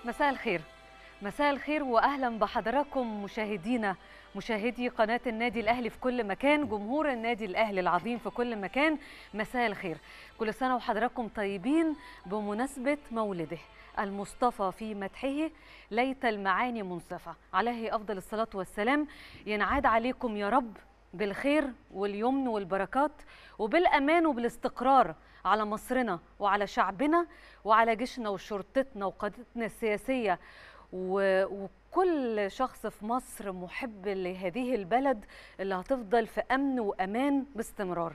مساء الخير مساء الخير واهلا بحضراتكم مشاهدينا مشاهدي قناه النادي الاهلي في كل مكان جمهور النادي الاهلي العظيم في كل مكان مساء الخير كل سنه وحضراتكم طيبين بمناسبه مولده المصطفى في مدحه ليت المعاني منصفه عليه افضل الصلاه والسلام ينعاد عليكم يا رب بالخير واليمن والبركات وبالامان وبالاستقرار على مصرنا وعلى شعبنا وعلى جيشنا وشرطتنا وقادتنا السياسيه و... وكل شخص في مصر محب لهذه البلد اللي هتفضل في امن وامان باستمرار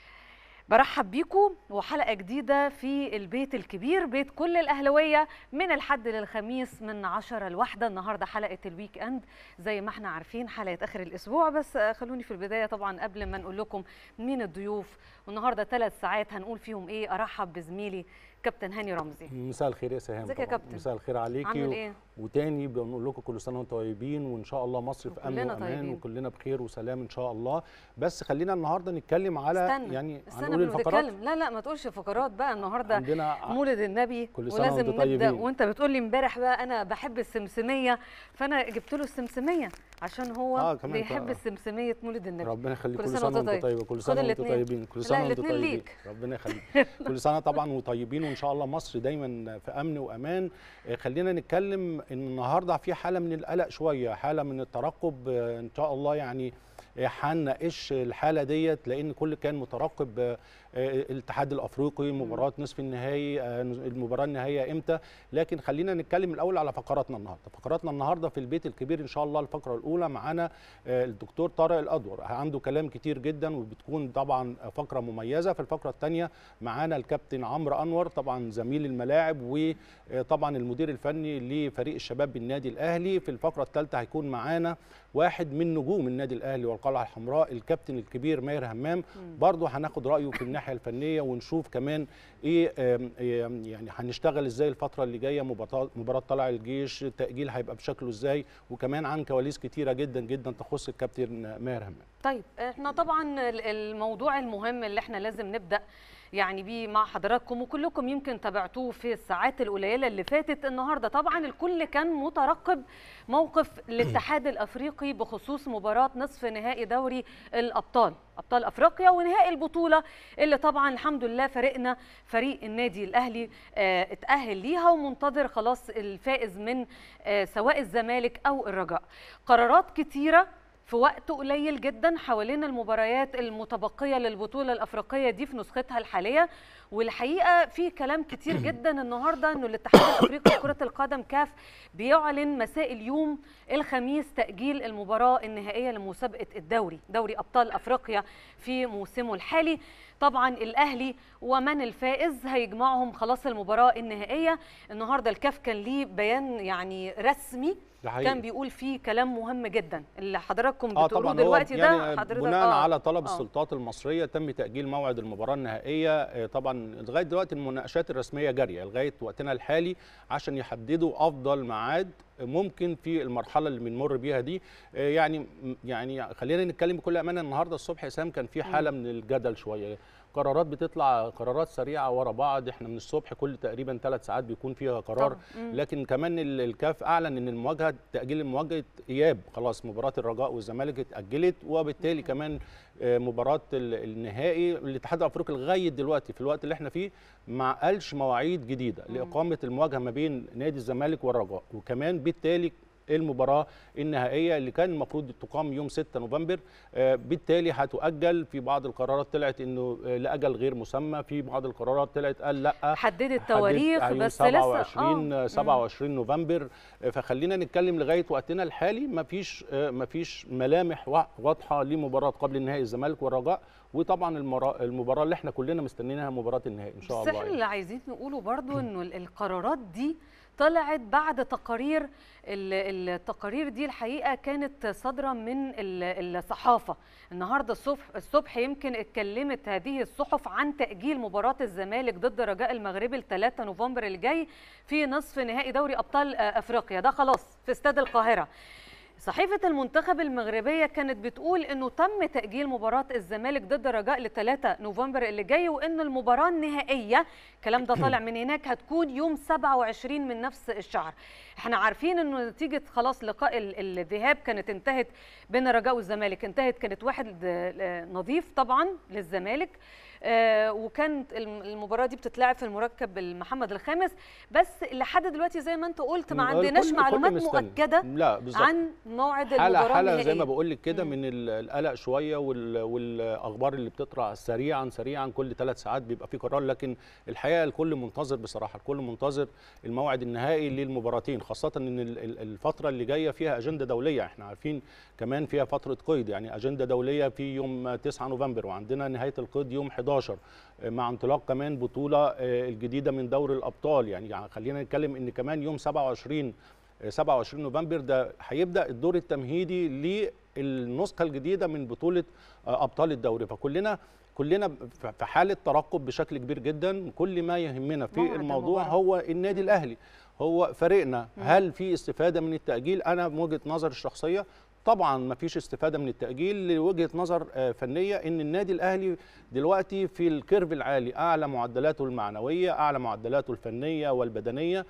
برحب بيكم وحلقه جديده في البيت الكبير بيت كل الاهلاويه من الحد للخميس من 10 لواحدة النهارده حلقه الويك اند زي ما احنا عارفين حلقه اخر الاسبوع بس خلوني في البدايه طبعا قبل ما نقول لكم مين الضيوف والنهارده ثلاث ساعات هنقول فيهم ايه ارحب بزميلي كابتن هاني رمزي مساء الخير يا سهام ازيك يا كابتن مساء الخير عليكي عامل ايه وتاني بنقول لكم كل سنه وانتم طيبين وان شاء الله مصر في امن وكلنا وامان طيبين. وكلنا بخير وسلام ان شاء الله بس خلينا النهارده نتكلم على استنى يعني استنى هنقول قبل ما الفقرات تتكلم لا لا ما تقولش فقرات بقى النهارده عندنا مولد النبي كل سنة ولازم وانتم نبدا طيبين. وانت بتقول لي امبارح بقى انا بحب السمسميه فانا جبت له السمسميه عشان هو آه، كمان بيحب ك- السمسميه مولد النبي ربنا يخليك كل كل سنة سنه وانت وانتم طيب. طيبه كل خد سنه وانتم الاتنين. طيبين كل لا، سنه وانتم الاتنين طيبين ليك. ربنا يخليك كل سنه طبعا وطيبين وان شاء الله مصر دايما في امن وامان آه، خلينا نتكلم ان النهارده في حاله من القلق شويه حاله من الترقب آه، ان شاء الله يعني آه، هنناقش الحاله ديت لان كل كان مترقب آه، آه، الاتحاد الافريقي مباراه نصف النهائي آه، المباراه النهائيه امتى لكن خلينا نتكلم الاول على فقراتنا النهارده فقراتنا النهارده في البيت الكبير ان شاء الله الفقره الاولى معانا آه، الدكتور طارق الادور عنده كلام كتير جدا وبتكون طبعا فقره مميزه في الفقره الثانيه معانا الكابتن عمرو انور طبعا زميل الملاعب وطبعا المدير الفني لفريق الشباب بالنادي الاهلي في الفقره الثالثه هيكون معانا واحد من نجوم النادي الاهلي والقلعه الحمراء الكابتن الكبير ماهر همام برضه هناخد رايه في الناحيه الفنيه ونشوف كمان ايه آم، آم، يعني هنشتغل ازاي الفتره اللي جايه مباراه مباراه طلع الجيش التاجيل هيبقى بشكله ازاي وكمان عن كواليس كتيره جدا جدا تخص الكابتن ماهر همام طيب احنا طبعا ال- الموضوع المهم اللي احنا لازم نبدا يعني بيه مع حضراتكم وكلكم يمكن تابعتوه في الساعات القليله اللي فاتت النهارده طبعا الكل كان مترقب موقف الاتحاد الافريقي بخصوص مباراه نصف نهائي دوري الابطال ابطال افريقيا ونهائي البطوله اللي طبعا الحمد لله فريقنا فريق النادي الاهلي آه، اتاهل ليها ومنتظر خلاص الفائز من آه، سواء الزمالك او الرجاء قرارات كتيره في وقت قليل جدا حوالين المباريات المتبقيه للبطوله الافريقيه دي في نسختها الحاليه والحقيقه في كلام كتير جدا النهارده انه الاتحاد الافريقي لكره القدم كاف بيعلن مساء اليوم الخميس تاجيل المباراه النهائيه لمسابقه الدوري دوري ابطال افريقيا في موسمه الحالي طبعا الاهلي ومن الفائز هيجمعهم خلاص المباراه النهائيه النهارده الكاف كان ليه بيان يعني رسمي ده حقيقي. كان بيقول فيه كلام مهم جدا اللي حضراتكم اه بتقولوه طبعا هو دلوقتي ده يعني حضرتك بناء آه. على طلب آه. السلطات المصريه تم تاجيل موعد المباراه النهائيه آه، طبعا لغايه دلوقتي المناقشات الرسميه جاريه لغايه وقتنا الحالي عشان يحددوا افضل ميعاد ممكن في المرحله اللي بنمر بيها دي آه، يعني يعني خلينا نتكلم بكل امانه النهارده الصبح يا سام كان في حاله من الجدل شويه قرارات بتطلع قرارات سريعه ورا بعض احنا من الصبح كل تقريبا ثلاث ساعات بيكون فيها قرار طبعاً. مم. لكن كمان ال- الكاف اعلن ان المواجهه تاجيل المواجهه اياب خلاص مباراه الرجاء والزمالك اتاجلت وبالتالي كمان آه، مباراه ال- النهائي الاتحاد الافريقي لغايه دلوقتي في الوقت اللي احنا فيه ما قالش مواعيد جديده لاقامه المواجهه ما بين نادي الزمالك والرجاء وكمان بالتالي المباراه النهائيه اللي كان المفروض تقام يوم 6 نوفمبر آه، بالتالي هتؤجل في بعض القرارات طلعت انه آه، لاجل غير مسمى في بعض القرارات طلعت قال لا حددت حددت تواريخ أيوة بس لسه 27 آه. 27 نوفمبر فخلينا نتكلم لغايه وقتنا الحالي مفيش مفيش ملامح وا- واضحه لمباراه قبل النهائي الزمالك والرجاء وطبعا المرا- المباراه اللي احنا كلنا مستنيينها مباراه النهائي ان شاء بس الله احنا يعني. اللي عايزين نقوله برضو انه ال- القرارات دي طلعت بعد تقارير ال- التقارير دي الحقيقه كانت صادره من ال- الصحافه النهارده الصبح الصبح يمكن اتكلمت هذه الصحف عن تاجيل مباراه الزمالك ضد رجاء المغربي ل 3 نوفمبر الجاي في نصف نهائي دوري ابطال آه، افريقيا ده خلاص في استاد القاهره صحيفة المنتخب المغربية كانت بتقول انه تم تأجيل مباراة الزمالك ضد الرجاء ل 3 نوفمبر اللي جاي وان المباراة النهائية الكلام ده طالع من هناك هتكون يوم 27 من نفس الشهر احنا عارفين انه نتيجة خلاص لقاء الذهاب كانت انتهت بين الرجاء والزمالك انتهت كانت واحد نظيف طبعا للزمالك آه وكانت المباراه دي بتتلعب في المركب المحمد الخامس بس لحد دلوقتي زي ما انت قلت ما عندناش معلومات مؤكده لا بالزبط. عن موعد حالة المباراه حالة النهائية. زي ما بقول لك كده من القلق شويه وال... والاخبار اللي بتطلع سريعا سريعا كل ثلاث ساعات بيبقى في قرار لكن الحقيقه الكل منتظر بصراحه الكل منتظر الموعد النهائي للمباراتين خاصه ان الفتره اللي جايه فيها اجنده دوليه احنا عارفين كمان فيها فتره قيد يعني اجنده دوليه في يوم 9 نوفمبر وعندنا نهايه القيد يوم 11 مع انطلاق كمان بطوله الجديده من دوري الابطال يعني خلينا نتكلم ان كمان يوم 27 27 نوفمبر ده هيبدا الدور التمهيدي للنسخه الجديده من بطوله ابطال الدوري فكلنا كلنا في حاله ترقب بشكل كبير جدا كل ما يهمنا في الموضوع هو النادي الاهلي هو فريقنا هل في استفاده من التاجيل انا من وجهه نظري الشخصيه طبعا ما فيش استفاده من التاجيل لوجهه نظر فنيه ان النادي الاهلي دلوقتي في الكيرف العالي اعلى معدلاته المعنويه اعلى معدلاته الفنيه والبدنيه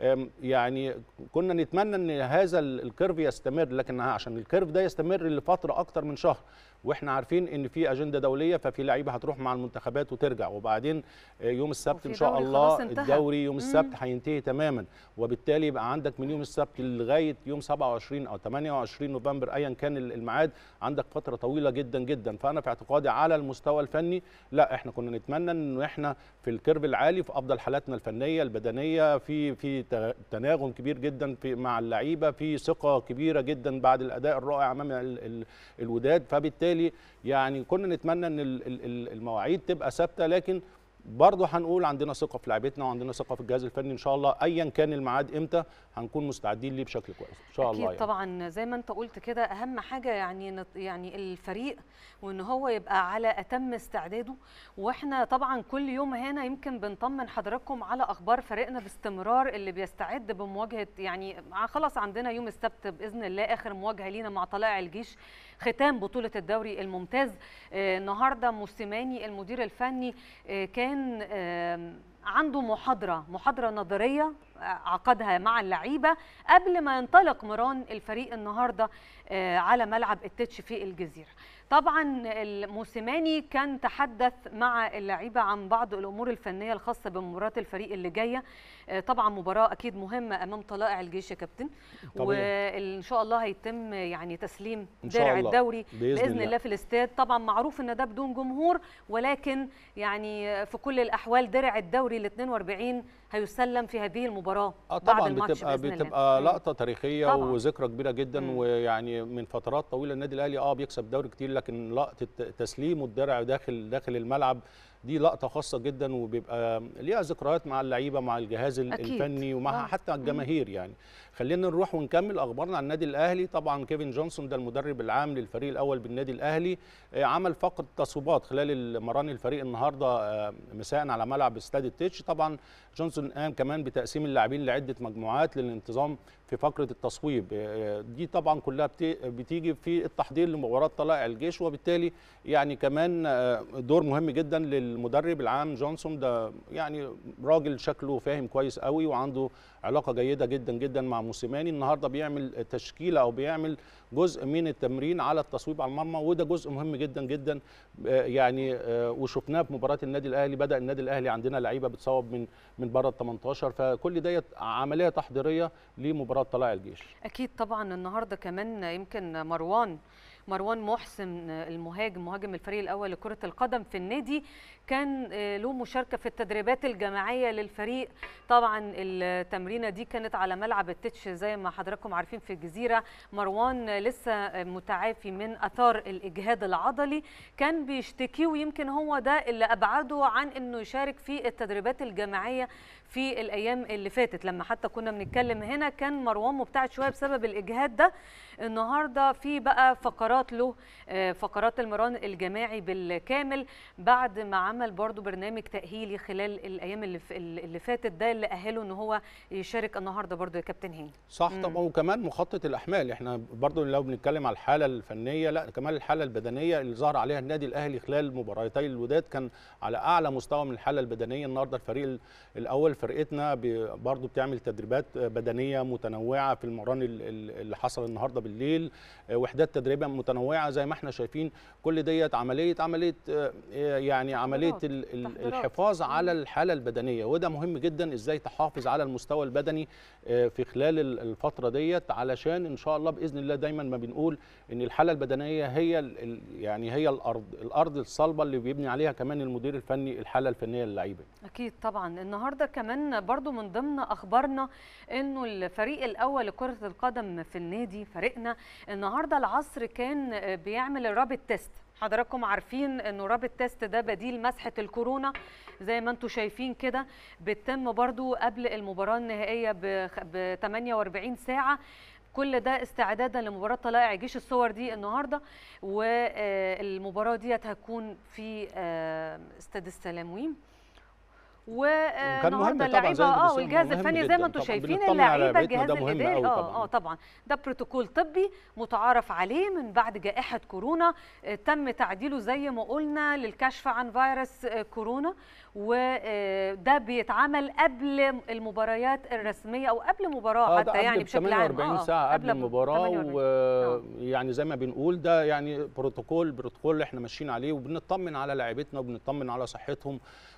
يعني كنا نتمنى ان هذا الكيرف يستمر لكن عشان الكيرف ده يستمر لفتره اكتر من شهر واحنا عارفين ان في اجنده دوليه ففي لعيبه هتروح مع المنتخبات وترجع وبعدين يوم السبت ان شاء الله الدوري يوم السبت هينتهي تماما وبالتالي يبقى عندك من يوم السبت لغايه يوم 27 او 28 نوفمبر ايا كان الميعاد عندك فتره طويله جدا جدا فانا في اعتقادي على المستوى الفني لا احنا كنا نتمنى ان احنا في الكيرف العالي في افضل حالاتنا الفنيه البدنيه في في تناغم كبير جدا في مع اللعيبه في ثقه كبيره جدا بعد الاداء الرائع امام الوداد فبالتالي يعني كنا نتمنى ان المواعيد تبقى ثابته لكن برضه هنقول عندنا ثقه في لعيبتنا وعندنا ثقه في الجهاز الفني ان شاء الله ايا كان الميعاد امتى هنكون مستعدين ليه بشكل كويس ان شاء أكيد الله يعني. طبعا زي ما انت قلت كده اهم حاجه يعني يعني الفريق وان هو يبقى على اتم استعداده واحنا طبعا كل يوم هنا يمكن بنطمن حضراتكم على اخبار فريقنا باستمرار اللي بيستعد بمواجهه يعني خلاص عندنا يوم السبت باذن الله اخر مواجهه لينا مع طلائع الجيش ختام بطولة الدوري الممتاز آه النهارده موسيماني المدير الفني آه كان آه عنده محاضرة محاضرة نظرية عقدها مع اللعيبة قبل ما ينطلق مران الفريق النهاردة على ملعب التتش في الجزيرة طبعا الموسيماني كان تحدث مع اللعيبة عن بعض الأمور الفنية الخاصة بمباراة الفريق اللي جاية طبعا مباراة أكيد مهمة أمام طلائع الجيش يا كابتن وإن شاء الله هيتم يعني تسليم درع الدوري بإذن, بإذن الله. الله في الاستاد طبعا معروف أن ده بدون جمهور ولكن يعني في كل الأحوال درع الدوري ال 42 هيسلم في هذه المباراة اه طبعا بعد الماتش بتبقى بإذن بتبقى الله. لقطة تاريخية طبعاً. وذكرى كبيرة جدا مم. ويعني من فترات طويلة النادي الأهلي اه بيكسب دوري كتير لكن لقطة تسليمه الدرع داخل داخل الملعب دي لقطة خاصة جدا وبيبقى ليها ذكريات مع اللعيبة مع الجهاز ال- أكيد. الفني ومع آه. حتى الجماهير يعني خلينا نروح ونكمل اخبارنا عن النادي الاهلي طبعا كيفن جونسون ده المدرب العام للفريق الاول بالنادي الاهلي آه، عمل فقره تصويبات خلال مران الفريق النهارده آه، مساء على ملعب استاد التتش طبعا جونسون قام كمان بتقسيم اللاعبين لعده مجموعات للانتظام في فقره التصويب آه، دي طبعا كلها بت- بتيجي في التحضير لمباراه طلائع الجيش وبالتالي يعني كمان آه، دور مهم جدا للمدرب العام جونسون ده يعني راجل شكله فاهم كويس قوي وعنده علاقه جيده جدا جدا مع موسيماني النهارده بيعمل تشكيله او بيعمل جزء من التمرين على التصويب على المرمى وده جزء مهم جدا جدا آه، يعني آه، وشفناه في مباراه النادي الاهلي بدا النادي الاهلي عندنا لعيبه بتصوب من من بره ال 18 فكل ديت عمليه تحضيريه لمباراه طلائع الجيش اكيد طبعا النهارده كمان يمكن مروان مروان محسن المهاجم مهاجم الفريق الاول لكره القدم في النادي كان آه، له مشاركه في التدريبات الجماعيه للفريق طبعا التمرينه دي كانت على ملعب التتش زي ما حضراتكم عارفين في الجزيره مروان لسه متعافي من اثار الاجهاد العضلي كان بيشتكي ويمكن هو ده اللي ابعده عن انه يشارك في التدريبات الجماعيه في الايام اللي فاتت لما حتى كنا بنتكلم هنا كان مروان مبتعد شويه بسبب الاجهاد ده النهارده في بقى فقرات له آه، فقرات المران الجماعي بالكامل بعد ما عمل برضو برنامج تاهيلي خلال الايام اللي ف- اللي فاتت ده اللي اهله ان هو يشارك النهارده برضو يا كابتن هاني صح مم. طبعا وكمان مخطط الاحمال احنا برضو لو بنتكلم على الحاله الفنيه لا كمان الحاله البدنيه اللي ظهر عليها النادي الاهلي خلال مباراتي الوداد كان على اعلى مستوى من الحاله البدنيه النهارده الفريق ال- الاول فرقتنا ب- برضو بتعمل تدريبات بدنيه متنوعه في المران ال- ال- اللي حصل النهارده بالليل آه، وحدات تدريبيه متنوعه زي ما احنا شايفين كل ديت عمليه عمليه آه، يعني عمليه تحضيرات. ال- ال- تحضيرات. الحفاظ مم. على الحاله البدنيه وده مهم جدا ازاي تحافظ على المستوى البدني آه، في خلال ال- الفتره ديت علشان ان شاء الله باذن الله دايما ما بنقول ان الحاله البدنيه هي ال- ال- يعني هي الارض الارض الصلبه اللي بيبني عليها كمان المدير الفني الحاله الفنيه للعيبه اكيد طبعا النهارده كمان برضو من ضمن اخبارنا انه الفريق الاول لكره القدم في النادي فريقنا النهارده العصر كان آه، بيعمل الرابط تيست حضراتكم عارفين انه رابط تيست ده بديل مسحه الكورونا زي ما انتم شايفين كده بتتم برضو قبل المباراه النهائيه ب 48 ساعه كل ده استعدادا لمباراه طلائع الجيش الصور دي النهارده والمباراه ديت هتكون في آه، استاد السلامويم وكان مهم والنهارده طبعاً زي اللعيبه ما اه بس- والجهاز مهم الفني زي جداً ما انتم طبعاً. شايفين بنطمن على اللعيبه بيتنا، الجهاز ده مهم الاداري أوي اه طبعاً. اه طبعا ده بروتوكول طبي متعارف عليه من بعد جائحه كورونا آه، تم تعديله زي ما قلنا للكشف عن فيروس آه، كورونا وده بيتعمل قبل المباريات الرسميه او قبل مباراه آه، ده حتى يعني قبل بشكل عام 48 آه، ساعه قبل قبل المباراه 48. ويعني زي ما بنقول ده يعني بروتوكول بروتوكول احنا ماشيين عليه وبنطمن على لاعيبتنا وبنطمن على صحتهم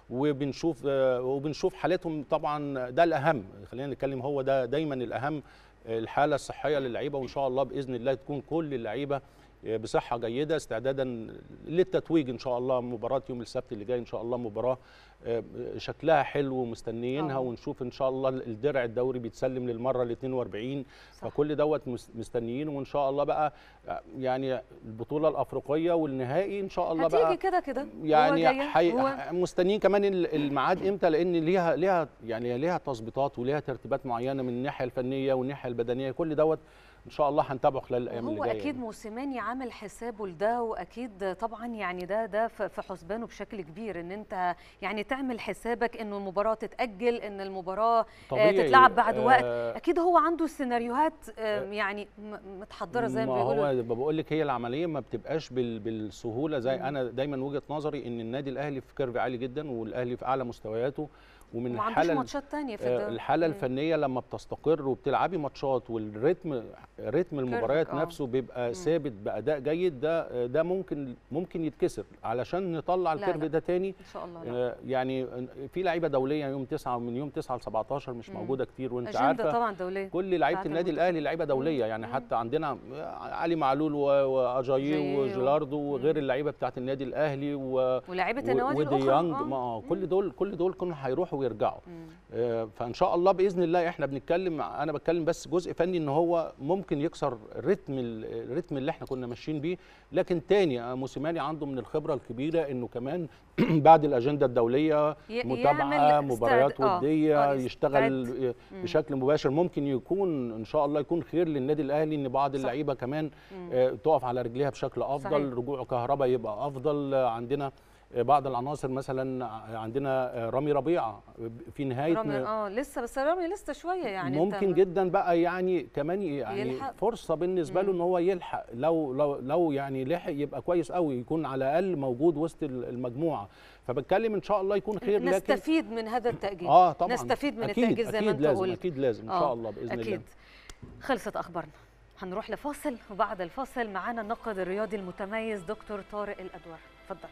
وبنشوف آه، وبنشوف حالتهم طبعا ده الاهم خلينا نتكلم هو ده دايما الاهم الحاله الصحيه للعيبه وان شاء الله باذن الله تكون كل اللعيبه بصحه جيده استعدادا للتتويج ان شاء الله مباراه يوم السبت اللي جاي ان شاء الله مباراه آه، شكلها حلو ومستنيينها آه. ونشوف ان شاء الله الدرع الدوري بيتسلم للمره ال 42 صح. فكل دوت مس- مستنيين وان شاء الله بقى آه، يعني البطوله الافريقيه والنهائي ان شاء الله هتيجي بقى كده كده هو يعني جاية، حي... هو مستنيين كمان ال- الميعاد امتى لان ليها ليها يعني ليها تظبيطات وليها ترتيبات معينه من الناحيه الفنيه والناحيه البدنيه كل دوت ان شاء الله هنتابعه خلال الايام اللي هو جايه اكيد موسيماني عامل حسابه لده واكيد طبعا يعني ده ده في في حسبانه بشكل كبير ان انت يعني تعمل حسابك انه المباراه تتاجل ان المباراه آه، طبيعي. تتلعب بعد آه، وقت اكيد هو عنده سيناريوهات آه، يعني م- متحضره زي ما بيقولوا هو بقول لك هي العمليه ما بتبقاش بال... بالسهوله زي مم. انا دايما وجهه نظري ان النادي الاهلي في كيرف عالي جدا والاهلي في اعلى مستوياته ومن وما عندوش الحاله ماتشات تانية في آه، الدوري الحاله مم. الفنيه لما بتستقر وبتلعبي ماتشات والريتم رتم المباريات آه. نفسه بيبقى مم. ثابت باداء جيد ده ده ممكن ممكن يتكسر علشان نطلع لا، الكيرف لا. ده تاني ان شاء الله لا. آه، يعني في لعيبه دوليه يوم 9 من يوم 9 ل 17 مش مم. موجوده كتير وانت اجنده عارفه طبعا دوليه كل لعيبه بتاعت النادي المنتخب. الاهلي لعيبه دوليه يعني مم. حتى عندنا علي معلول و- واجاييه جاييه و- وجيلاردو وغير مم. اللعيبه بتاعت النادي الاهلي و ولاعيبه و- النوادي الاخرى وديانج آه. ما آه، مم. كل دول كل دول كانوا هيروحوا ويرجعوا مم. آه، فان شاء الله باذن الله احنا بنتكلم انا بتكلم بس جزء فني ان هو ممكن يكسر الريتم ال- الريتم اللي احنا كنا ماشيين بيه لكن تاني آه، موسيماني عنده من الخبره الكبيره انه كمان بعد الاجنده الدوليه ي- متابعه يعمل مباريات استعد- آه، وديه آه، يشتغل يستعد. آه، مم. بشكل مباشر ممكن يكون ان شاء الله يكون خير للنادي الاهلي ان بعض صح. اللعيبه كمان مم. آه، تقف على رجليها بشكل افضل صحيح. رجوع كهرباء يبقى افضل آه، عندنا آه، بعض العناصر مثلا ع- عندنا آه، رامي ربيعه في نهايه رامي اه لسه بس رامي لسه شويه يعني أنت ممكن ما- جدا بقى يعني كمان يعني يلحق. فرصه بالنسبه له مم. ان هو يلحق لو لو لو يعني لحق يبقى كويس قوي يكون على الاقل موجود وسط ال- المجموعه فبتكلم ان شاء الله يكون خير لكن نستفيد من هذا التأجيل اه طبعا نستفيد من أكيد التأجيل زي ما أكيد انت لازم قلت اكيد لازم ان آه، شاء الله باذن أكيد الله خلصت أخبارنا هنروح لفاصل وبعد الفاصل معانا الناقد الرياضي المتميز دكتور طارق الأدور اتفضل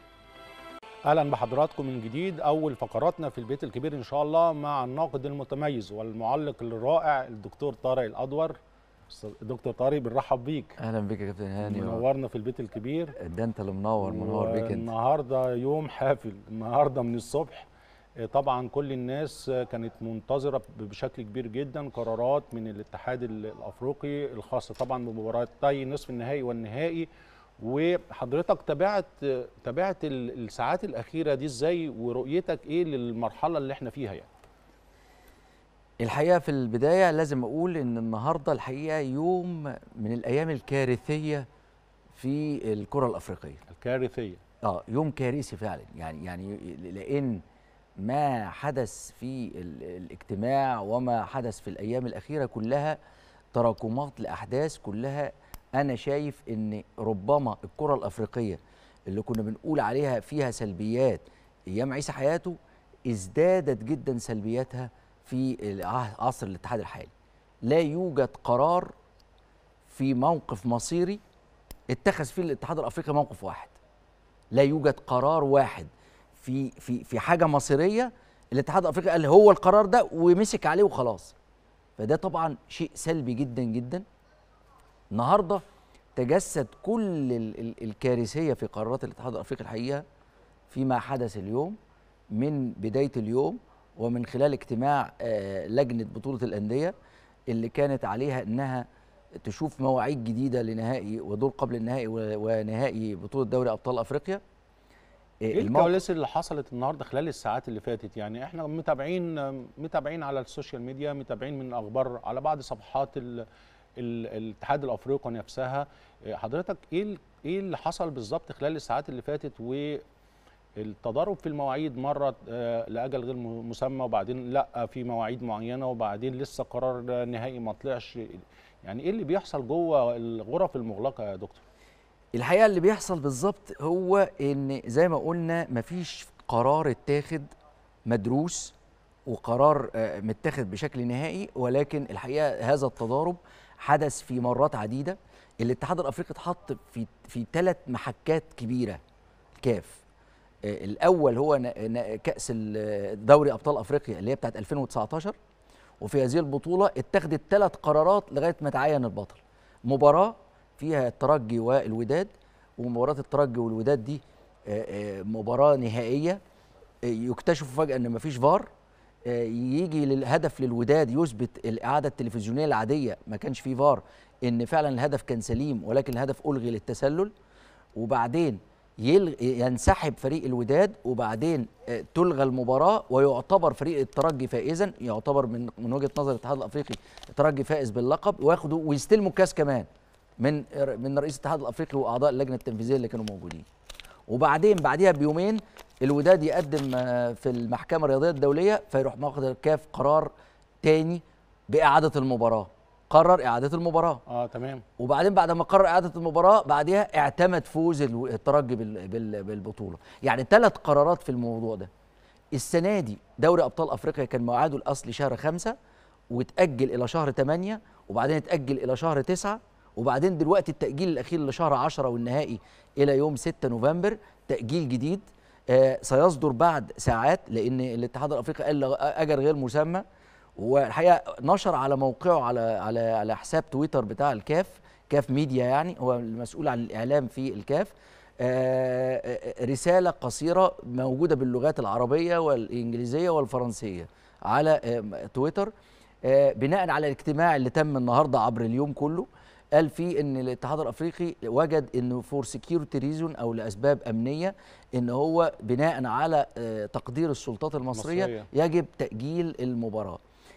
اهلا بحضراتكم من جديد اول فقراتنا في البيت الكبير ان شاء الله مع الناقد المتميز والمعلق الرائع الدكتور طارق الادور دكتور طارق بنرحب بيك اهلا بك يا كابتن هاني منورنا في البيت الكبير ده انت اللي منور منور بيك انت النهارده يوم حافل النهارده من الصبح آه، طبعا كل الناس آه، كانت منتظره بشكل كبير جدا قرارات من الاتحاد ال- الافريقي الخاصه طبعا بمباراتي نصف النهائي والنهائي وحضرتك تابعت آه، تابعت ال- الساعات الاخيره دي ازاي ورؤيتك ايه للمرحله اللي احنا فيها يعني الحقيقه في البدايه لازم اقول ان النهارده الحقيقه يوم من الايام الكارثيه في الكره الافريقيه الكارثيه اه يوم كارثي فعلا يعني يعني لان ما حدث في ال- الاجتماع وما حدث في الايام الاخيره كلها تراكمات لاحداث كلها انا شايف ان ربما الكره الافريقيه اللي كنا بنقول عليها فيها سلبيات ايام عيسى حياته ازدادت جدا سلبياتها في الع- عصر الاتحاد الحالي لا يوجد قرار في موقف مصيري اتخذ فيه الاتحاد الافريقي موقف واحد لا يوجد قرار واحد في في في حاجه مصيريه الاتحاد الافريقي قال هو القرار ده ومسك عليه وخلاص فده طبعا شيء سلبي جدا جدا النهارده تجسد كل ال- ال- الكارثيه في قرارات الاتحاد الافريقي الحقيقه فيما حدث اليوم من بدايه اليوم ومن خلال اجتماع آه، لجنه بطوله الانديه اللي كانت عليها انها تشوف مواعيد جديده لنهائي ودور قبل النهائي و- ونهائي بطوله دوري ابطال افريقيا آه، ايه الموقف- الكواليس اللي حصلت النهارده خلال الساعات اللي فاتت يعني احنا متابعين متابعين على السوشيال ميديا متابعين من اخبار على بعض صفحات ال ال الاتحاد الافريقي نفسها إيه حضرتك ايه ال- ايه اللي حصل بالظبط خلال الساعات اللي فاتت والتضارب في المواعيد مره آه، لاجل غير م- مسمى وبعدين لا في مواعيد معينه وبعدين لسه قرار نهائي ما طلعش يعني ايه اللي بيحصل جوه الغرف المغلقه يا دكتور الحقيقه اللي بيحصل بالظبط هو ان زي ما قلنا مفيش قرار اتاخد مدروس وقرار آه، متاخد بشكل نهائي ولكن الحقيقه هذا التضارب حدث في مرات عديده الاتحاد الافريقي اتحط في في ثلاث محكات كبيره كاف آه، الاول هو ن- ن- كاس ال- دوري ابطال افريقيا اللي هي بتاعت 2019 وفي هذه البطوله اتخذت ثلاث قرارات لغايه ما تعين البطل مباراه فيها الترجي والوداد ومباراه الترجي والوداد دي آه، آه، مباراه نهائيه آه، يكتشفوا فجاه ان مفيش فار آه، يجي للهدف للوداد يثبت الاعاده التلفزيونيه العاديه ما كانش فيه فار ان فعلا الهدف كان سليم ولكن الهدف الغي للتسلل وبعدين يلغ... ينسحب فريق الوداد وبعدين آه، تلغى المباراه ويعتبر فريق الترجي فائزا يعتبر من من وجهه نظر الاتحاد الافريقي الترجي فائز باللقب وياخدوا ويستلموا الكاس كمان من من رئيس الاتحاد الافريقي واعضاء اللجنه التنفيذيه اللي كانوا موجودين وبعدين بعديها بيومين الوداد يقدم آه، في المحكمه الرياضيه الدوليه فيروح ماخد الكاف قرار تاني باعاده المباراه قرر اعاده المباراه اه تمام وبعدين بعد ما قرر اعاده المباراه بعدها اعتمد فوز الو- الترجي بال- بال- بالبطوله يعني ثلاث قرارات في الموضوع ده السنه دي دوري ابطال افريقيا كان ميعاده الاصلي شهر خمسة وتاجل الى شهر 8 وبعدين اتاجل الى شهر 9 وبعدين دلوقتي التاجيل الاخير لشهر 10 والنهائي الى يوم 6 نوفمبر تاجيل جديد آه سيصدر بعد ساعات لان الاتحاد الافريقي قال لغ- اجل غير مسمى والحقيقه نشر على موقعه على على على حساب تويتر بتاع الكاف كاف ميديا يعني هو المسؤول عن الاعلام في الكاف آه، آه، رساله قصيره موجوده باللغات العربيه والانجليزيه والفرنسيه على آه، تويتر آه، بناء على الاجتماع اللي تم النهارده عبر اليوم كله قال فيه ان الاتحاد الافريقي وجد انه فور سكيورتي ريزون او لاسباب امنيه ان هو بناء على آه، تقدير السلطات المصريه مصرية. يجب تاجيل المباراه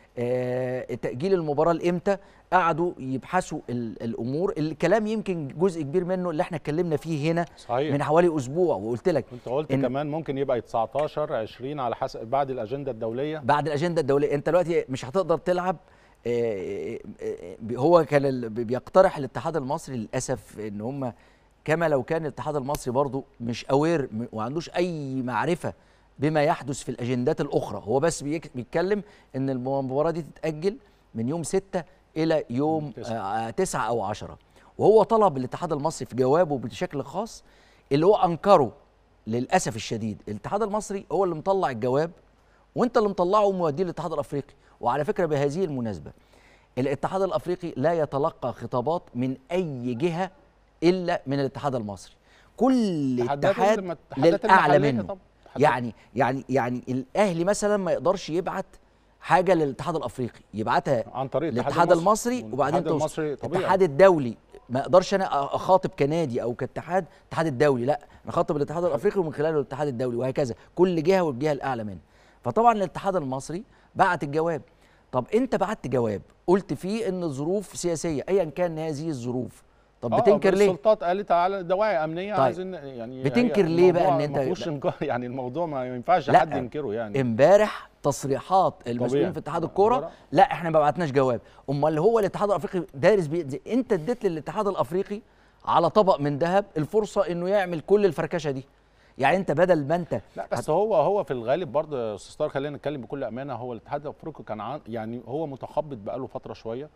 آه، تاجيل المباراه لامتى قعدوا يبحثوا ال- الامور الكلام يمكن جزء كبير منه اللي احنا اتكلمنا فيه هنا صحيح من حوالي اسبوع وقلت لك انت قلت إن- كمان ممكن يبقى 19 20 على حسب بعد الاجنده الدوليه بعد الاجنده الدوليه انت دلوقتي مش هتقدر تلعب آه، آه، آه، هو كان ال- بيقترح الاتحاد المصري للاسف ان هم كما لو كان الاتحاد المصري برضو مش اوير وما عندوش اي معرفه بما يحدث في الاجندات الاخرى هو بس بيك- بيتكلم ان المباراه دي تتاجل من يوم 6 الى يوم تسعة. 9 او 10 وهو طلب الاتحاد المصري في جوابه بشكل خاص اللي هو انكره للاسف الشديد الاتحاد المصري هو اللي مطلع الجواب وانت اللي مطلعه وموديه للاتحاد الافريقي وعلى فكره بهذه المناسبه الاتحاد الافريقي لا يتلقى خطابات من اي جهه الا من الاتحاد المصري كل تحديات اتحاد الم- التحديات للاعلى المحلية منه طبعاً. تحديات- يعني يعني يعني الاهلي مثلا ما يقدرش يبعت حاجه للاتحاد الافريقي يبعتها عن طريق الاتحاد المصري وبعدين الاتحاد توصل المصري طبيعي الاتحاد الدولي ما اقدرش انا اخاطب كنادي او كاتحاد الاتحاد الدولي لا انا اخاطب الاتحاد الافريقي ومن خلاله الاتحاد الدولي وهكذا كل جهه والجهه الاعلى منها فطبعا الاتحاد المصري بعت الجواب طب انت بعت جواب قلت فيه ان الظروف سياسيه ايا كان هذه الظروف طب آه، بتنكر ليه السلطات قالت على دواعي امنيه طيب. عايزين يعني بتنكر هي ليه بقى الموضوع إن أنت- ما فيهوش إنكار، يعني الموضوع ما ينفعش لا. حد ينكره يعني امبارح تصريحات المسؤولين طبيعي. في اتحاد الكوره الكورة. لا احنا ما بعتناش جواب امال هو الاتحاد الافريقي دارس بيأذي انت اديت للاتحاد الافريقي على طبق من ذهب الفرصه انه يعمل كل الفركشه دي يعني انت بدل ما انت لا بس هو هو في الغالب برضه يا استاذ طارق خلينا نتكلم بكل امانه هو الاتحاد الافريقي كان عن يعني هو متخبط بقاله فتره شويه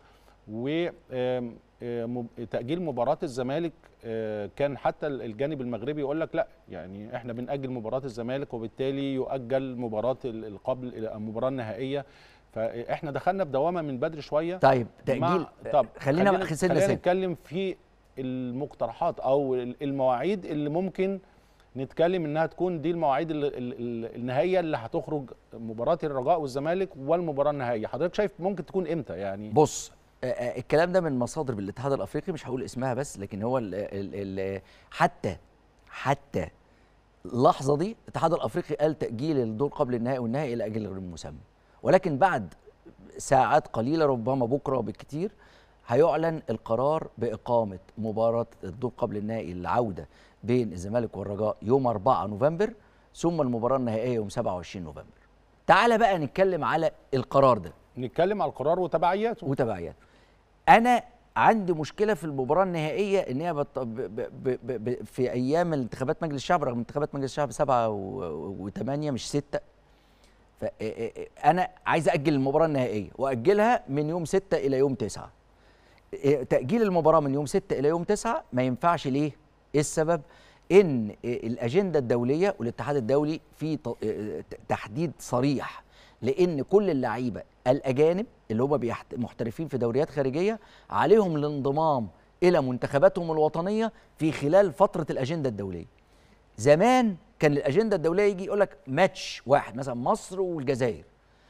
وتاجيل مباراه الزمالك آه، كان حتى الجانب المغربي يقول لك لا يعني احنا بنأجل مباراه الزمالك وبالتالي يؤجل مباراه ال- القبل المباراه النهائيه فاحنا دخلنا في دوامه من بدري شويه طيب مع- تاجيل طب خلينا بقى سنة خلينا سنة. نتكلم في المقترحات او المواعيد اللي ممكن نتكلم انها تكون دي المواعيد ال- ال- ال- النهائيه اللي هتخرج مباراه الرجاء والزمالك والمباراه النهائيه حضرتك شايف ممكن تكون امتى يعني بص آه، آه، الكلام ده من مصادر بالاتحاد الافريقي مش هقول اسمها بس لكن هو ال ال ال حتى حتى اللحظه دي الاتحاد الافريقي قال تاجيل الدور قبل النهائي والنهائي الى اجل غير مسمى ولكن بعد ساعات قليله ربما بكره بالكثير هيعلن القرار باقامه مباراه الدور قبل النهائي العوده بين الزمالك والرجاء يوم 4 نوفمبر ثم المباراه النهائيه يوم 27 نوفمبر تعال بقى نتكلم على القرار ده نتكلم على القرار وتبعياته وتبعيات انا عندي مشكله في المباراه النهائيه ان هي بط... ب... ب... ب... ب... ب... في ايام انتخابات مجلس الشعب رغم انتخابات مجلس الشعب سبعة و... وثمانية مش ستة فأنا عايز أجل المباراة النهائية وأجلها من يوم ستة إلى يوم تسعة إيه، تأجيل المباراة من يوم ستة إلى يوم تسعة ما ينفعش ليه؟ إيه السبب؟ إن إيه، الأجندة الدولية والاتحاد الدولي في ت- إيه، تحديد صريح لأن كل اللعيبة الأجانب اللي هم بيحت- محترفين في دوريات خارجية عليهم الانضمام إلى منتخباتهم الوطنية في خلال فترة الأجندة الدولية زمان كان الاجنده الدوليه يجي يقول لك ماتش واحد مثلا مصر والجزائر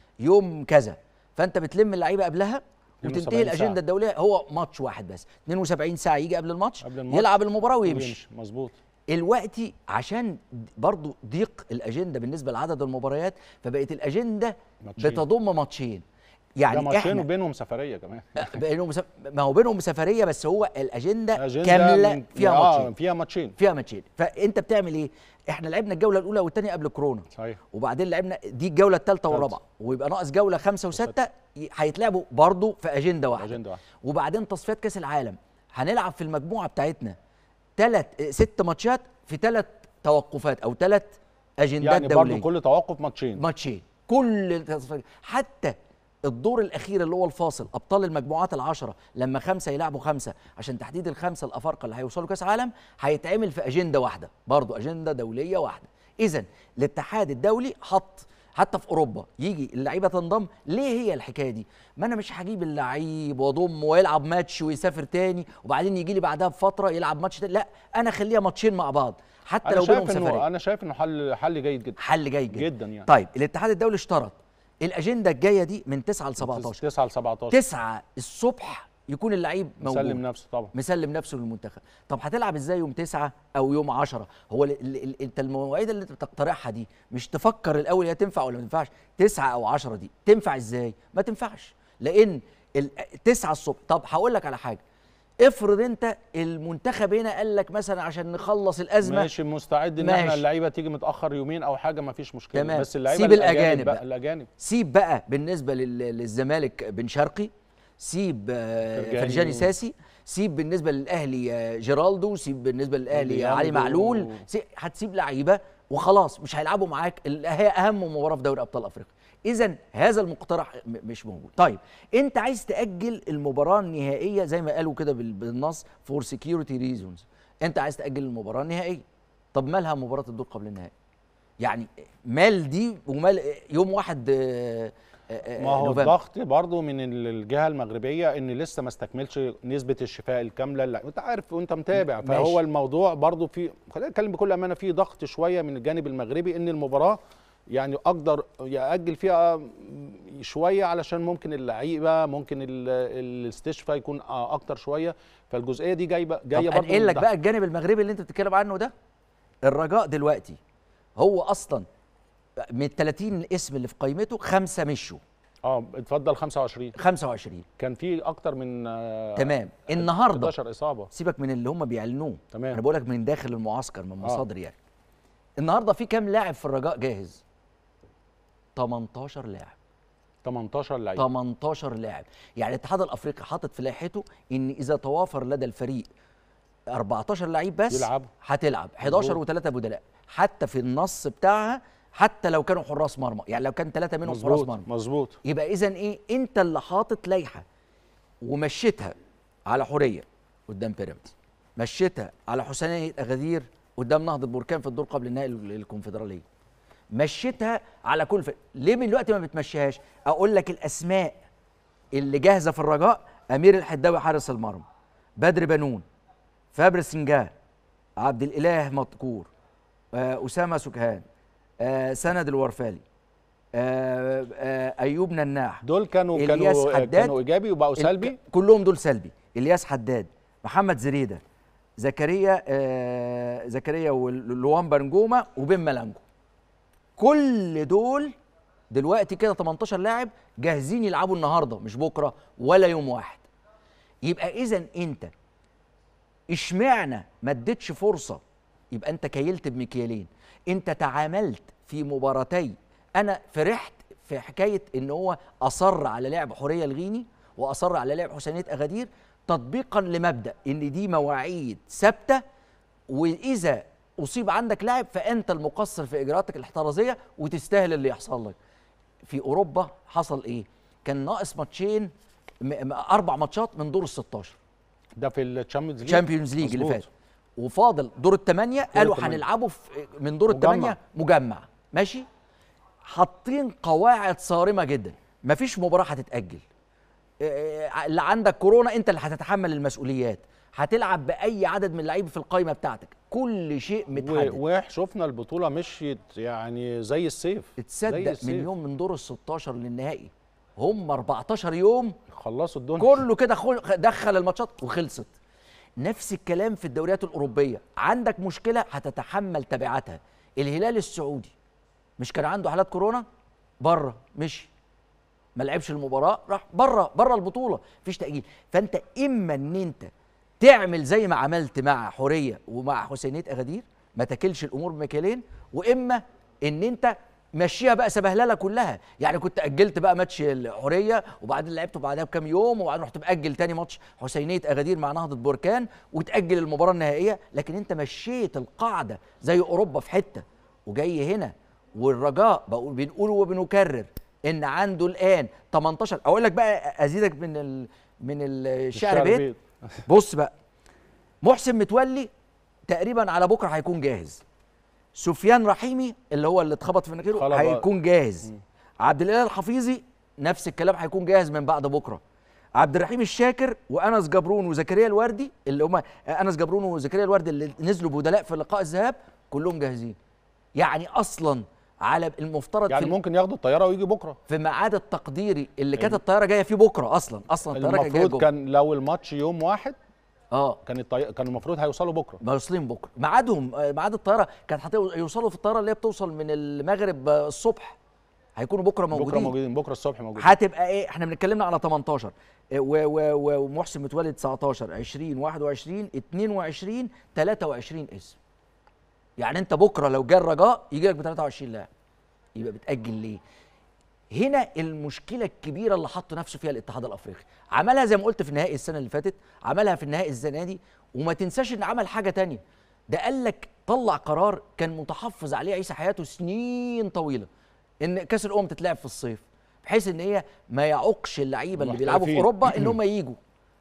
يوم كذا فانت بتلم اللعيبه قبلها 72 وتنتهي ساعة. الاجنده الدوليه هو ماتش واحد بس 72 ساعه يجي قبل الماتش, قبل الماتش يلعب المباراه ويمشي مظبوط الوقت عشان برضو ضيق الاجنده بالنسبه لعدد المباريات فبقت الاجنده ماتشين. بتضم ماتشين ده يعني ماتشين احنا وبينهم سفريه كمان بينهم مسف... ما هو بينهم سفريه بس هو الاجنده أجندة كامله من- فيها آه، ماتشين فيها ماتشين فيها ماتشين فانت بتعمل ايه احنا لعبنا الجوله الاولى والثانيه قبل كورونا صحيح وبعدين لعبنا دي الجوله الثالثه والرابعه ويبقى ناقص جوله خمسه وسته ي- هيتلعبوا برضه في اجنده واحده اجنده واحده وبعدين تصفيات كاس العالم هنلعب في المجموعه بتاعتنا ثلاث ست ماتشات في ثلاث توقفات او ثلاث اجندات يعني دوليه برضه كل توقف ماتشين ماتشين كل التصفيات حتى الدور الاخير اللي هو الفاصل ابطال المجموعات العشره لما خمسه يلعبوا خمسه عشان تحديد الخمسه الافارقه اللي هيوصلوا كاس عالم هيتعمل في اجنده واحده برضه اجنده دوليه واحده اذا الاتحاد الدولي حط حتى في اوروبا يجي اللعيبه تنضم ليه هي الحكايه دي ما انا مش هجيب اللعيب واضمه ويلعب ماتش ويسافر تاني وبعدين يجي لي بعدها بفتره يلعب ماتش تاني لا انا اخليها ماتشين مع بعض حتى انا لو بينهم شايف سفريه انه انا شايف انه حل حل جيد جدا حل جيد جدا جدا يعني طيب الاتحاد الدولي اشترط الاجنده الجايه دي من 9 ل 17 9 ل 17 9 الصبح يكون اللعيب موجود مسلم نفسه طبعا مسلم نفسه للمنتخب طب هتلعب ازاي يوم 9 او يوم 10 هو ال ال ال انت المواعيد اللي انت بتقترحها دي مش تفكر الاول هي تنفع ولا ما تنفعش 9 او 10 دي تنفع ازاي ما تنفعش لان ال 9 الصبح طب هقول لك على حاجه افرض انت المنتخب هنا قال لك مثلا عشان نخلص الازمه ماشي مستعد ان احنا ماشي. اللعيبه تيجي متاخر يومين او حاجه ما فيش مشكله تمام. بس اللعيبه سيب الأجانب بقى بقى. الاجانب سيب بقى بالنسبه لل- للزمالك بن شرقي سيب آه، فرجاني فرجاني و- ساسي سيب بالنسبه للاهلي آه، جيرالدو سيب بالنسبه للاهلي ديانج علي و- معلول سي- هتسيب لعيبه وخلاص مش هيلعبوا معاك ال- هي اهم مباراه في دوري ابطال افريقيا اذا هذا المقترح م- مش موجود طيب انت عايز تاجل المباراه النهائيه زي ما قالوا كده بال- بالنص فور سكيورتي ريزونز انت عايز تاجل المباراه النهائيه طب مالها مباراه الدور قبل النهائي يعني مال دي ومال يوم واحد آه، آه، آه، ما هو نوفمبر. الضغط برضو من ال- الجهه المغربيه ان لسه ما استكملش نسبه الشفاء الكامله اللي انت عارف وانت متابع ماشي. فهو الموضوع برضو في خلينا نتكلم بكل امانه في ضغط شويه من الجانب المغربي ان المباراه يعني اقدر ياجل فيها شويه علشان ممكن اللعيبه ممكن ال- الاستشفاء يكون اكتر شويه فالجزئيه دي جايبه جايه طب برضو انقل من لك الضغط. بقى الجانب المغربي اللي انت بتتكلم عنه ده الرجاء دلوقتي هو اصلا من ال 30 اسم اللي في قائمته خمسه مشوا اه اتفضل 25 25 كان في اكتر من آه، تمام النهارده 11 اصابه سيبك من اللي هم بيعلنوه تمام. انا بقول لك من داخل المعسكر من آه. مصادر يعني النهارده في كام لاعب في الرجاء جاهز 18 لاعب 18 لعيب 18 لاعب يعني الاتحاد الافريقي حاطط في لائحته ان اذا توافر لدى الفريق 14 لعيب بس يلعبوا. هتلعب 11 مظبوط. و3 بدلاء حتى في النص بتاعها حتى لو كانوا حراس مرمى يعني لو كان ثلاثه منهم حراس مظبوط مرمى مظبوط يبقى اذا ايه انت اللي حاطط لائحه ومشيتها على حوريه قدام بيراميدز مشيتها على حسينيه اغادير قدام نهضه بركان في الدور قبل النهائي الكونفدراليه مشيتها على كل فريق ليه من دلوقتي ما بتمشيهاش اقول لك الاسماء اللي جاهزه في الرجاء امير الحداوي حارس المرمى بدر بنون فابر سنجاه عبد الاله مذكور آه، اسامه سكهان آه، سند الورفالي آه، آه، ايوب نناح دول كانوا إلياس كانوا حداد. كانوا ايجابي وبقوا الك- سلبي كلهم دول سلبي الياس حداد محمد زريده زكريا آه زكريا ولوان بنجومه وبن ملانجو كل دول دلوقتي كده 18 لاعب جاهزين يلعبوا النهارده مش بكره ولا يوم واحد يبقى اذا انت اشمعنى ما اديتش فرصه يبقى انت كيلت بمكيالين انت تعاملت في مباراتي انا فرحت في حكايه ان هو اصر على لعب حوريه الغيني واصر على لعب حسينيه اغادير تطبيقا لمبدا ان دي مواعيد ثابته واذا اصيب عندك لاعب فانت المقصر في اجراءاتك الاحترازيه وتستاهل اللي يحصل لك في اوروبا حصل ايه كان ناقص ماتشين م- م- اربع ماتشات من دور ال 16 ده في الشامبيونز ليج تشامبيونز ليج اللي مظبوط. فات وفاضل دور الثمانيه قالوا الثمانية. هنلعبه في من دور مجمع. الثمانيه مجمع ماشي حاطين قواعد صارمه جدا مفيش مباراه هتتاجل إيه، اللي عندك كورونا انت اللي هتتحمل المسؤوليات هتلعب باي عدد من اللعيبه في القائمه بتاعتك كل شيء متحدد و- وشفنا البطوله مشيت يعني زي السيف زي تصدق من السيف. يوم من دور ال 16 للنهائي هم 14 يوم خلصوا الدنيا كله كده خل- دخل الماتشات وخلصت نفس الكلام في الدوريات الأوروبية عندك مشكلة هتتحمل تبعاتها الهلال السعودي مش كان عنده حالات كورونا بره مشي ما لعبش المباراة راح بره بره البطولة مفيش تأجيل فأنت إما إن أنت تعمل زي ما عملت مع حورية ومع حسينية أغادير ما تاكلش الأمور بمكيالين وإما إن أنت مشيها بقى سبهلله كلها يعني كنت اجلت بقى ماتش الحوريه وبعدين لعبته بعدها بكام يوم وبعدين رحت ماجل تاني ماتش حسينيه اغادير مع نهضه بركان وتاجل المباراه النهائيه لكن انت مشيت القاعده زي اوروبا في حته وجاي هنا والرجاء بقول بنقول وبنكرر ان عنده الان 18 اقول لك بقى ازيدك من ال من الشعر الشعر بيت بيت. بص بقى محسن متولي تقريبا على بكره هيكون جاهز سفيان رحيمي اللي هو اللي اتخبط في مناخيره خلاص. هيكون جاهز عبد الاله الحفيظي نفس الكلام هيكون جاهز من بعد بكره عبد الرحيم الشاكر وانس جبرون وزكريا الوردي اللي هم انس جبرون وزكريا الوردي اللي نزلوا بدلاء في لقاء الذهاب كلهم جاهزين يعني اصلا على المفترض يعني في, ممكن ياخدوا الطياره ويجي بكره في ميعاد التقديري اللي كانت الطياره جايه فيه بكره اصلا اصلا الطياره كانت جايه المفروض جوه. كان لو الماتش يوم واحد اه كان الطي... كان المفروض هيوصلوا بكره واصلين بكره ميعادهم آه، ميعاد الطياره كانت هيوصلوا في الطياره اللي هي بتوصل من المغرب آه، الصبح هيكونوا بكره موجودين بكره موجودين بكره الصبح موجودين هتبقى ايه احنا بنتكلمنا على 18 آه، و- و- و- ومحسن متولي 19 20 21 22 23 اسم يعني انت بكره لو جه الرجاء يجي لك ب 23 لاعب يبقى بتاجل ليه هنا المشكله الكبيره اللي حط نفسه فيها الاتحاد الافريقي عملها زي ما قلت في النهائي السنه اللي فاتت عملها في النهائي السنه دي وما تنساش ان عمل حاجه تانية ده قال لك طلع قرار كان متحفظ عليه عيسى حياته سنين طويله ان كاس الامم تتلعب في الصيف بحيث ان هي ما يعوقش اللعيبه اللي بيلعبوا في محترفين. اوروبا ان هم يجوا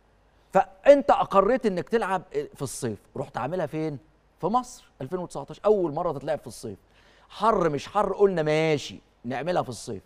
فانت اقريت انك تلعب في الصيف رحت عاملها فين في مصر 2019 اول مره تتلعب في الصيف حر مش حر قلنا ماشي نعملها في الصيف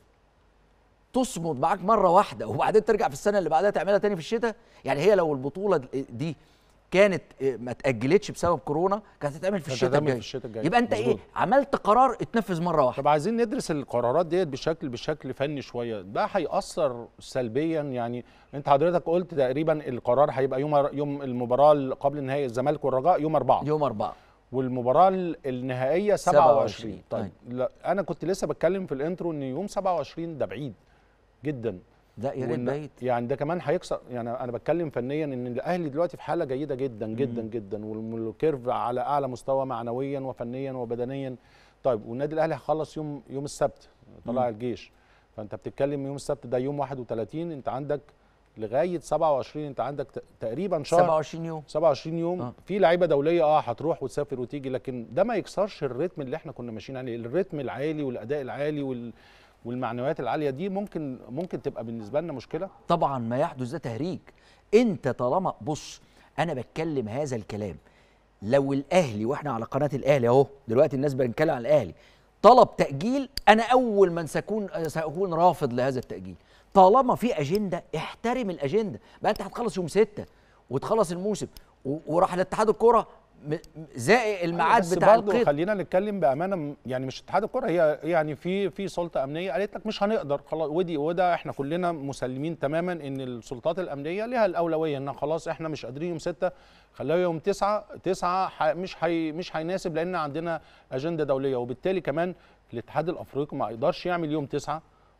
تصمد معاك مره واحده وبعدين ترجع في السنه اللي بعدها تعملها تاني في الشتاء يعني هي لو البطوله دي كانت ما اتاجلتش بسبب كورونا كانت هتتعمل في كانت الشتاء هتتعمل في الجاي الشتاء الجاي. يبقى انت ايه مظبوط. عملت قرار اتنفذ مره واحده طب عايزين ندرس القرارات ديت بشكل بشكل فني شويه ده هيأثر سلبيا يعني انت حضرتك قلت تقريبا القرار هيبقى يوم يوم المباراه اللي قبل النهائي الزمالك والرجاء يوم أربعة يوم أربعة والمباراه النهائيه 27. 27 طيب أيوة. لا انا كنت لسه بتكلم في الانترو ان يوم 27 ده بعيد جدا لا يا ريت وإن- بعيد يعني ده كمان هيكسر يعني انا بتكلم فنيا ان الاهلي دلوقتي في حاله جيده جدا جدا مم. جدا والكيرف على اعلى مستوى معنويا وفنيا وبدنيا طيب والنادي الاهلي هيخلص يوم يوم السبت طلع مم. الجيش فانت بتتكلم يوم السبت ده يوم 31 انت عندك لغايه 27 انت عندك ت- تقريبا شهر 27 يوم 27 يوم آه. آه. في لعيبه دوليه اه هتروح وتسافر وتيجي لكن ده ما يكسرش الريتم اللي احنا كنا ماشيين عليه الريتم العالي والاداء العالي وال والمعنويات العاليه دي ممكن ممكن تبقى بالنسبه لنا مشكله طبعا ما يحدث ده تهريج انت طالما بص انا بتكلم هذا الكلام لو الاهلي واحنا على قناه الاهلي اهو دلوقتي الناس بنتكلم عن الاهلي طلب تاجيل انا اول من ساكون ساكون رافض لهذا التاجيل طالما في اجنده احترم الاجنده بقى انت هتخلص يوم ستة وتخلص الموسم و- وراح لاتحاد الكوره م- م- زائق الميعاد بس بتاع برضه القيد خلينا نتكلم بامانه م- يعني مش اتحاد الكره هي يعني في في سلطه امنيه قالت لك مش هنقدر خلاص ودي وده احنا كلنا مسلمين تماما ان السلطات الامنيه ليها الاولويه ان خلاص احنا مش قادرين يوم ستة خلوها يوم تسعة تسعة ح- مش حي مش هيناسب لان عندنا اجنده دوليه وبالتالي كمان الاتحاد الافريقي ما يقدرش يعمل يوم تسعة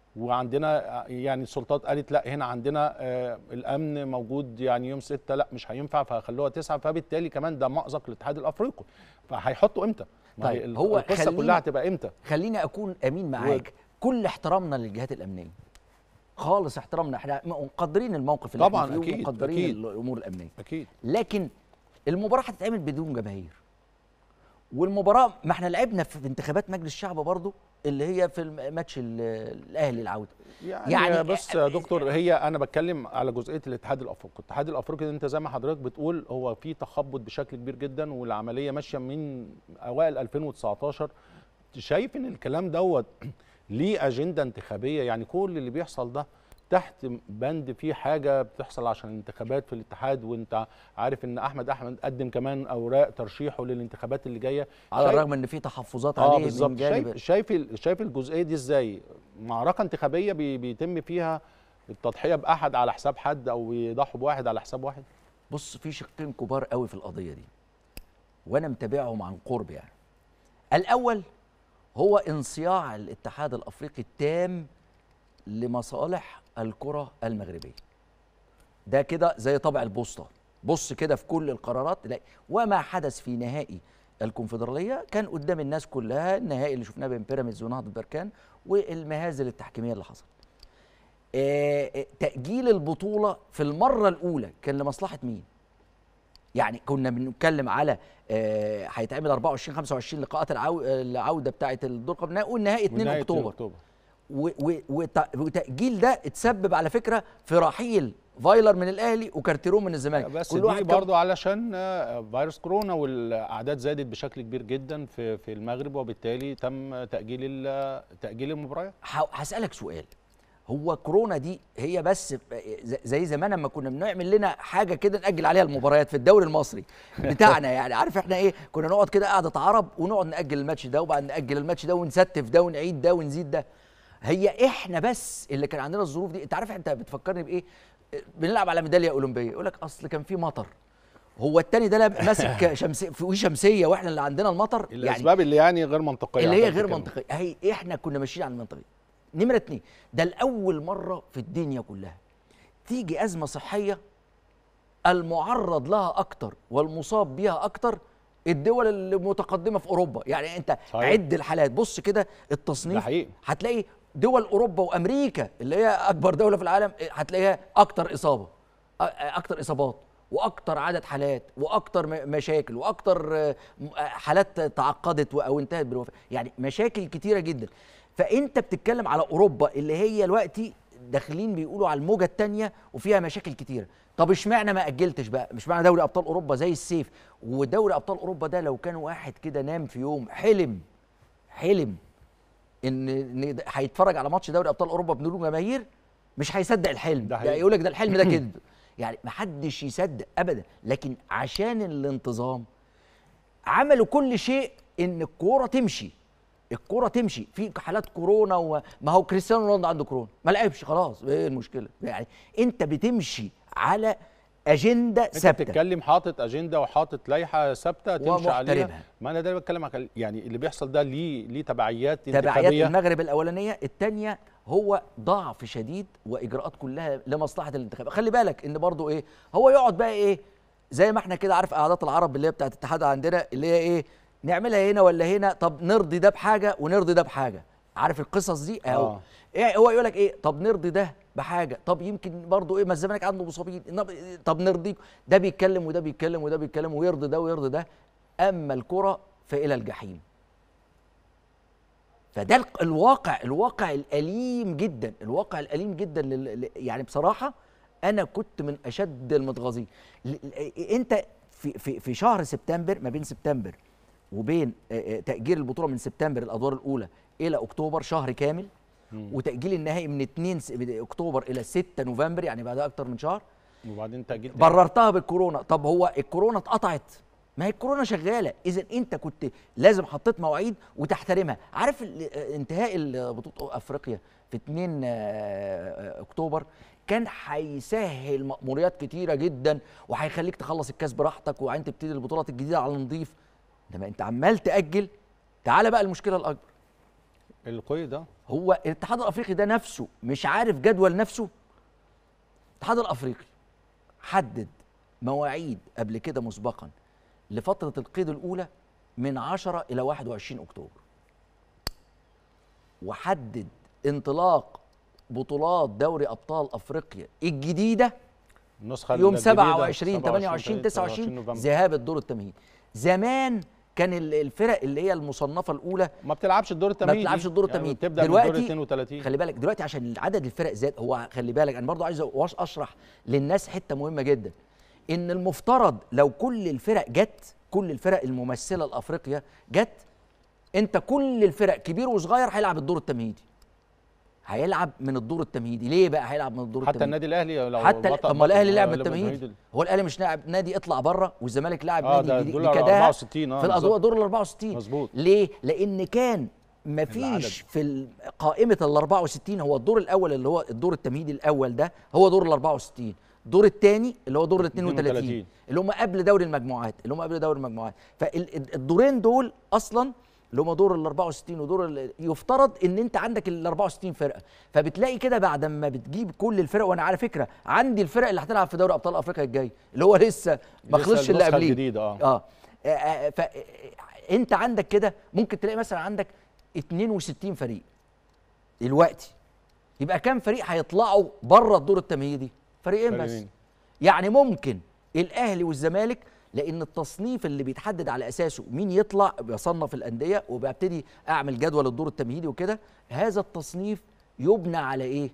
وعندنا يعني السلطات قالت لا هنا عندنا آه الامن موجود يعني يوم ستة لا مش هينفع فخلوها تسعة فبالتالي كمان ده مأزق الاتحاد الافريقي فهيحطوا امتى؟ ما هي طيب، ال- هو القصه خلينا- كلها هتبقى امتى؟ خليني اكون امين معاك كل احترامنا للجهات الامنيه خالص احترامنا احنا مقدرين الموقف اللي طبعاً، احنا فيه أكيد، ومقدرين أكيد. الامور الامنيه اكيد لكن المباراه هتتعمل بدون جماهير والمباراه ما احنا لعبنا في انتخابات مجلس الشعب برضو اللي هي في الم- ماتش ال- الاهلي العوده يعني, يعني- يعني بص يا دكتور هي انا بتكلم على جزئيه الاتحاد الافريقي، الاتحاد الافريقي ده انت زي ما حضرتك بتقول هو في تخبط بشكل كبير جدا والعمليه ماشيه من اوائل 2019 شايف ان الكلام دوت ليه اجنده انتخابيه يعني كل اللي بيحصل ده تحت بند فيه حاجه بتحصل عشان الانتخابات في الاتحاد وانت عارف ان احمد احمد قدم كمان اوراق ترشيحه للانتخابات اللي جايه على شايف- الرغم ان في تحفظات اه عليه بالظبط من جانب شايف شايف ال- شايف الجزئيه دي ازاي معركه انتخابيه بي بيتم فيها التضحيه باحد على حساب حد او يضحوا بواحد على حساب واحد بص في شقين كبار قوي في القضيه دي وانا متابعهم عن قرب يعني الاول هو انصياع الاتحاد الافريقي التام لمصالح الكره المغربيه ده كده زي طبع البوسطه بص كده في كل القرارات تلاقي وما حدث في نهائي الكونفدراليه كان قدام الناس كلها النهائي اللي شفناه بين بيراميدز ونهضه بركان والمهازل التحكيميه اللي حصلت آه، آه، تأجيل البطولة في المرة الأولى كان لمصلحة مين؟ يعني كنا بنتكلم على آه، هيتعمل 24 25 لقاءات العو... العودة بتاعة الدور قبل النهائي والنهائي 2 ونهاية أكتوبر اكتوبر و... و... وت... وتأجيل ده اتسبب على فكرة في رحيل فايلر من الأهلي وكارتيرون من الزمالك بس كل دي واحد كان- برضو علشان آه، فيروس كورونا والاعداد زادت بشكل كبير جدا في في المغرب وبالتالي تم تاجيل ال- تاجيل المباريات ه- هسألك سؤال هو كورونا دي هي بس ز- زي زمان لما كنا بنعمل لنا حاجه كده ناجل عليها المباريات في الدوري المصري بتاعنا يعني عارف احنا ايه كنا نقعد كده قعده عرب ونقعد ناجل الماتش ده وبعد ناجل الماتش ده ونستف ده ونعيد ده ونزيد ده هي احنا بس اللي كان عندنا الظروف دي انت عارف انت بتفكرني بايه بنلعب على ميداليه اولمبيه يقول لك اصل كان في مطر هو التاني ده لاب- ماسك شمسيه في شمسيه واحنا اللي عندنا المطر الاسباب اللي يعني غير منطقيه اللي هي حضرتك غير بتتكلم. منطقيه هي احنا كنا ماشيين على المنطقيه نمره اتنين ده لاول مره في الدنيا كلها تيجي ازمه صحيه المعرض لها اكتر والمصاب بيها اكتر الدول المتقدمه في اوروبا يعني انت صحيح. عد الحالات بص كده ده التصنيف حقيقي هتلاقي دول اوروبا وامريكا اللي هي اكبر دوله في العالم هتلاقيها اكتر اصابه أ- اكتر اصابات واكتر عدد حالات واكتر م- مشاكل واكتر آه، م- آه، حالات تعقدت و- او انتهت بالوفاه يعني مشاكل كتيره جدا فانت بتتكلم على اوروبا اللي هي دلوقتي داخلين بيقولوا على الموجه الثانيه وفيها مشاكل كتيره طب اشمعنى ما اجلتش بقى مش معنى دوري ابطال اوروبا زي السيف ودوري ابطال اوروبا ده لو كان واحد كده نام في يوم حلم حلم ان ان ده- هيتفرج على ماتش دوري ابطال اوروبا بدون جماهير مش هيصدق الحلم ده ده حقيقي. يقول لك ده الحلم ده كذب يعني محدش يصدق ابدا لكن عشان الانتظام عملوا كل شيء ان الكوره تمشي الكوره تمشي في حالات كورونا وما هو كريستيانو رونالدو عنده كورونا ما لعبش خلاص ايه المشكله يعني انت بتمشي على اجنده انت ثابته بتتكلم حاطط اجنده وحاطط لائحه ثابته تمشي عليها ومحترمها. ما انا ده اللي بتكلم عن يعني اللي بيحصل ده ليه ليه تبعيات تبعيات انتخابيه المغرب الاولانيه الثانيه هو ضعف شديد واجراءات كلها لمصلحه الانتخاب خلي بالك ان برضو ايه هو يقعد بقى ايه زي ما احنا كده عارف قعدات العرب اللي هي بتاعت الاتحاد عندنا اللي هي ايه نعملها هنا ولا هنا طب نرضي ده بحاجه ونرضي ده بحاجه عارف القصص دي اهو آه. إيه هو يقول لك ايه طب نرضي ده بحاجه طب يمكن برضو ايه ما الزمالك عنده مصابين نب- طب نرضيك ده بيتكلم وده بيتكلم وده بيتكلم ويرضي ده ويرضي ده اما الكره فالى الجحيم فده الق- الواقع الواقع الاليم جدا الواقع الاليم جدا لل... ل- يعني بصراحه انا كنت من اشد المتغاظين ل- ل- انت في في في شهر سبتمبر ما بين سبتمبر وبين آه، آه، تاجيل البطوله من سبتمبر الادوار الاولى الى اكتوبر شهر كامل وتاجيل النهائي من 2 س- اكتوبر الى 6 نوفمبر يعني بعدها اكتر من شهر وبعدين تاجيل تاني. بررتها بالكورونا طب هو الكورونا اتقطعت ما هي الكورونا شغاله اذا انت كنت لازم حطيت مواعيد وتحترمها عارف ال- آه، انتهاء ال- بطوله افريقيا في 2 آه، آه، اكتوبر كان هيسهل مأموريات كتيره جدا وهيخليك تخلص الكاس براحتك وبعدين تبتدي البطولات الجديده على نضيف انما انت عمال تاجل تعالى بقى المشكله الاكبر القيد ده هو الاتحاد الافريقي ده نفسه مش عارف جدول نفسه الاتحاد الافريقي حدد مواعيد قبل كده مسبقا لفتره القيد الاولى من 10 الى 21 اكتوبر وحدد انطلاق بطولات دوري ابطال افريقيا الجديده النسخه يوم الجديدة 27 28 29 29 نوفمبر. ذهاب الدور التمهيدي زمان كان ال- الفرق اللي هي المصنفه الاولى ما بتلعبش الدور ما التمهيدي بتلعبش الدور يعني التمهيدي بتبدا من الدور دلوقتي 32 خلي بالك دلوقتي عشان عدد الفرق زاد هو خلي بالك انا برضو عايز أوش- اشرح للناس حته مهمه جدا ان المفترض لو كل الفرق جت كل الفرق الممثله لافريقيا جت انت كل الفرق كبير وصغير هيلعب الدور التمهيدي هيلعب من الدور التمهيدي ليه بقى هيلعب من الدور حتى التمهيدي النادي الاهلي لو حتى بطل- طب ما الاهلي بطل- لعب غلب بالتمهيدي التمهيدي. هو الاهلي مش لاعب نادي اطلع بره والزمالك لاعب اه نادي ده جديد دول لكداها 64 اه في الادوار بالظبط. دور ال 64 مظبوط. ليه؟ لان كان مفيش العدد. في ال- قائمه ال 64 هو الدور الاول اللي هو الدور التمهيدي الاول ده هو دور ال 64 الدور الثاني اللي هو دور ال 32 32. اللي هم قبل دوري المجموعات اللي هم قبل دوري المجموعات فالدورين دول اصلا اللي هم دور ال 64 ودور ال- يفترض ان انت عندك ال 64 فرقه فبتلاقي كده بعد ما بتجيب كل الفرق وانا على فكره عندي الفرق اللي هتلعب في دوري ابطال افريقيا الجاي اللي هو لسه ما لسه خلصش اللي النسخة قبليه الجديدة، آه. اه آه، آه، ف انت عندك كده ممكن تلاقي مثلا عندك 62 فريق دلوقتي يبقى كام فريق هيطلعوا بره الدور التمهيدي فريقين بس فريقين. يعني ممكن الاهلي والزمالك لان التصنيف اللي بيتحدد على اساسه مين يطلع بيصنف الانديه وببتدي اعمل جدول الدور التمهيدي وكده هذا التصنيف يبنى على ايه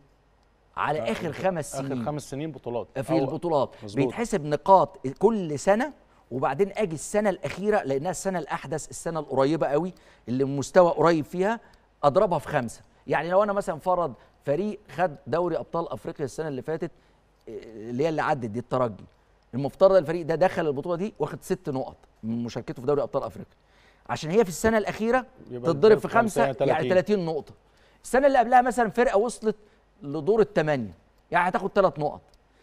على اخر خمس سنين اخر خمس سنين بطولات في أو- البطولات مظبوط. بيتحسب نقاط كل سنه وبعدين اجي السنه الاخيره لانها السنه الاحدث السنه القريبه قوي اللي المستوى قريب فيها اضربها في خمسه يعني لو انا مثلا فرض فريق خد دوري ابطال افريقيا السنه اللي فاتت إيه، اللي هي اللي عدت دي الترجي المفترض الفريق ده دخل البطوله دي واخد ست نقط من مشاركته في دوري ابطال افريقيا عشان هي في السنه الاخيره يبقى تتضرب في في خمسة خمسه يعني يعني 30. 30 نقطه السنه اللي قبلها مثلا فرقه وصلت لدور الثمانيه يعني هتاخد ثلاث نقط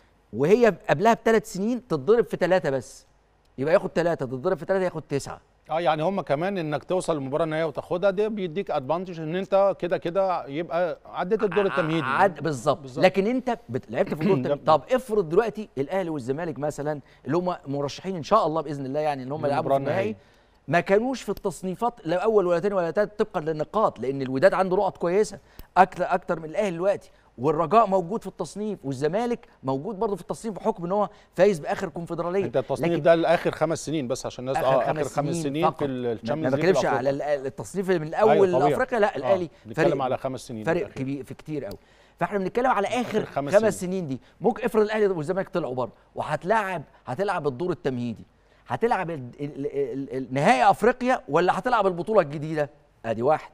وهي قبلها بثلاث سنين تتضرب في ثلاثه بس يبقى ياخد ثلاثه تتضرب في ثلاثه ياخد تسعه اه يعني هم كمان انك توصل للمباراه النهائيه وتاخدها ده بيديك ادفانتج ان انت كده كده يبقى عديت الدور التمهيدي عد بالظبط بالظبط. لكن انت بت- لعبت في الدور التمهيدي ده- طب افرض دلوقتي الاهلي والزمالك مثلا اللي هم مرشحين ان شاء الله باذن الله يعني ان هم يلعبوا في للمباراة النهائي النهائية. ما كانوش في التصنيفات لا اول ولا ثاني ولا ثالث طبقا للنقاط لان الوداد عنده نقط كويسه اكتر اكتر من الاهلي دلوقتي والرجاء موجود في التصنيف والزمالك موجود برضه في التصنيف بحكم ان هو فايز باخر كونفدراليه انت التصنيف لكن ده لاخر خمس سنين بس عشان الناس اه اخر خمس سنين فقط. في ما- الشامبيونز ما بتكلمش على ال- التصنيف من الاول أيوة أيوة طبيعي. لافريقيا لا آه، الاهلي بنتكلم على خمس سنين فرق بالتأخير. كبير في كتير قوي فاحنا بنتكلم على اخر خمس خمس, سنين. خمس سنين دي ممكن افرض الاهلي والزمالك طلعوا بره وهتلاعب هتلعب الدور التمهيدي هتلعب ال- ال- ال- ال- نهائي افريقيا ولا هتلعب البطوله الجديده ادي واحد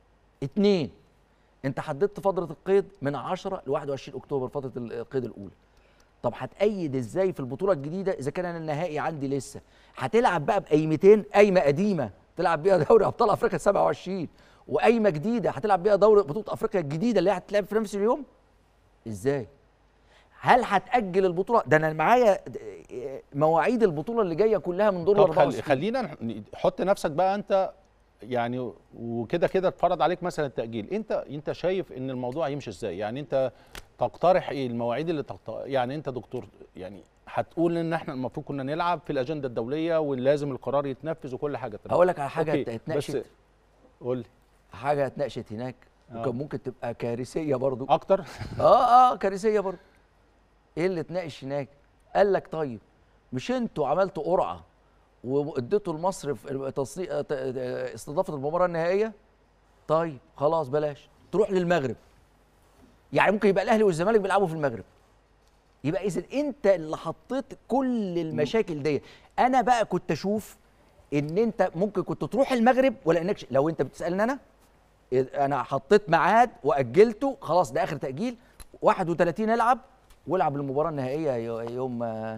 اتنين انت حددت فتره القيد من 10 ل 21 اكتوبر فتره القيد الاولى طب هتأيد ازاي في البطوله الجديده اذا كان انا النهائي عندي لسه هتلعب بقى بقيمتين قايمه قديمه تلعب بيها دوري ابطال افريقيا 27 وقايمه جديده هتلعب بيها دوري بطوله افريقيا الجديده اللي هي هتتلعب في نفس اليوم ازاي هل هتأجل البطوله ده انا معايا مواعيد البطوله اللي جايه كلها من دور ال طب خل... 24 خلينا نح- حط نفسك بقى انت يعني وكده كده اتفرض عليك مثلا التاجيل انت انت شايف ان الموضوع يمشي ازاي يعني انت تقترح ايه المواعيد اللي تقترح يعني انت دكتور يعني هتقول ان احنا المفروض كنا نلعب في الاجنده الدوليه ولازم القرار يتنفذ وكل حاجه تمام هقول لك على حاجه أوكي، اتناقشت بس قول لي حاجه اتناقشت هناك آه. وكان ممكن تبقى كارثيه برضو اكتر اه اه كارثيه برضو ايه اللي اتناقش هناك قال لك طيب مش انتوا عملتوا قرعه واديتوا لمصر في تصنيع آه، ت- آه، استضافه المباراه النهائيه طيب خلاص بلاش تروح للمغرب يعني ممكن يبقى الاهلي والزمالك بيلعبوا في المغرب يبقى اذا انت اللي حطيت كل المشاكل دي انا بقى كنت اشوف ان انت ممكن كنت تروح المغرب ولا انك لو انت بتسالني انا إذ- انا حطيت ميعاد واجلته خلاص ده اخر تاجيل 31 العب والعب المباراه النهائيه يو- يوم آه،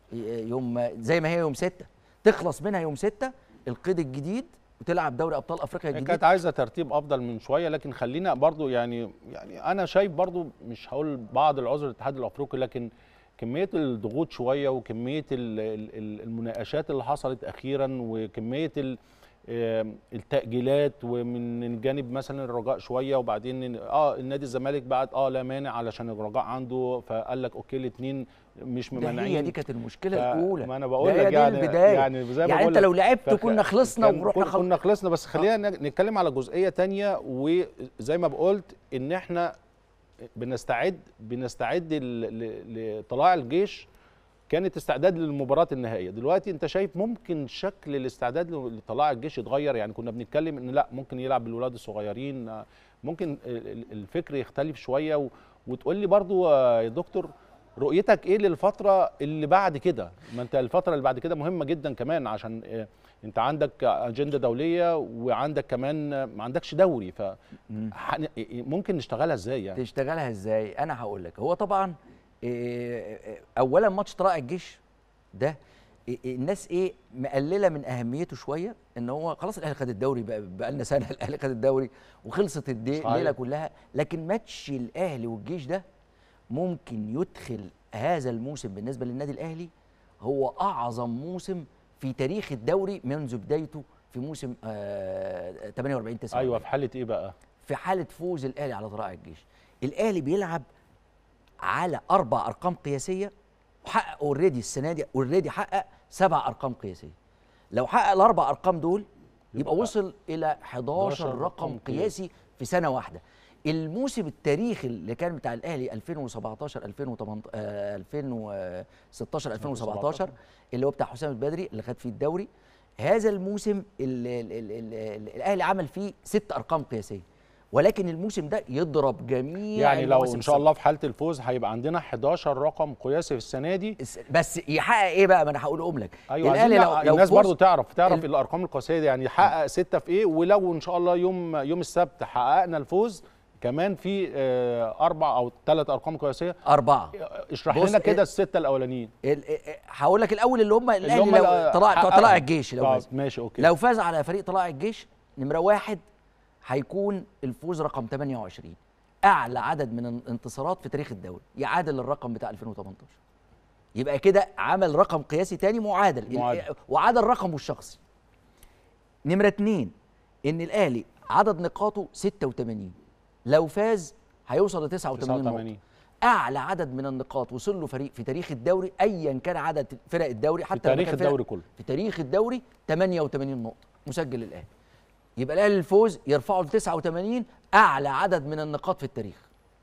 يوم آه، زي ما هي يوم 6 تخلص منها يوم 6 القيد الجديد وتلعب دوري ابطال افريقيا هي الجديد كانت عايزه ترتيب افضل من شويه لكن خلينا برضو يعني يعني انا شايف برضو مش هقول بعض العذر الاتحاد الافريقي لكن كميه الضغوط شويه وكميه ال- ال- ال- المناقشات اللي حصلت اخيرا وكميه ال- آم، التاجيلات ومن جانب مثلا الرجاء شويه وبعدين اه النادي الزمالك بعد اه لا مانع علشان الرجاء عنده فقال لك اوكي الاثنين مش ده ممانعين هي دي كانت المشكله ف- الاولى ما انا بقول ده هي لك دي يعني البدايه يعني زي ما يعني بقول انت لك لو لعبت فخ- كنا خلصنا كان- ورحنا كن- خل... كنا خلصنا بس خلينا نج- نتكلم على جزئيه تانية وزي ما بقولت ان احنا بنستعد بنستعد ل- ل- لطلاع الجيش كانت استعداد للمباراه النهائيه دلوقتي انت شايف ممكن شكل الاستعداد ل- لطلاع الجيش يتغير يعني كنا بنتكلم ان لا ممكن يلعب بالولاد الصغيرين آه، ممكن ال- ال- الفكر يختلف شويه و- وتقول لي برضو آه، يا دكتور رؤيتك ايه للفتره اللي بعد كده ما انت الفتره اللي بعد كده مهمه جدا كمان عشان آه، انت عندك اجنده دوليه وعندك كمان آه، ما عندكش دوري ف مم. حن- ممكن نشتغلها ازاي يعني تشتغلها ازاي انا هقول لك هو طبعا إيه، إيه، اولا ماتش طلائع الجيش ده إيه، إيه، الناس ايه مقلله من اهميته شويه ان هو خلاص الاهلي خد الدوري بقى, بقى لنا سنه الاهلي خد الدوري وخلصت الدي- صحيح. الليله كلها لكن ماتش الاهلي والجيش ده ممكن يدخل هذا الموسم بالنسبه للنادي الاهلي هو اعظم موسم في تاريخ الدوري منذ بدايته في موسم آه 48 49 ايوه في حاله ايه بقى في حاله فوز الاهلي على طلائع الجيش الاهلي بيلعب على اربع ارقام قياسيه وحقق اوريدي السنه دي اوريدي حقق سبع ارقام قياسيه لو حقق الاربع ارقام دول يبقى يبقى وصل الى 11 11 رقم رقم قياسي في سنه واحده الموسم التاريخي اللي كان بتاع الاهلي 2017 2018 آه، 2016 2017 اللي هو بتاع حسام البدري اللي خد فيه الدوري هذا الموسم ال- ال- ال- ال- ال- الاهلي عمل فيه ست ارقام قياسيه ولكن الموسم ده يضرب جميع يعني لو المواسم ان شاء السابقة. الله في حاله الفوز هيبقى عندنا 11 رقم قياسي في السنه دي الس- بس يحقق ايه بقى ما انا هقولهم لك ايوه الاهلي عايزين لو لا- لو الناس فوز- برضو تعرف تعرف ال- الارقام القياسيه دي يعني يحقق ستة في ايه ولو ان شاء الله يوم يوم السبت حققنا الفوز كمان في آه، اربع او ثلاث ارقام قياسيه اربعه اشرح بص، لنا ال- كده السته الاولانيين ال- ال- هقول لك الاول اللي هم اللي الاهلي هم لو ال- طلع حققهم. طلع الجيش لو طب فاز ماشي اوكي لو فاز على فريق طلائع الجيش نمره واحد هيكون الفوز رقم 28 اعلى عدد من الانتصارات في تاريخ الدوري يعادل الرقم بتاع 2018 يبقى كده عمل رقم قياسي تاني معادل معادل. وعادل رقمه الشخصي نمره اتنين ان الاهلي عدد نقاطه 86 لو فاز هيوصل ل 89 نقطه 89 اعلى عدد من النقاط وصل له فريق في تاريخ الدوري ايا كان عدد فرق الدوري حتى في لما تاريخ كان فرق- الدوري كله في تاريخ الدوري 88 نقطه مسجل الاهلي يبقى الاهلي الفوز يرفعه ل 89 اعلى عدد من النقاط في التاريخ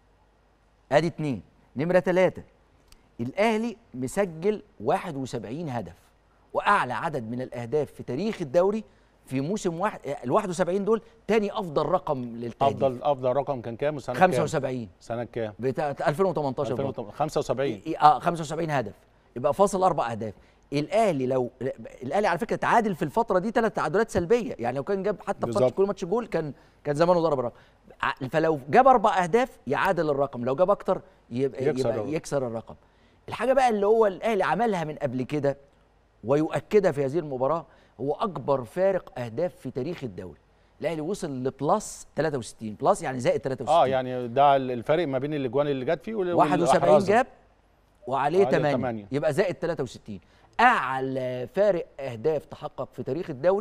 ادي اتنين نمره ثلاثة الاهلي مسجل 71 هدف واعلى عدد من الاهداف في تاريخ الدوري في موسم واحد ال 71 دول تاني افضل رقم للتهديف افضل افضل رقم كان كام وسنه كام 75 سنه كام بتاع 2018 برضه. 2008 75 اه 75 هدف يبقى فاصل اربع اهداف الاهلي لو الاهلي على فكره تعادل في الفتره دي ثلاث تعادلات سلبيه يعني لو كان جاب حتى في بالظبط. ماتش كل ماتش جول كان كان زمانه ضرب الرقم ع- فلو جاب اربع اهداف يعادل الرقم لو جاب اكتر يبقى يكسر يبقى الرقم. يكسر الرقم الحاجه بقى اللي هو الاهلي عملها من قبل كده ويؤكدها في هذه المباراه هو اكبر فارق اهداف في تاريخ الدوري الاهلي وصل لبلس 63 بلس يعني زائد 63 اه يعني ده الفرق ما بين الاجوان اللي جت فيه وال- 71 والأحراز. جاب وعليه وعليه 8 تمانية. يبقى زائد 63 اعلى فارق اهداف تحقق في تاريخ الدوري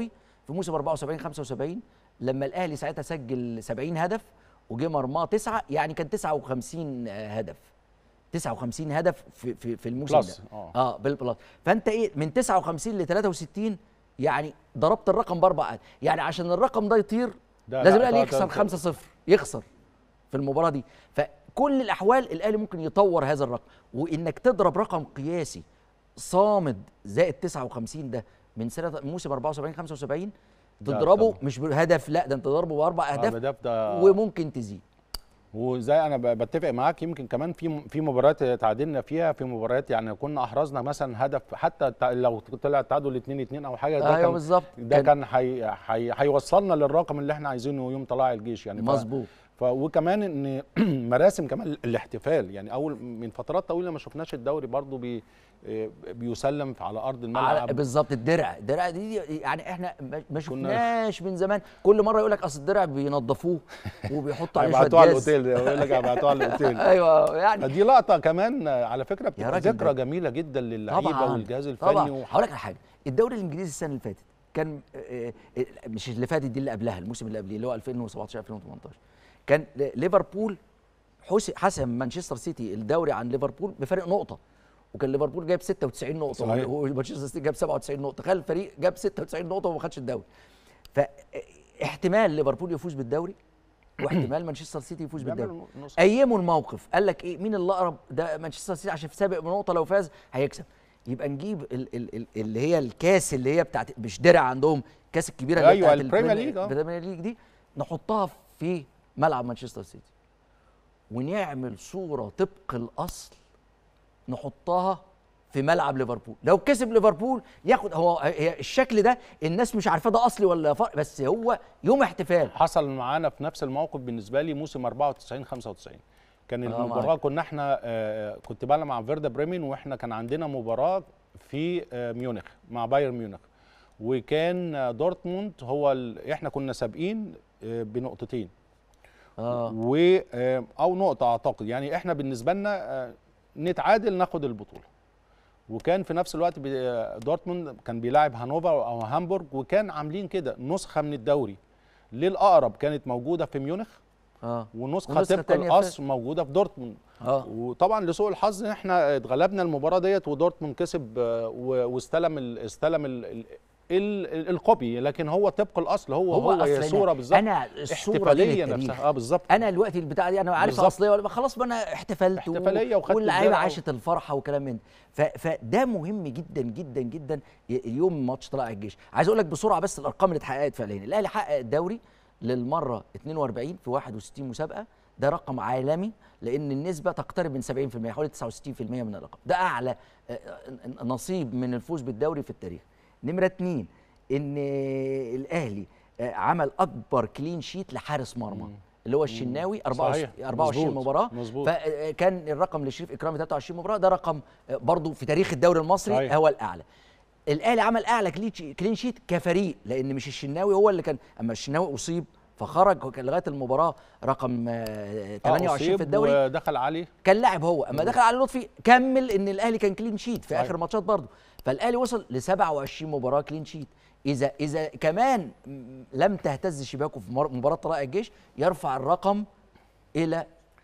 في موسم 74 75 لما الاهلي ساعتها سجل 70 هدف وجه مرماه تسعه يعني كان 59 هدف 59 هدف في في, في الموسم بلس، ده آه. اه بالبلس فانت ايه من 59 ل 63 يعني ضربت الرقم باربع يعني عشان الرقم ده يطير ده لازم لا، الاهلي ده- ده- يخسر 5-0 يخسر في المباراه دي فكل الاحوال الاهلي ممكن يطور هذا الرقم وانك تضرب رقم قياسي صامد زائد 59 ده من سنه موسم 74 75 تضربه طبعا. مش بهدف لا ده انت تضربه باربع اهداف اهداف ده وممكن تزيد وزي انا ب- بتفق معاك يمكن كمان في في مباريات تعادلنا فيها في مباريات يعني كنا احرزنا مثلا هدف حتى تع- لو طلع التعادل 2 2 او حاجه ده ايوه كان بالظبط ده كان هي- هي- هيوصلنا للرقم اللي احنا عايزينه يوم طلائع الجيش يعني ف- مظبوط ف وكمان ان مراسم كمان الاحتفال يعني اول من فترات طويله ما شفناش الدوري برضو بي آه، بيسلم على ارض على الملعب بالظبط الدرع الدرع دي يعني احنا ما- ما شفناش من زمان كل مره يقول لك اصل الدرع بينظفوه وبيحطوا عليه شويه هيبعتوه على جاز الاوتيل يقول لك هيبعتوه على الاوتيل ايوه يعني دي لقطه كمان آه، على فكره يا بتبقى راجل ذكرى ده- جميله جدا للعيبه طبعا والجهاز الفني طبعا وح- هقول لك على حاجه الدوري الانجليزي السنه اللي فاتت كان آه، آه، مش اللي فاتت دي اللي قبلها الموسم اللي قبليه اللي هو 2017 2018 كان ليفربول حس- حسم مانشستر سيتي الدوري عن ليفربول بفرق نقطه وكان ليفربول جايب 96 نقطه صحيح. ومانشستر سيتي جاب 97 نقطه تخيل الفريق جاب 96 نقطه وما خدش الدوري فاحتمال ليفربول يفوز بالدوري واحتمال مانشستر سيتي يفوز بالدوري بيعملوا نص ايموا الموقف قال لك ايه مين اللي اقرب ده مانشستر سيتي عشان سابق بنقطه لو فاز هيكسب يبقى نجيب ال ال ال اللي هي الكاس اللي هي بتاعت مش درع عندهم الكاس الكبيره اللي هي أيوة، بتاعت البريمير البريمير- ليج، آه. البريمير ليج دي نحطها في ملعب مانشستر سيتي ونعمل صوره طبق الاصل نحطها في ملعب ليفربول لو كسب ليفربول ياخد هو هي الشكل ده الناس مش عارفه ده اصلي ولا فرق بس هو يوم احتفال حصل معانا في نفس الموقف بالنسبه لي موسم 94 95 كان آه، المباراه معاك. كنا احنا آه، كنت بلعب مع فيردا بريمن واحنا كان عندنا مباراه في آه، ميونخ مع بايرن ميونخ وكان آه، دورتموند هو ال... احنا كنا سابقين آه، بنقطتين اه و آه، او نقطه اعتقد يعني احنا بالنسبه لنا آه، نتعادل ناخد البطوله وكان في نفس الوقت بي- آه، دورتموند كان بيلاعب هانوفر او هامبورج وكان عاملين كده نسخه من الدوري للاقرب كانت موجوده في ميونخ اه ونسخه ونسخة طبق تانية في- الاصل موجوده في دورتموند اه وطبعا لسوء الحظ ان احنا اتغلبنا المباراه ديت ودورتموند كسب آه، و- واستلم ال استلم ال ال ال القبي لكن هو طبق الاصل هو هو, هو هي أصل أنا- صوره بالظبط انا الصوره دي احتفاليه للتاريخ. نفسها اه بالظبط انا دلوقتي البتاع دي انا عارف بالظبط. اصليه ولا خلاص ما انا احتفلت و- احتفالية وخدت واللعيبه الدرع و- عاشت الفرحه وكلام من ده. ف... فده مهم جدا جدا جدا ي- اليوم ماتش طلائع الجيش عايز اقول لك بسرعه بس الارقام اللي اتحققت فعليا الاهلي حقق الدوري للمره 42 في 61 مسابقه ده رقم عالمي لان النسبه تقترب من 70% حوالي 69% من الرقم ده اعلى آه، آه، نصيب من الفوز بالدوري في التاريخ نمره اتنين ان الاهلي آه، عمل اكبر كلين شيت لحارس مرمى اللي هو الشناوي 24 صحيح. 24 مظبوط. مباراه مظبوط. فكان الرقم لشريف اكرامي 23 مباراه ده رقم آه، برضو في تاريخ الدوري المصري صحيح. هو الاعلى الاهلي عمل اعلى كلين شي- كلين شيت كفريق لان مش الشناوي هو اللي كان اما الشناوي اصيب فخرج هو كان لغايه المباراه رقم آه، 28 أصيب في الدوري ودخل علي كان لاعب هو اما دخل علي لطفي كمل ان الاهلي كان كلين شيت في صحيح. اخر ماتشات برضه فالاهلي وصل ل 27 مباراه كلين شيت اذا اذا كمان م- لم تهتز شباكه في مر- مباراه طلائع الجيش يرفع الرقم الى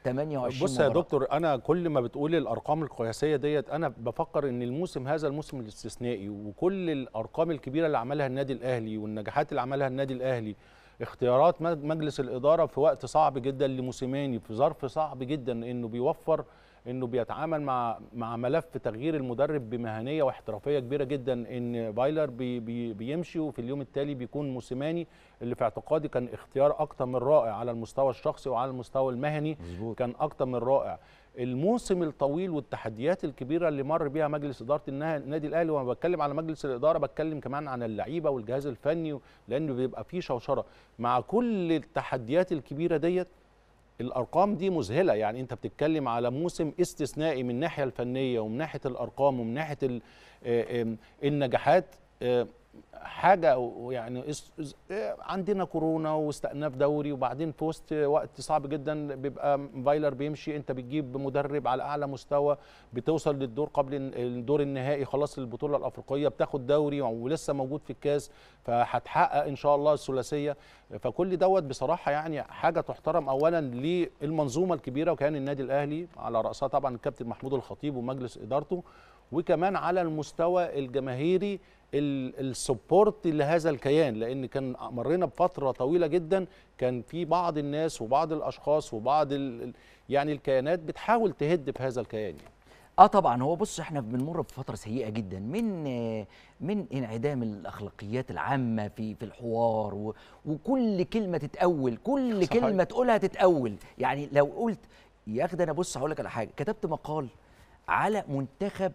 28 بص يا مباراة. دكتور انا كل ما بتقول الارقام القياسيه ديت انا بفكر ان الموسم هذا الموسم الاستثنائي وكل الارقام الكبيره اللي عملها النادي الاهلي والنجاحات اللي عملها النادي الاهلي اختيارات مج- مجلس الاداره في وقت صعب جدا لموسيماني في ظرف صعب جدا انه بيوفر انه بيتعامل مع مع ملف تغيير المدرب بمهنيه واحترافيه كبيره جدا ان فايلر بي بي بيمشي وفي اليوم التالي بيكون موسيماني اللي في اعتقادي كان اختيار اكتر من رائع على المستوى الشخصي وعلى المستوى المهني مظبوط. كان اكتر من رائع الموسم الطويل والتحديات الكبيره اللي مر بيها مجلس اداره النا- النادي الاهلي وانا بتكلم على مجلس الاداره بتكلم كمان عن اللعيبه والجهاز الفني لانه بيبقى فيه شوشره مع كل التحديات الكبيره ديت الارقام دي مذهله يعني انت بتتكلم على موسم استثنائي من الناحيه الفنيه ومن ناحيه الارقام ومن ناحيه ال- آه، آم، النجاحات آه، حاجه و- يعني اس- اس- آه، عندنا كورونا واستئناف دوري وبعدين في وسط وقت صعب جدا بيبقى فايلر بيمشي انت بتجيب مدرب على اعلى مستوى بتوصل للدور قبل الن- الدور النهائي خلاص البطوله الافريقيه بتاخد دوري ولسه موجود في الكاس فهتحقق ان شاء الله الثلاثيه فكل دوت بصراحه يعني حاجه تحترم اولا للمنظومه الكبيره وكان النادي الاهلي على راسها طبعا الكابتن محمود الخطيب ومجلس ادارته وكمان على المستوى الجماهيري ال- السبورت لهذا الكيان لان كان مرينا بفتره طويله جدا كان في بعض الناس وبعض الاشخاص وبعض ال ال- يعني الكيانات بتحاول تهد في هذا الكيان يعني. اه طبعا هو بص احنا بنمر بفتره سيئه جدا من آه، من انعدام الاخلاقيات العامه في في الحوار و وكل كلمه تتاول كل صحيح. كلمه تقولها تتاول يعني لو قلت يا اخي ده انا بص هقول لك على حاجه كتبت مقال على منتخب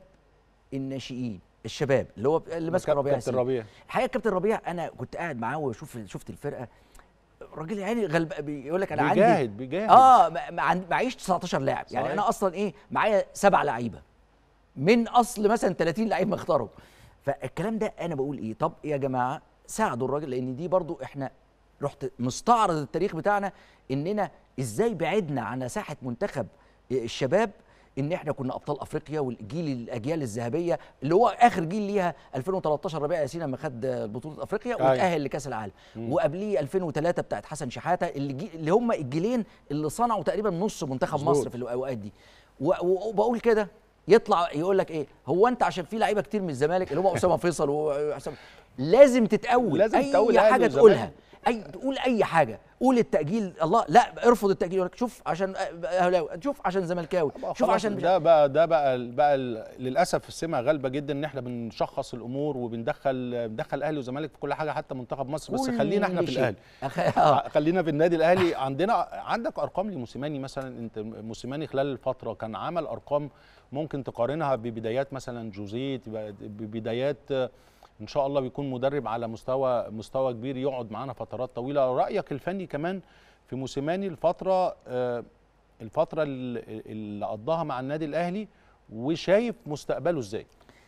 الناشئين الشباب اللي هو اللي ماسك كاب- ربيع كابتن ياسين. ربيع الحقيقه كابتن ربيع انا كنت قاعد معاه وشوف شفت الفرقه الراجل يعني غلب بيقول لك انا عندي بيجاهد بيجاهد اه ما- ما عند- معيش 19 لاعب يعني صحيح. انا اصلا ايه معايا سبع لعيبه من اصل مثلا 30 لعيب مختارهم فالكلام ده انا بقول ايه طب يا جماعه ساعدوا الراجل لان دي برضو احنا رحت مستعرض التاريخ بتاعنا اننا ازاي بعدنا عن ساحه منتخب الشباب ان احنا كنا ابطال افريقيا والجيل الاجيال الذهبيه اللي هو اخر جيل ليها 2013 ربيع ياسين لما خد بطوله افريقيا أيوة. وتاهل لكاس العالم مم. وقبليه 2003 بتاعت حسن شحاته اللي, جي اللي هم الجيلين اللي صنعوا تقريبا نص منتخب مظبوط. مصر في الاوقات دي و- و- وبقول كده يطلع يقول لك ايه هو انت عشان في لعيبه كتير من الزمالك اللي هم اسامه فيصل وحسام لازم تتاول لازم اي تتأول أهلي حاجه وزمالك. تقولها اي تقول اي حاجه قول التاجيل الله لا ارفض التاجيل يقول لك شوف عشان اهلاوي شوف عشان زملكاوي بقى شوف خلاص عشان مش ده بقى ده بقى بقى ال- للاسف السمه غالبه جدا ان احنا بنشخص الامور وبندخل بندخل اهلي وزمالك في كل حاجه حتى منتخب مصر بس كل خلينا احنا في شيء. الاهلي أخ- آه. خلينا في النادي الاهلي عندنا عندك ارقام لموسيماني مثلا انت موسيماني خلال الفتره كان عمل ارقام ممكن تقارنها ببدايات مثلا جوزيه تبقى ببدايات آه، ان شاء الله بيكون مدرب على مستوى مستوى كبير يقعد معانا فترات طويله رايك الفني كمان في موسيماني الفتره آه، الفتره اللي اللي قضاها مع النادي الاهلي وشايف مستقبله ازاي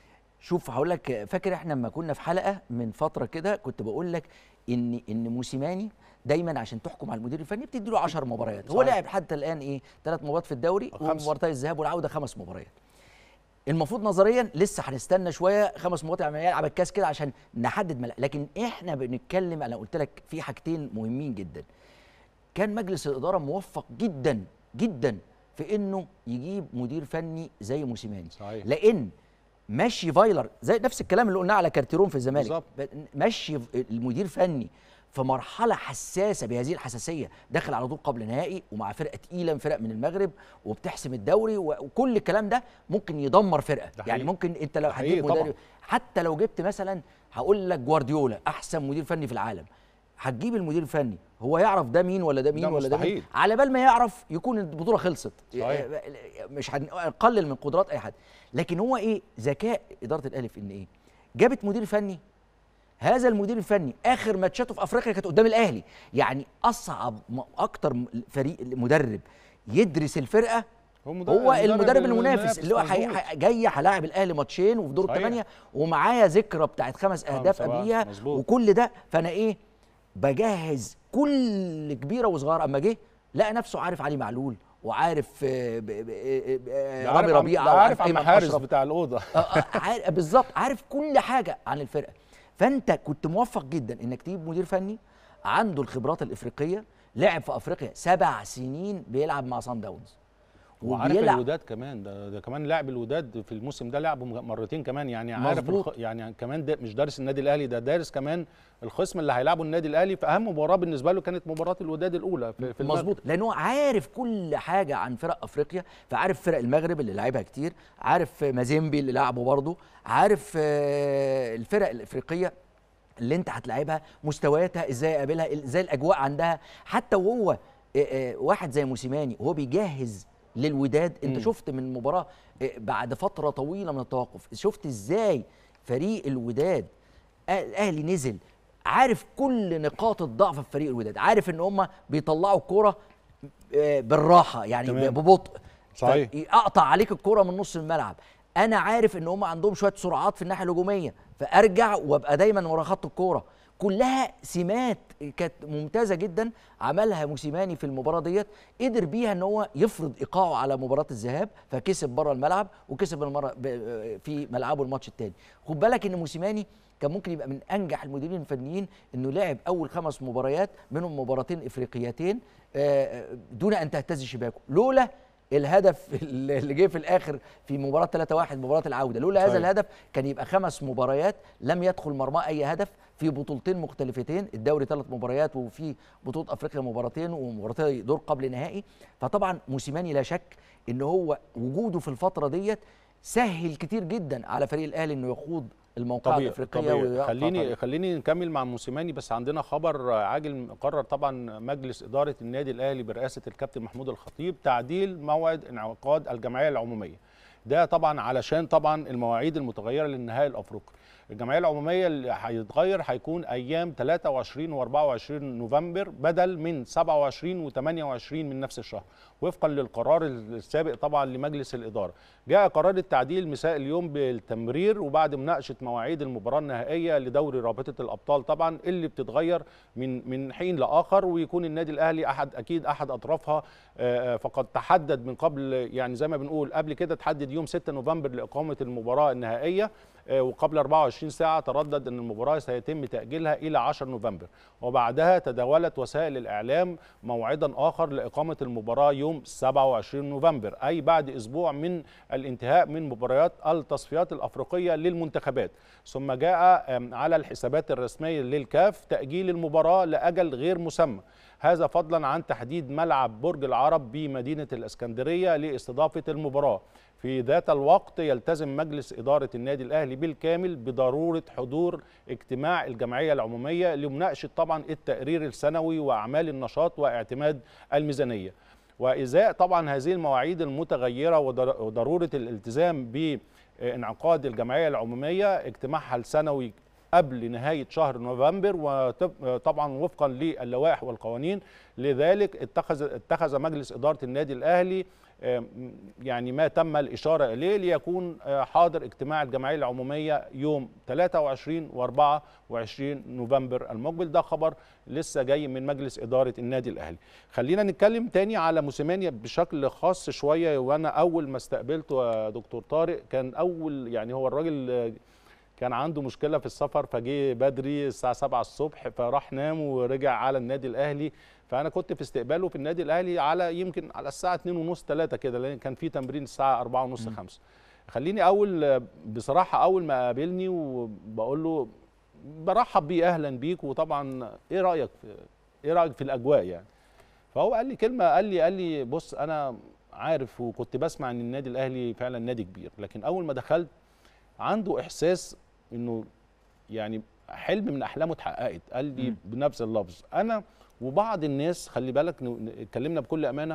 شوف هقول لك فاكر احنا لما كنا في حلقه من فتره كده كنت بقول لك ان ان موسيماني دايما عشان تحكم على المدير الفني بتدي له 10 مباريات هو صحيح. لعب حتى الان ايه ثلاث مباريات في الدوري خمسة. ومباراتي الذهاب والعوده خمس مباريات المفروض نظريا لسه هنستنى شويه خمس مباريات يعني يلعب الكاس كده عشان نحدد ملا. لكن احنا بنتكلم انا قلت لك في حاجتين مهمين جدا كان مجلس الاداره موفق جدا جدا في انه يجيب مدير فني زي موسيماني صحيح. لان مشي فايلر زي نفس الكلام اللي قلناه على كارتيرون في الزمالك بالظبط. ب- مشي المدير فني في مرحله حساسه بهذه الحساسيه داخل على طول قبل نهائي ومع فرقه تقيله من فرق من المغرب وبتحسم الدوري و- وكل الكلام ده ممكن يدمر فرقه ده يعني حقيقي. ممكن انت لو ده حقيقي هتجيب طبعاً. مدرب حتى لو جبت مثلا هقول لك جوارديولا احسن مدير فني في العالم هتجيب المدير الفني هو يعرف ده مين ولا ده مين ده ولا ده مين مستحيل. على بال ما يعرف يكون البطوله خلصت صحيح. مش هنقلل من قدرات اي حد لكن هو ايه ذكاء اداره الاهلي في ان ايه جابت مدير فني هذا المدير الفني اخر ماتشاته في افريقيا كانت قدام الاهلي يعني اصعب م- اكتر م- فريق مدرب يدرس الفرقه هو المدرب المنافس اللي هو حي... مظبوط. حي... جاي هلاعب الاهلي ماتشين وفي دور صحيح. الثمانيه ومعايا ذكرى بتاعت خمس خمسة اهداف بقى، قبليها مظبوط. وكل ده فانا ايه بجهز كل كبيره وصغيره اما جه لقى نفسه عارف علي معلول وعارف آه، ب- ب- آه، آه، ده رامي عارف عم- ربيعه ده عارف وعارف عم ايمن حارس اشرف بتاع الاوضه آه، آه، عارف بالظبط عارف كل حاجه عن الفرقه فانت كنت موفق جدا انك تجيب مدير فني عنده الخبرات الافريقيه لعب في افريقيا سبع سنين بيلعب مع سان داونز وعارف وبيلعب- الوداد كمان ده, ده كمان لاعب الوداد في الموسم ده لعبه مج- مرتين كمان يعني عارف مظبوط. الخ... يعني كمان ده مش دارس النادي الاهلي ده دارس كمان الخصم اللي هيلعبه النادي الاهلي في اهم مباراه بالنسبه له كانت مباراه الوداد الاولى في, في المغرب. مظبوط لانه عارف كل حاجه عن فرق افريقيا فعارف فرق المغرب اللي لعبها كتير عارف مازيمبي اللي لعبه برضه عارف آه، الفرق الافريقيه اللي انت هتلاعبها مستوياتها ازاي قابلها ازاي الاجواء عندها حتى وهو آه، آه، واحد زي موسيماني وهو بيجهز للوداد انت مم. شفت من مباراه آه، بعد فتره طويله من التوقف شفت ازاي فريق الوداد آه، الاهلي نزل عارف كل نقاط الضعف في فريق الوداد عارف ان هم بيطلعوا الكوره آه، بالراحه يعني تمام. ببطء صحيح. اقطع عليك الكوره من نص الملعب انا عارف ان هم عندهم شويه سرعات في الناحيه الهجوميه فارجع وابقى دايما ورا خط الكوره كلها سمات كانت ممتازه جدا عملها موسيماني في المباراه ديت قدر بيها ان هو يفرض ايقاعه على مباراه الذهاب فكسب بره الملعب وكسب المره ب- في ملعبه الماتش الثاني خد بالك ان موسيماني كان ممكن يبقى من انجح المديرين الفنيين انه لعب اول خمس مباريات منهم مباراتين افريقيتين آه، دون ان تهتز شباكه لولا الهدف اللي جه في الاخر في مباراه 3-1 مباراه العوده لولا هذا صحيح. الهدف كان يبقى خمس مباريات لم يدخل مرماه اي هدف في بطولتين مختلفتين الدوري ثلاث مباريات وفي بطوله افريقيا مباراتين ومباراتين دور قبل نهائي فطبعا موسيماني لا شك ان هو وجوده في الفتره ديت سهل كتير جدا على فريق الاهلي انه يخوض الموقعه طبيعي الافريقيه طبيعي ويقطع خليني طريق. خليني نكمل مع موسيماني بس عندنا خبر عاجل قرر طبعا مجلس اداره النادي الاهلي برئاسه الكابتن محمود الخطيب تعديل موعد انعقاد الجمعيه العموميه ده طبعا علشان طبعا المواعيد المتغيره للنهائي الافريقي الجمعيه العموميه اللي هيتغير هيكون ايام 23 و24 نوفمبر بدل من 27 و28 من نفس الشهر وفقا للقرار السابق طبعا لمجلس الاداره جاء قرار التعديل مساء اليوم بالتمرير وبعد مناقشه مواعيد المباراه النهائيه لدوري رابطه الابطال طبعا اللي بتتغير من من حين لاخر ويكون النادي الاهلي احد اكيد احد اطرافها آه، آه، فقد تحدد من قبل يعني زي ما بنقول قبل كده تحدد يوم 6 نوفمبر لاقامه المباراه النهائيه آه، وقبل 24 ساعه تردد ان المباراه سيتم تاجيلها الى 10 نوفمبر وبعدها تداولت وسائل الاعلام موعدا اخر لاقامه المباراه يوم 27 نوفمبر اي بعد اسبوع من الانتهاء من مباريات التصفيات الافريقيه للمنتخبات ثم جاء آم، على الحسابات الرسميه للكاف تاجيل المباراه لاجل غير مسمى هذا فضلا عن تحديد ملعب برج العرب بمدينه الاسكندريه لاستضافه المباراه في ذات الوقت يلتزم مجلس إدارة النادي الأهلي بالكامل بضرورة حضور اجتماع الجمعية العمومية لمناقشة طبعا التقرير السنوي وأعمال النشاط واعتماد الميزانية وإزاء طبعا هذه المواعيد المتغيرة وضر- وضرورة الالتزام بانعقاد الجمعية العمومية اجتماعها السنوي قبل نهاية شهر نوفمبر وطبعا وفقا للوائح والقوانين لذلك اتخذ اتخذ مجلس إدارة النادي الأهلي آم، يعني ما تم الإشارة إليه ليكون آه، حاضر اجتماع الجمعية العمومية يوم 23 و 24 نوفمبر المقبل ده خبر لسه جاي من مجلس إدارة النادي الأهلي خلينا نتكلم تاني على موسيماني بشكل خاص شوية وأنا أول ما استقبلته يا دكتور طارق كان أول يعني هو الراجل آه، كان عنده مشكله في السفر فجه بدري الساعه 7 الصبح فراح نام ورجع على النادي الاهلي فانا كنت في استقباله في النادي الاهلي على يمكن على الساعه 2 ونص 3 كده لان كان في تمرين الساعه 4 ونص 5 خليني اول بصراحه اول ما قابلني وبقول له برحب بيه اهلا بيك وطبعا ايه رايك في ايه رايك في الاجواء يعني فهو قال لي كلمه قال لي قال لي بص انا عارف وكنت بسمع ان النادي الاهلي فعلا نادي كبير لكن اول ما دخلت عنده احساس انه يعني حلم من احلامه اتحققت قال لي مم. بنفس اللفظ انا وبعض الناس خلي بالك ن- ن- اتكلمنا بكل امانه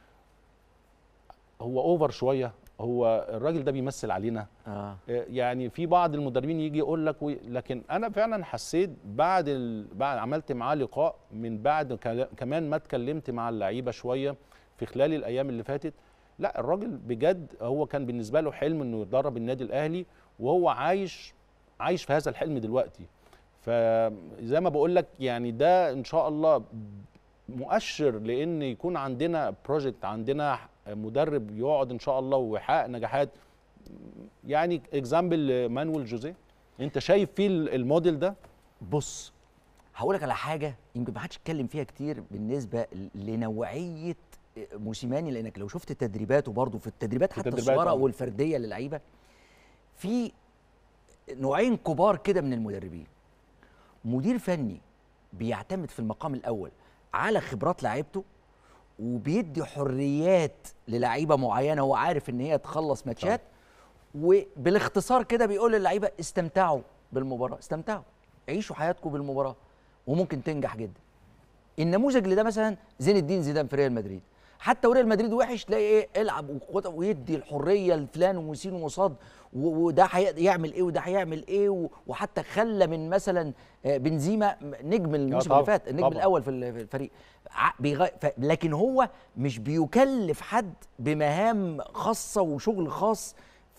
هو اوفر شويه هو الراجل ده بيمثل علينا آه. يعني في بعض المدربين يجي يقول لك وي- لكن انا فعلا حسيت بعد ال... بعد عملت معاه لقاء من بعد كلا- كمان ما اتكلمت مع اللعيبه شويه في خلال الايام اللي فاتت لا الراجل بجد هو كان بالنسبه له حلم انه يدرب النادي الاهلي وهو عايش عايش في هذا الحلم دلوقتي فزي ما بقول لك يعني ده ان شاء الله مؤشر لان يكون عندنا بروجكت عندنا مدرب يقعد ان شاء الله ويحقق نجاحات يعني اكزامبل مانويل جوزيه انت شايف فيه الموديل ده بص هقول لك على حاجه يمكن ما حدش اتكلم فيها كتير بالنسبه لنوعيه موسيماني لانك لو شفت تدريباته برضه في التدريبات في حتى التدريبات، الصغيره آه. والفرديه للعيبه في نوعين كبار كده من المدربين مدير فني بيعتمد في المقام الاول على خبرات لعيبته وبيدي حريات للعيبه معينه هو عارف ان هي تخلص ماتشات وبالاختصار كده بيقول للعيبه استمتعوا بالمباراه استمتعوا عيشوا حياتكم بالمباراه وممكن تنجح جدا النموذج لده مثلا زين الدين زيدان في ريال مدريد حتى وريال مدريد وحش تلاقي ايه العب وخد- ويدي الحريه لفلان وسين وصاد و- وده هي- يعمل ايه وده هيعمل ايه و- وحتى خلى من مثلا آه، بنزيما نجم الموسم طبعاً، اللي فات النجم طبعاً. الاول في ال- في الفريق ع- بيغ... ف... لكن هو مش بيكلف حد بمهام خاصه وشغل خاص في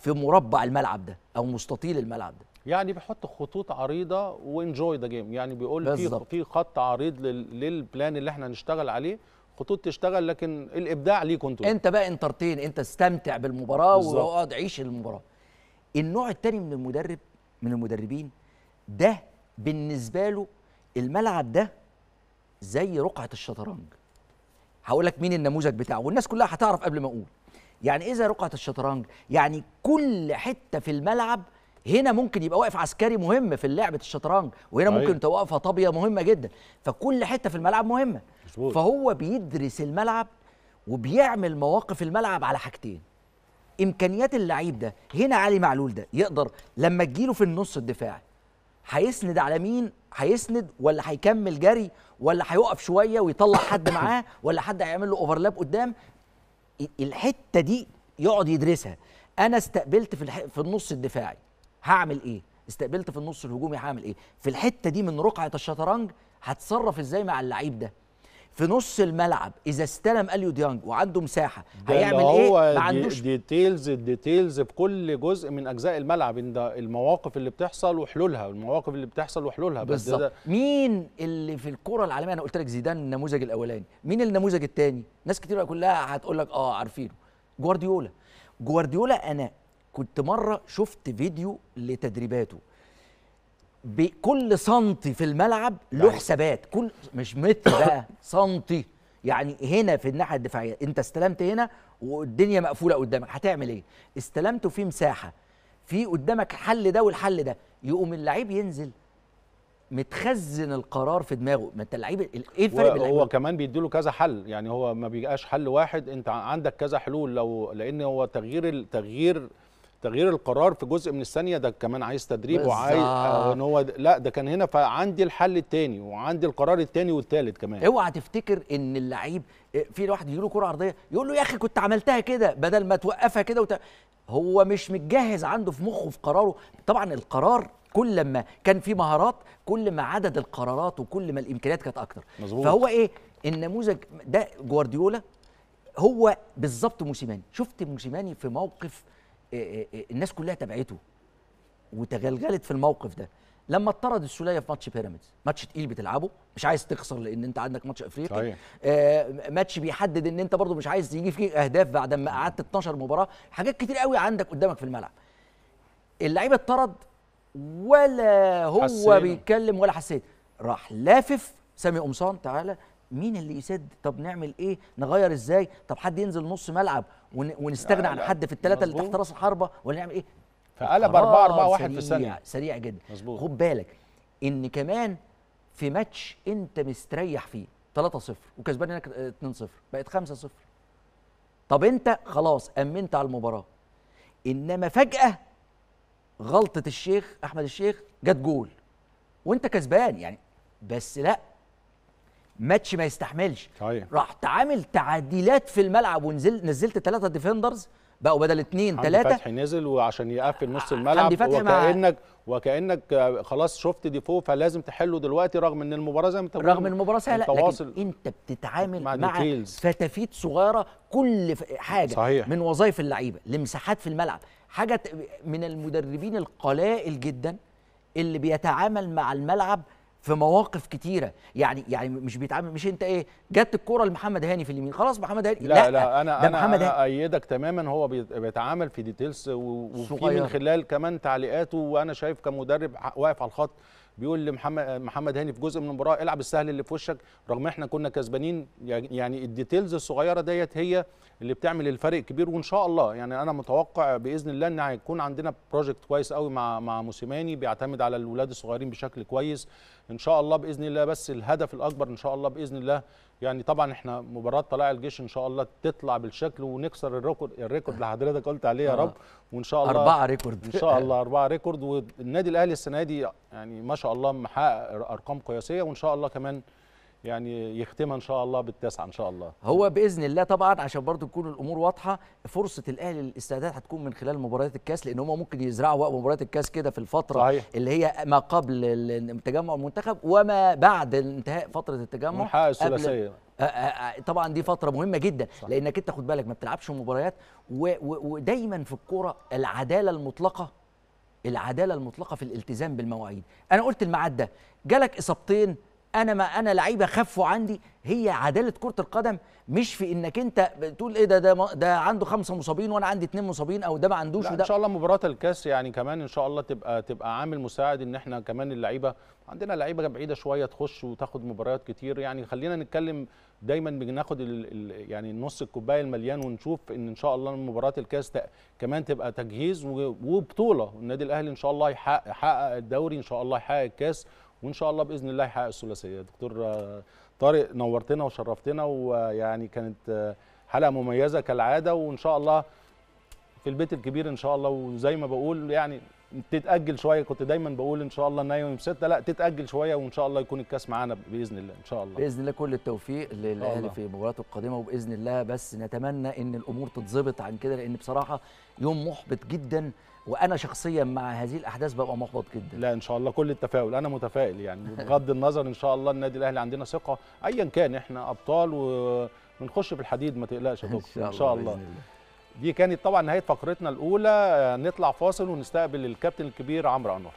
في مربع الملعب ده او مستطيل الملعب ده يعني بيحط خطوط عريضه وانجوي ذا جيم يعني بيقول في بالظبط. في خط عريض لل- للبلان اللي احنا هنشتغل عليه خطوط تشتغل لكن الابداع ليكم انتوا انت بقى انترتين انت استمتع بالمباراه بالظبط. واقعد عيش المباراه النوع التاني من المدرب من المدربين ده بالنسبه له الملعب ده زي رقعه الشطرنج هقول لك مين النموذج بتاعه والناس كلها هتعرف قبل ما اقول يعني ايه زي رقعه الشطرنج يعني كل حته في الملعب هنا ممكن يبقى واقف عسكري مهم في لعبه الشطرنج وهنا صحيح. ممكن تبقى واقفه طابيه مهمه جدا فكل حته في الملعب مهمه مظبوط. فهو بيدرس الملعب وبيعمل مواقف الملعب على حاجتين امكانيات اللعيب ده هنا علي معلول ده يقدر لما تجيله في النص الدفاعي هيسند على مين هيسند ولا هيكمل جري ولا هيقف شويه ويطلع حد معاه ولا حد هيعمل له اوفرلاب قدام ال- الحته دي يقعد يدرسها انا استقبلت في الح... في النص الدفاعي هعمل ايه استقبلت في النص الهجومي هعمل ايه في الحته دي من رقعه الشطرنج هتصرف ازاي مع اللعيب ده في نص الملعب اذا استلم اليو ديانج وعنده مساحه ده اللي هيعمل ايه هو ما دي- عندوش ديتيلز الديتيلز في كل جزء من اجزاء الملعب إن ده المواقف اللي بتحصل وحلولها المواقف اللي بتحصل وحلولها بس ده- بالظبط مين اللي في الكره العالميه انا قلت لك زيدان النموذج الاولاني مين النموذج الثاني ناس كتير كلها هتقول لك اه عارفينه جوارديولا جوارديولا انا كنت مره شفت فيديو لتدريباته بكل سنتي في الملعب له يعني- حسابات كل مش متر بقى سنتي يعني هنا في الناحيه الدفاعيه انت استلمت هنا والدنيا مقفوله قدامك هتعمل ايه استلمت وفي مساحه في قدامك الحل ده والحل ده يقوم اللعيب ينزل متخزن القرار في دماغه ما انت اللعيب ال- ايه الفرق بين هو اللعيب كمان بيديله كذا حل يعني هو ما بيبقاش حل واحد انت عندك كذا حلول لو لان هو تغيير التغيير تغيير القرار في جزء من الثانيه ده كمان عايز تدريب وعايز بالظبط. آه، ان هو د- لا ده كان هنا فعندي الحل الثاني وعندي القرار الثاني والثالث كمان اوعى تفتكر ان اللعيب في واحد يجي له كره عرضيه يقول له يا اخي كنت عملتها كده بدل ما توقفها كده وت... هو مش متجهز عنده في مخه في قراره طبعا القرار كل ما كان في مهارات كل ما عدد القرارات وكل ما الامكانيات كانت اكتر مظبوط. فهو ايه النموذج ده جوارديولا هو بالظبط موسيماني شفت موسيماني في موقف آه، آه، آه، الناس كلها تبعته وتغلغلت في الموقف ده لما اطرد السوليه في ماتش بيراميدز ماتش تقيل بتلعبه مش عايز تخسر لان انت عندك ماتش افريقي صحيح. آه ماتش بيحدد ان انت برضو مش عايز يجي فيه اهداف بعد ما قعدت 12 مباراه حاجات كتير قوي عندك قدامك في الملعب اللعيبه اتطرد ولا هو حسينا. بيتكلم ولا حسيت راح لافف سامي قمصان تعالى مين اللي يسد طب نعمل ايه نغير ازاي طب حد ينزل نص ملعب ون... ونستغنى لا، عن لا، حد في الثلاثه اللي مظبوط. تحت راس الحربه ولا نعمل ايه فقلب قرار 4 4 1 في سريع- الثانيه سريع جدا مظبوط. خد بالك ان كمان في ماتش انت مستريح فيه 3-0 وكسبان هناك آه، 2-0 بقت 5-0 طب انت خلاص امنت على المباراه انما فجاه غلطه الشيخ احمد الشيخ جت جول وانت كسبان يعني بس لا ماتش ما يستحملش صحيح راح تعامل تعديلات في الملعب ونزل نزلت ثلاثه ديفندرز بقوا بدل اثنين حمدي ثلاثه فتحي نزل وعشان يقفل نص الملعب حمدي فتحي مع- وكانك وكانك آه، خلاص شفت ديفو فلازم تحله دلوقتي رغم ان المباراه زي ما انت رغم ان المباراه سهله انت لكن واصل انت بتتعامل مع مع, details. فتافيت صغيره كل ف- حاجه صحيح. من وظائف اللعيبه لمساحات في الملعب حاجه ت- من المدربين القلائل جدا اللي بيتعامل مع الملعب في مواقف كتيره يعني يعني مش بيتعامل مش انت ايه جت الكره لمحمد هاني في اليمين خلاص محمد هاني لا لا انا ده انا محمد انا هاني ايدك تماما هو بيت- بيتعامل في ديتيلز و- وفي صغيرة. من خلال كمان تعليقاته وانا شايف كمدرب ع- واقف على الخط بيقول لمحمد محمد هاني في جزء من المباراه العب السهل اللي في وشك رغم احنا كنا كسبانين يعني يعني الديتيلز الصغيره ديت هي اللي بتعمل الفرق كبير وان شاء الله يعني انا متوقع باذن الله ان هيكون عندنا بروجكت كويس قوي مع مع موسيماني بيعتمد على الولاد الصغيرين بشكل كويس ان شاء الله باذن الله بس الهدف الاكبر ان شاء الله باذن الله يعني طبعا احنا مباراه طلائع الجيش ان شاء الله تطلع بالشكل ونكسر الريكورد الريكورد اللي حضرتك قلت عليه يا آه. رب وان شاء الله اربعه ريكورد ان شاء الله اربعه ريكورد والنادي الاهلي السنه دي يعني ما شاء الله محقق ارقام قياسيه وان شاء الله كمان يعني يختمها ان شاء الله بالتاسعه ان شاء الله هو باذن الله طبعا عشان برضو تكون الامور واضحه فرصه الاهلي للاستعداد هتكون من خلال مباريات الكاس لان هم ممكن يزرعوا وقت مباريات الكاس كده في الفتره صحيح. اللي هي ما قبل ال- تجمع المنتخب وما بعد انتهاء فتره التجمع ونحقق قبل- الثلاثيه آه، آه، آه، طبعا دي فتره مهمه جدا صح. لانك انت خد بالك ما بتلعبش مباريات و- و- ودايما في الكوره العداله المطلقه العداله المطلقه في الالتزام بالمواعيد انا قلت الميعاد ده جالك اصابتين انا ما انا لعيبه خفوا عندي هي عداله كره القدم مش في انك انت بتقول ايه ده ده ما- ده عنده خمسه مصابين وانا عندي اتنين مصابين او ده ما عندوش لا ان وده شاء الله مباراه الكاس يعني كمان ان شاء الله تبقى تبقى عامل مساعد ان احنا كمان اللعيبه عندنا لعيبه بعيده شويه تخش وتاخد مباريات كتير يعني خلينا نتكلم دايما بناخد ال ال يعني نص الكوبايه المليان ونشوف ان ان شاء الله مباراه الكاس ت- كمان تبقى تجهيز و- وبطوله النادي الاهلي ان شاء الله يحقق يحقق الدوري ان شاء الله يحقق الكاس وان شاء الله باذن الله يحقق الثلاثيه دكتور آه، طارق نورتنا وشرفتنا ويعني كانت آه، حلقه مميزه كالعاده وان شاء الله في البيت الكبير ان شاء الله وزي ما بقول يعني تتاجل شويه كنت دايما بقول ان شاء الله انها يوم 6 لا تتاجل شويه وان شاء الله يكون الكاس معانا باذن الله ان شاء الله باذن الله كل التوفيق للاهلي الله. في مباراته القادمه وباذن الله بس نتمنى ان الامور تتظبط عن كده لان بصراحه يوم محبط جدا وانا شخصيا مع هذه الاحداث ببقى محبط جدا لا ان شاء الله كل التفاؤل انا متفائل يعني بغض النظر ان شاء الله النادي الاهلي عندنا ثقه ايا كان احنا ابطال وبنخش في الحديد ما تقلقش يا دكتور ان شاء الله بإذن الله. دي كانت طبعا نهايه فقرتنا الاولى آه، نطلع فاصل ونستقبل الكابتن الكبير عمرو انور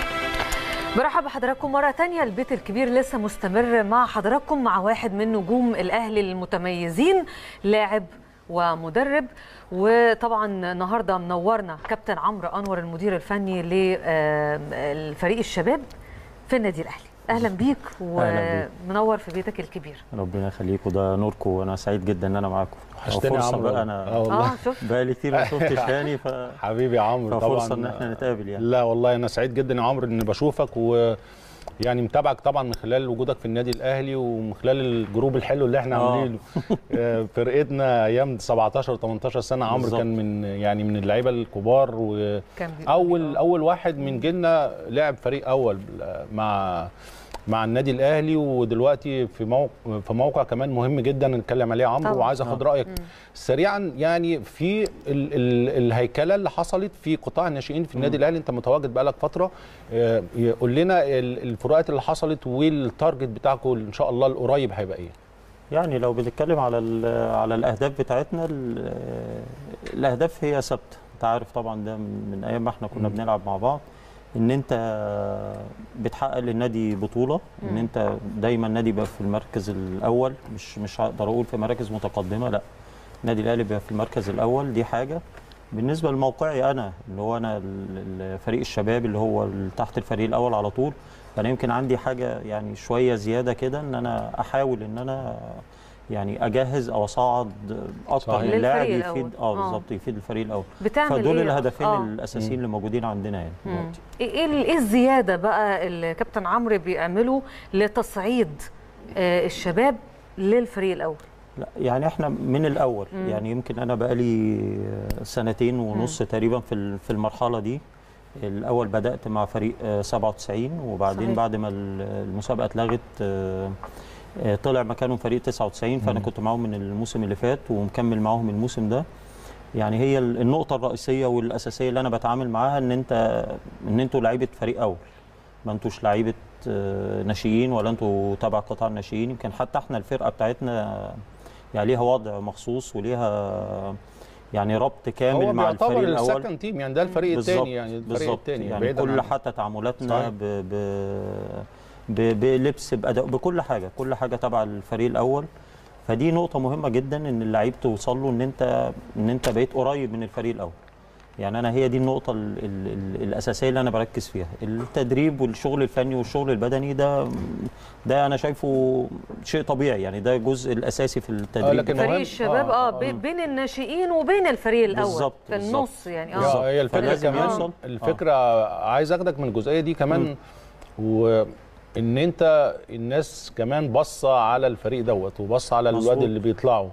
برحب بحضراتكم مرة تانية البيت الكبير لسه مستمر مع حضراتكم مع واحد من نجوم الأهلي المتميزين لاعب ومدرب وطبعا النهارده منورنا كابتن عمرو انور المدير الفني للفريق الشباب في النادي الاهلي اهلا بيك أهلاً بيك. ومنور في بيتك الكبير ربنا يخليكم ده نوركم وانا سعيد جدا ان انا معاكم وحشتني يا فرصة عمرو بقى اه انا والله اه شوف بقالي كتير ما شفتش هاني ف... حبيبي يا عمرو طبعا ففرصه ان احنا نتقابل يعني لا والله انا سعيد جدا يا عمرو ان بشوفك و يعني متابعك طبعا من خلال وجودك في النادي الاهلي ومن خلال الجروب الحلو اللي احنا آه. عاملينه آه، فرقتنا ايام 17 18 سنه عمرو بالظبط. كان من يعني من اللعيبه الكبار واول كان بيقول لي، آه. اول واحد من جيلنا لعب فريق اول مع مع النادي الاهلي ودلوقتي في موقع في موقع كمان مهم جدا نتكلم عليه يا عمرو طبعاً. وعايز اخد آه. رايك سريعا يعني في ال ال الهيكله اللي حصلت في قطاع الناشئين في النادي الاهلي انت متواجد بقالك فتره آه، قول لنا ال- الفروقات اللي حصلت والتارجت بتاعكم ان شاء الله القريب هيبقى ايه يعني لو بنتكلم على ال- على الاهداف بتاعتنا ال- الاهداف هي ثابته انت عارف طبعا ده من, من ايام ما احنا كنا مم. بنلعب مع بعض ان انت بتحقق للنادي بطوله ان مم. انت دايما النادي يبقى في المركز الاول مش مش هقدر اقول في مراكز متقدمه لا النادي الاهلي بيبقى في المركز الاول دي حاجه بالنسبه لموقعي انا اللي هو انا ال- ال- فريق الشباب اللي هو ال- تحت الفريق الاول على طول فانا يمكن عندي حاجه يعني شويه زياده كده ان انا احاول ان انا يعني اجهز او اصعد اكتر صحيح. من لاعب للفريق يفيد الأول. اه آه. بالظبط يفيد الفريق الاول بتعمل فدول ايه الهدفين آه. الاساسيين اللي موجودين عندنا يعني مم. دلوقتي. ايه ايه ال- إيه الزياده بقى اللي كابتن عمرو بيعمله لتصعيد آه، الشباب للفريق الاول لا يعني احنا من الاول مم. يعني يمكن انا بقالي سنتين ونص تقريبا في ال- في المرحله دي الاول بدات مع فريق آه، 97 وبعدين صحيح. بعد ما ال- المسابقه اتلغت آه، آه، طلع مكانهم فريق 99 فانا مم. كنت معاهم من الموسم اللي فات ومكمل معاهم الموسم ده يعني هي ال- النقطه الرئيسيه والاساسيه اللي انا بتعامل معاها ان انت ان انتوا لعيبه فريق اول ما انتوش لعيبه آه، ناشئين ولا انتوا تبع قطاع الناشئين يمكن حتى احنا الفرقه بتاعتنا يعني ليها وضع مخصوص وليها يعني ربط كامل هو مع بيعتبر الفريق الاول السكند تيم يعني ده الفريق بالظبط الثاني يعني الفريق بالظبط الثاني يعني بعيداً كل عن- حتى تعاملاتنا صحيح. ب ب ب بلبس باداء بكل حاجه كل حاجه تبع الفريق الاول فدي نقطه مهمه جدا ان اللعيب توصل له ان انت ان انت بقيت قريب من الفريق الاول يعني انا هي دي النقطه ال ال ال الاساسيه اللي انا بركز فيها التدريب والشغل الفني والشغل البدني ده ده انا شايفه شيء طبيعي يعني ده الجزء الاساسي في التدريب لكن بتاعي. فريق مهم. الشباب آه، اه, آه. بي- بين الناشئين وبين الفريق الاول بالظبط، في بالظبط. النص يعني يا- بالظبط. اه هي الفكره فلازم كمان يوصل. الفكره عايز اخدك من الجزئيه دي كمان وان انت الناس كمان باصه على الفريق دوت وباصه على الواد مظبوط. اللي بيطلعوا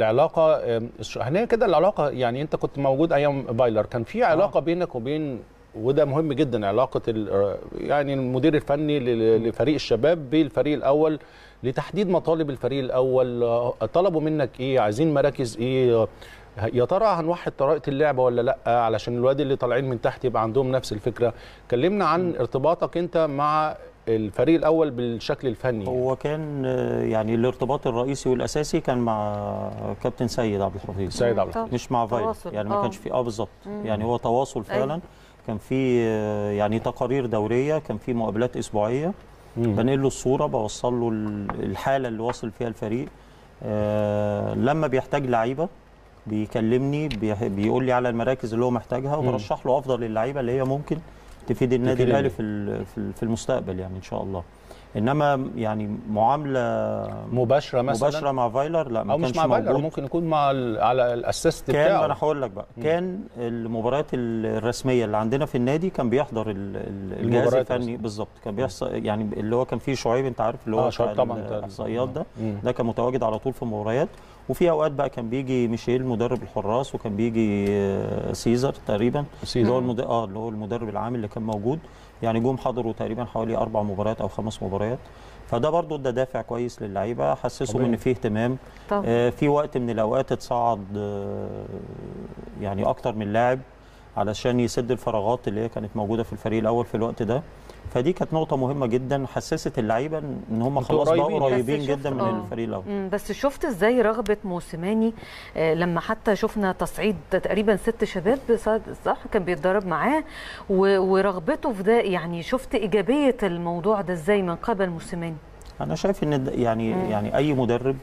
العلاقه آم، الش- هنا كده العلاقه يعني انت كنت موجود ايام بايلر كان في علاقه بينك وبين وده مهم جدا علاقه ال- يعني المدير الفني ل- لفريق الشباب بالفريق الاول لتحديد مطالب الفريق الاول آه، طلبوا منك ايه عايزين مراكز ايه آه، يا ترى هنوحد طريقه اللعب ولا لا علشان الواد اللي طالعين من تحت يبقى عندهم نفس الفكره كلمنا عن ارتباطك انت مع الفريق الاول بالشكل الفني هو كان آه، يعني الارتباط الرئيسي والاساسي كان مع كابتن سيد عبد الحفيظ سيد عبد طب. مش مع فايلر تواصل، يعني ما آه. كانش في اه بالظبط مم. يعني هو تواصل فعلا أيوة. كان في آه، يعني تقارير دوريه كان في مقابلات اسبوعيه مم. بنقل له الصوره بوصل له ال- الحاله اللي واصل فيها الفريق آه لما بيحتاج لعيبه بيكلمني بيح- بيقول لي على المراكز اللي هو محتاجها مم. وبرشح له افضل اللعيبه اللي هي ممكن تفيد النادي تفيد الاهلي النادي. في ال- في ال- في المستقبل يعني ان شاء الله انما يعني معامله مباشره مثلا مباشره مع فايلر لا ما او مش كانش مع فايلر موجود ممكن يكون مع ال- على الاسيست كان بتاعه انا هقول لك بقى كان المباريات الرسميه اللي عندنا في النادي كان بيحضر ال- ال- الجهاز المباريات الفني بالظبط كان بيحصل يعني اللي هو كان فيه شعيب انت عارف اللي هو آه، شعيب بتاع طبعاً، بتاع- الاحصائيات ده مم. ده كان متواجد على طول في المباريات وفي اوقات بقى كان بيجي ميشيل مدرب الحراس وكان بيجي آه، سيزر تقريبا اللي هو المد... اه اللي هو المدرب العام اللي كان موجود يعني جم حضروا تقريبا حوالي اربع مباريات او خمس مباريات فده برضو ده دافع كويس للعيبه حسسهم طبيعي. ان فيه اهتمام طب آه، في وقت من الاوقات اتصعد آه، يعني اكتر من لاعب علشان يسد الفراغات اللي هي كانت موجوده في الفريق الاول في الوقت ده فدي كانت نقطه مهمه جدا حسست اللعيبه ان هم انتوا خلاص بقوا قريبين. قريبين بس شفت- جدا من آه. الفريق الاول مم، بس شفت ازاي رغبه موسيماني آه، لما حتى شفنا تصعيد تقريبا ست شباب صح- صح كان بيتدرب معاه و- ورغبته في ده يعني شفت ايجابيه الموضوع ده ازاي من قبل موسيماني انا شايف ان ده- يعني مم. يعني اي مدرب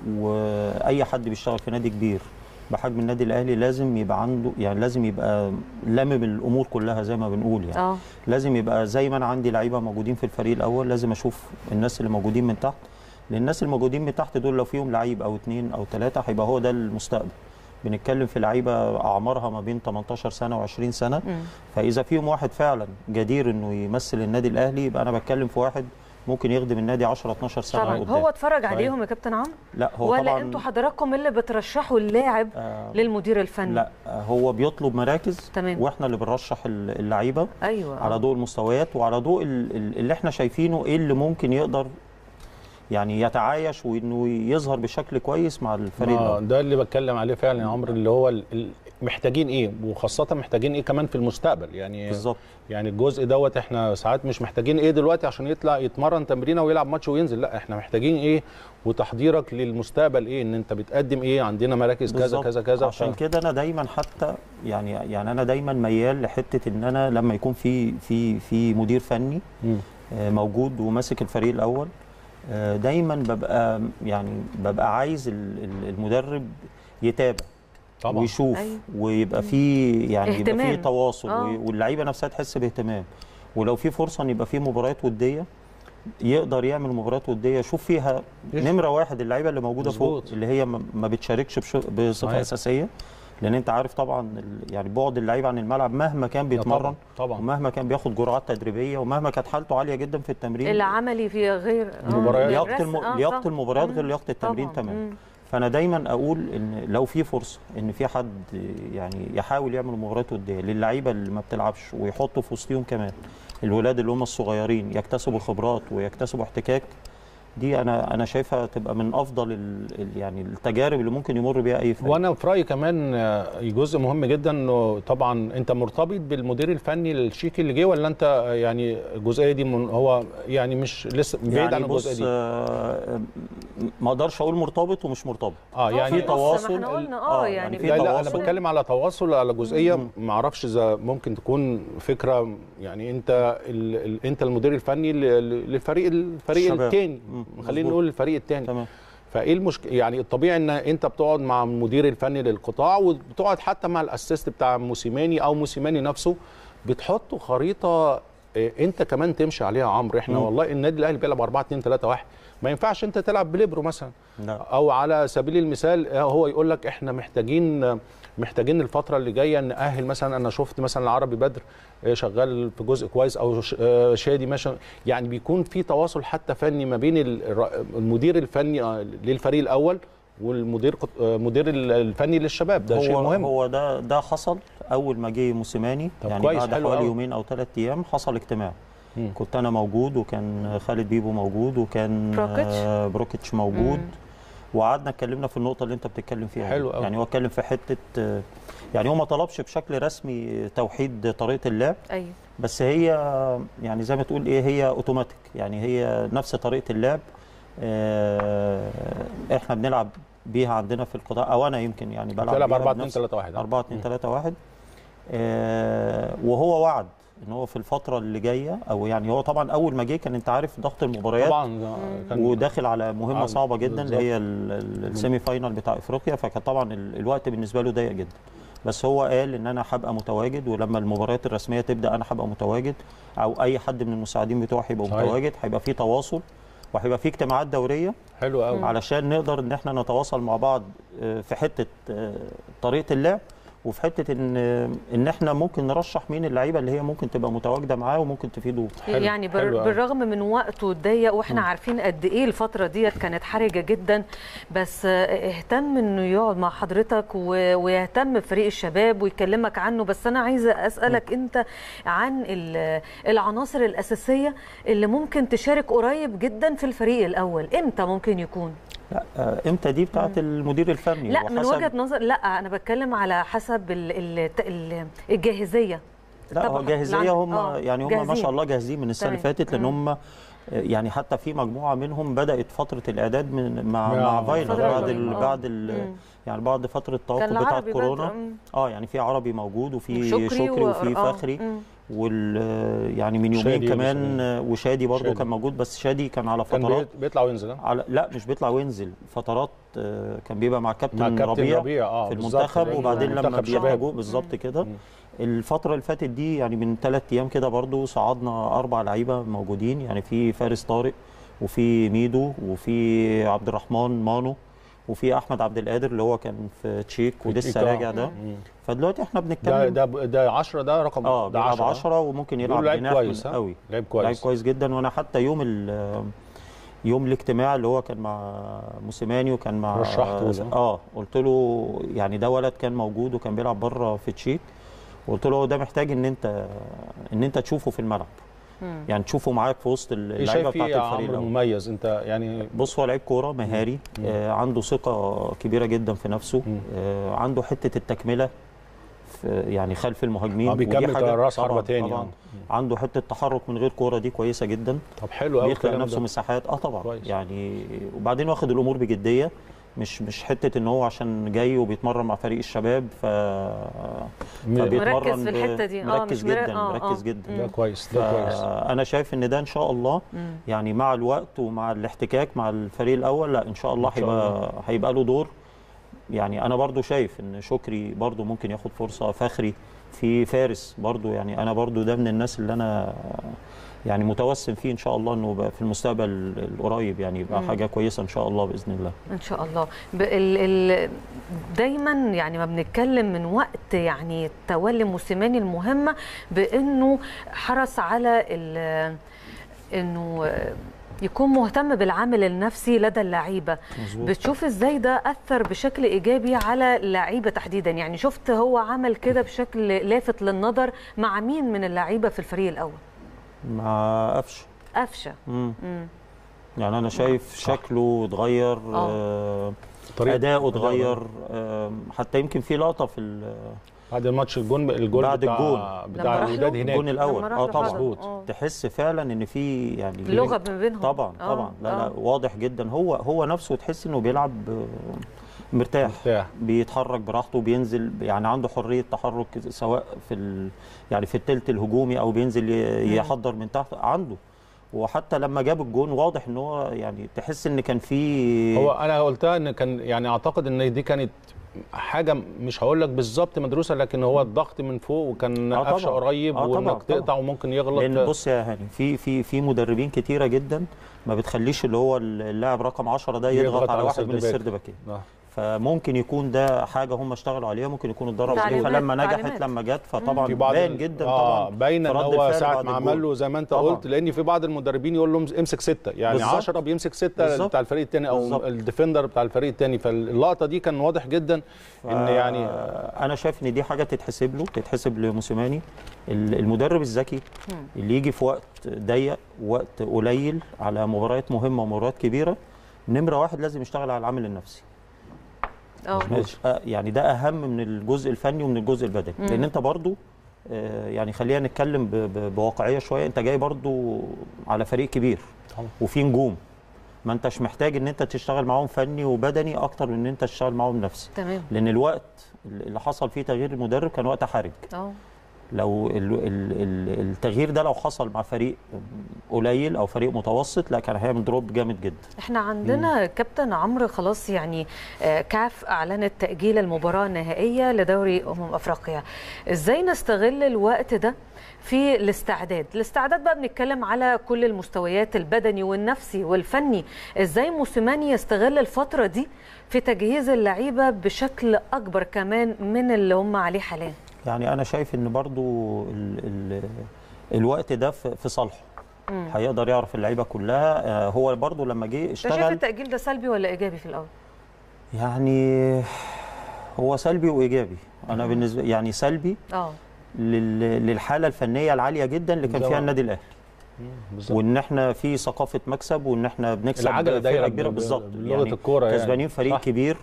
واي حد بيشتغل في نادي كبير بحجم النادي الاهلي لازم يبقى عنده يعني لازم يبقى لامم الامور كلها زي ما بنقول يعني اه لازم يبقى زي ما انا عندي لعيبه موجودين في الفريق الاول لازم اشوف الناس اللي موجودين من تحت لان الناس الموجودين من تحت دول لو فيهم لعيب او اثنين او ثلاثه هيبقى هو ده المستقبل بنتكلم في لعيبه اعمارها ما بين 18 سنه و20 سنه مم. فاذا فيهم واحد فعلا جدير انه يمثل النادي الاهلي يبقى انا بتكلم في واحد ممكن يخدم النادي 10 12 سنه طبعا قدام هو اتفرج عليهم يا كابتن عمرو لا هو ولا طبعا انتوا حضراتكم اللي بترشحوا اللاعب آه للمدير الفني لا آه، هو بيطلب مراكز تمام. واحنا اللي بنرشح ال- اللعيبه ايوه على آه. ضوء المستويات وعلى ضوء ال- ال- اللي احنا شايفينه ايه اللي ممكن يقدر يعني يتعايش وانه يظهر بشكل كويس مع الفريق آه ده ده اللي بتكلم عليه فعلا يا عمرو اللي هو ال- ال- محتاجين ايه وخاصه محتاجين ايه كمان في المستقبل يعني بالظبط يعني الجزء دوت احنا ساعات مش محتاجين ايه دلوقتي عشان يطلع يتمرن تمرينه ويلعب ماتش وينزل لا احنا محتاجين ايه وتحضيرك للمستقبل ايه ان انت بتقدم ايه عندنا مراكز كذا بالظبط. كذا كذا عشان ف- كده انا دايما حتى يعني يعني انا دايما ميال لحته ان انا لما يكون في في في مدير فني مم. آه، موجود وماسك الفريق الاول آه، دايما ببقى يعني ببقى عايز ال- ال- المدرب يتابع طبعا ويشوف أيوة. ويبقى في يعني يبقى في اهتمام. تواصل آه. وي- واللعيبه نفسها تحس باهتمام ولو في فرصه ان يبقى في مباريات وديه يقدر يعمل مباريات وديه يشوف فيها يش- نمره واحد اللعيبه اللي موجوده فوق مظبوط. اللي هي ما ما بتشاركش بش- بصفه صحيح. اساسيه لان انت عارف طبعا ال- يعني بعد اللعيب عن الملعب مهما كان يا بيتمرن طبعا طبعا ومهما كان بياخد جرعات تدريبيه ومهما كانت حالته عاليه جدا في التمرين العملي في غير آه، المباريات. لياقه الرس- الم... آه، لياقه طبعاً. المباريات غير مم. لياقه التمرين طبعاً. تمام مم. فانا دايما اقول ان لو في فرصه ان في حد يعني يحاول يعمل مباريات وديه للعيبه اللي ما بتلعبش ويحطوا في وسطهم كمان الولاد اللي هم الصغيرين يكتسبوا خبرات ويكتسبوا احتكاك دي انا انا شايفها تبقى من افضل ال ال يعني التجارب اللي ممكن يمر بيها اي فريق وانا في رايي كمان آه، جزء مهم جدا انه طبعا انت مرتبط بالمدير الفني الشيكي اللي جه ولا انت آه، يعني الجزئيه دي من هو يعني مش لسه بعيد يعني عن الجزئيه بص دي آه، ما اقدرش اقول مرتبط ومش مرتبط اه آه، يعني في في النص، ما تواصل احنا قلنا آه، اه يعني يعني في في لا لا انا تواصل. بتكلم على تواصل على جزئيه ما اعرفش اذا ممكن تكون فكره يعني انت ال ال انت المدير الفني ل- ل- للفريق الفريق الشباب. الثاني مم، خلينا مظبوط. نقول الفريق الثاني تمام فايه المشكله يعني الطبيعي ان انت بتقعد مع المدير الفني للقطاع وبتقعد حتى مع الاسيست بتاع موسيماني او موسيماني نفسه بتحطوا خريطه إيه، انت كمان تمشي عليها يا عمرو احنا مم. والله النادي الاهلي بيلعب 4 2 3 1 ما ينفعش انت تلعب بليبرو مثلا لا او على سبيل المثال آه، هو يقول لك احنا محتاجين محتاجين الفتره اللي جايه نأهل مثلا انا شفت مثلا العربي بدر آه، شغال في جزء كويس او ش- آه، شادي ماشي يعني بيكون في تواصل حتى فني ما بين ال- الر- المدير الفني آه، للفريق الاول والمدير قط- آه، مدير ال- الفني للشباب ده هو شيء مهم هو ده ده حصل اول ما جه موسيماني طب يعني كويس، بعد حلو حوالي أوي. يومين او ثلاث ايام حصل اجتماع مم. كنت انا موجود وكان خالد بيبو موجود وكان بروكيتش؟ آه، بروكيتش موجود مم. وقعدنا اتكلمنا في النقطه اللي انت بتتكلم فيها دي. حلو أوي. يعني هو اتكلم في حته آه، يعني هو ما طلبش بشكل رسمي توحيد طريقه اللعب ايوه بس هي يعني زي ما تقول ايه هي اوتوماتيك يعني هي نفس طريقه اللعب آه، احنا بنلعب بيها عندنا في القطاع او انا يمكن يعني بلعب بتلعب بيها 4 2 بنفس- 3 1 4 2 3 1 آه، وهو وعد ان هو في الفتره اللي جايه او يعني هو طبعا اول ما جه كان انت عارف ضغط المباريات طبعا ده كان وداخل على مهمه آه، صعبه جدا اللي بالظبط. هي ال- ال- السيمي فاينال بتاع افريقيا فكان طبعا ال- الوقت بالنسبه له ضيق جدا بس هو قال ان انا هبقى متواجد ولما المباريات الرسميه تبدا انا هبقى متواجد او اي حد من المساعدين بتوعي هيبقى صحيح. متواجد هيبقى في تواصل وهيبقى في اجتماعات دوريه حلو قوي علشان نقدر ان احنا نتواصل مع بعض آه، في حته آه، طريقه اللعب وفي حته ان ان احنا ممكن نرشح مين اللعيبه اللي هي ممكن تبقى متواجده معاه وممكن تفيده حلو، يعني بر حلو أوي. بالرغم من وقته الضيق واحنا عارفين قد ايه الفتره ديت كانت حرجه جدا بس آه، اهتم انه يقعد مع حضرتك و- ويهتم بفريق الشباب ويكلمك عنه بس انا عايزه اسالك انت عن ال- العناصر الاساسيه اللي ممكن تشارك قريب جدا في الفريق الاول امتى ممكن يكون لا آه، امتى دي بتاعت المدير الفني لا من وحسب- وجهه نظر لا انا بتكلم على حسب ال ال ال الجاهزيه لا هو طبعاً. جاهزيه العن- هم آه، يعني هم ما جاهزين. شاء الله جاهزين من السنه اللي تمام. فاتت لان مم. هم يعني حتى في مجموعه منهم بدات فتره الاعداد من مع مع مع فايلر فترة بعد الكورونا. ال آه. بعد ال مم. يعني بعد فتره التوقف كان بتاعه العربي كورونا بدأ- مم. اه يعني في عربي موجود وفي وشكري شكري, و- وفي آه. فخري مم. وال يعني من يومين شادي كمان وشادي. آه، وشادي برضو شادي. كان موجود بس شادي كان على كان فترات بيت- بيطلع وينزل ها؟ على لا مش بيطلع وينزل فترات آه، كان بيبقى مع كابتن, مع كابتن ربيع, ربيع اه في بالظبط، المنتخب لأن وبعدين لما منتخب شباب. بيحتاجوه بالظبط كده مم. الفترة اللي فاتت دي يعني من ثلاث أيام كده برضو صعدنا أربع لعيبة موجودين يعني في فارس طارق وفي ميدو وفي عبد الرحمن مانو وفي أحمد عبد القادر اللي هو كان في تشيك ولسه تشيك، آه. راجع ده مم. فدلوقتي احنا ده بنتكلم ده ده 10 ده رقم اه ده بيلعب 10 10 وممكن يلعب بيقولوا لعيب جناح كويس من- ها؟ قوي لعيب لعيب كويس كويس جدا وانا حتى يوم ال- يوم الاجتماع اللي هو كان مع موسيماني وكان مع رشحته له. اه قلت له يعني ده ولد كان موجود وكان بيلعب بره في تشيك وقلت له هو ده محتاج ان انت ان انت تشوفه في الملعب مم. يعني تشوفه معاك في وسط ايه اللعيبه شايف بتاعت فيه يا الفريق عمرو الأول. مميز انت يعني بص هو لعيب كوره مهاري آه عنده ثقه كبيره جدا في نفسه مم. آه عنده حته التكمله في يعني خلف المهاجمين اه ودي بيكمل حاجة كراس طبعاً- حربه تاني طبعا اه عنده حته تحرك من غير كوره دي كويسه جدا طب حلو قوي بيخلق الكلام نفسه ده مساحات اه طبعا كويس. يعني وبعدين واخد الامور بجديه مش مش حته ان هو عشان جاي وبيتمرن مع فريق الشباب ف فبيتمرن مركز في ب- الحتة دي. آه، مركز مش مرا- جدا آه، مركز آه. جدا ده كويس ده كويس فانا شايف ان ده ان شاء الله مم. يعني مع الوقت ومع الاحتكاك مع الفريق الاول لا ان شاء الله إن شاء هيبقى هيبقى له دور يعني انا برضو شايف ان شكري برضو ممكن ياخد فرصه فخري في فارس برضو يعني انا برضو ده من الناس اللي انا يعني متوسم فيه ان شاء الله انه يبقى في المستقبل القريب يعني يبقى مم. حاجه كويسه ان شاء الله باذن الله ان شاء الله ب- ال ال دايما يعني ما بنتكلم من وقت يعني تولي موسيماني المهمه بانه حرص على ال- انه يكون مهتم بالعامل النفسي لدى اللعيبه مظبوط بتشوف ازاي ده اثر بشكل ايجابي على اللعيبه تحديدا يعني شفت هو عمل كده بشكل لافت للنظر مع مين من اللعيبه في الفريق الاول مع قفشه قفشه مم. مم. يعني انا شايف صح. شكله اتغير آه. آه طريقة اداؤه اتغير آه حتى يمكن في لقطه في ال- بعد الماتش الجون الجول بعد بتاع الجول. بتاع لما راح الوداد له؟ هناك الجون الاول لما راح اه له طبعا حصل. مظبوط. آه. تحس فعلا ان في يعني لغه ما بينهم طبعا آه، طبعا لا لا آه. واضح جدا هو هو نفسه تحس انه بيلعب آه، مرتاح مرتاح. بيتحرك براحته بينزل يعني عنده حريه تحرك سواء في ال يعني في التلت الهجومي او بينزل ي- يحضر من تحت عنده وحتى لما جاب الجون واضح ان هو يعني تحس ان كان في هو انا قلتها ان كان يعني اعتقد ان دي كانت حاجه مش هقول لك بالظبط مدروسه لكن هو الضغط من فوق وكان آه قفشه طبعاً. قريب آه طبعاً، وانك طبعاً. تقطع وممكن يغلط لان بص يا هاني في في في مدربين كتيره جدا ما بتخليش اللي هو اللاعب رقم 10 ده يضغط, يضغط على على واحد من السيرد باك. السيرد باكين آه. فممكن يكون ده حاجه هم اشتغلوا عليها ممكن يكونوا اتدربوا عليها تعليمات- فلما نجحت تعليمات. لما جت فطبعا في بعض باين ال- جدا آه طبعا باين ان في رد هو الفعل ساعه بعد ما الجول. عمل له زي ما انت طبعاً. قلت لان في بعض المدربين يقول له امسك سته يعني بالظبط. 10 بيمسك سته بالظبط. بتاع الفريق الثاني او بالظبط. الديفندر بتاع الفريق الثاني فاللقطه دي كان واضح جدا ان يعني آه، انا شايف ان دي حاجه تتحسب له تتحسب لموسيماني ال- المدرب الذكي اللي يجي في وقت ضيق وقت قليل على مباريات مهمه ومباريات كبيره نمره واحد لازم يشتغل على العامل النفسي اه آه، يعني ده اهم من الجزء الفني ومن الجزء البدني لان انت برضو آه، يعني خلينا نتكلم ب- ب- بواقعيه شويه انت جاي برضو على فريق كبير طبعا. وفي نجوم ما انتش محتاج ان انت تشتغل معاهم فني وبدني اكتر من ان انت تشتغل معاهم نفسي تمام لان الوقت اللي حصل فيه تغيير المدرب كان وقت حرج اه لو ال- ال- ال- التغيير ده لو حصل مع فريق قليل او فريق متوسط لا كان هيعمل دروب جامد جدا احنا عندنا كابتن عمرو خلاص يعني آه، كاف اعلنت تاجيل المباراه النهائيه لدوري امم افريقيا ازاي نستغل الوقت ده في الاستعداد الاستعداد بقى بنتكلم على كل المستويات البدني والنفسي والفني ازاي موسيماني يستغل الفتره دي في تجهيز اللعيبه بشكل اكبر كمان من اللي هم عليه حاليا يعني انا شايف ان برضو ال ال الوقت ده في في صالحه هيقدر يعرف اللعيبه كلها آه، هو برضو لما جه انت شايف اشتغل التاجيل ده سلبي ولا ايجابي في الاول يعني هو سلبي وايجابي انا بالنسبه يعني سلبي اه لل- للحاله الفنيه العاليه جدا اللي كان فيها بالظبط. النادي الاهلي بالظبط وان احنا في ثقافه مكسب وان احنا بنكسب العجلة دايرة فرقه كبيره ب- ب- بالظبط بلغة الكورة يعني. كسبانين فريق صح. كبير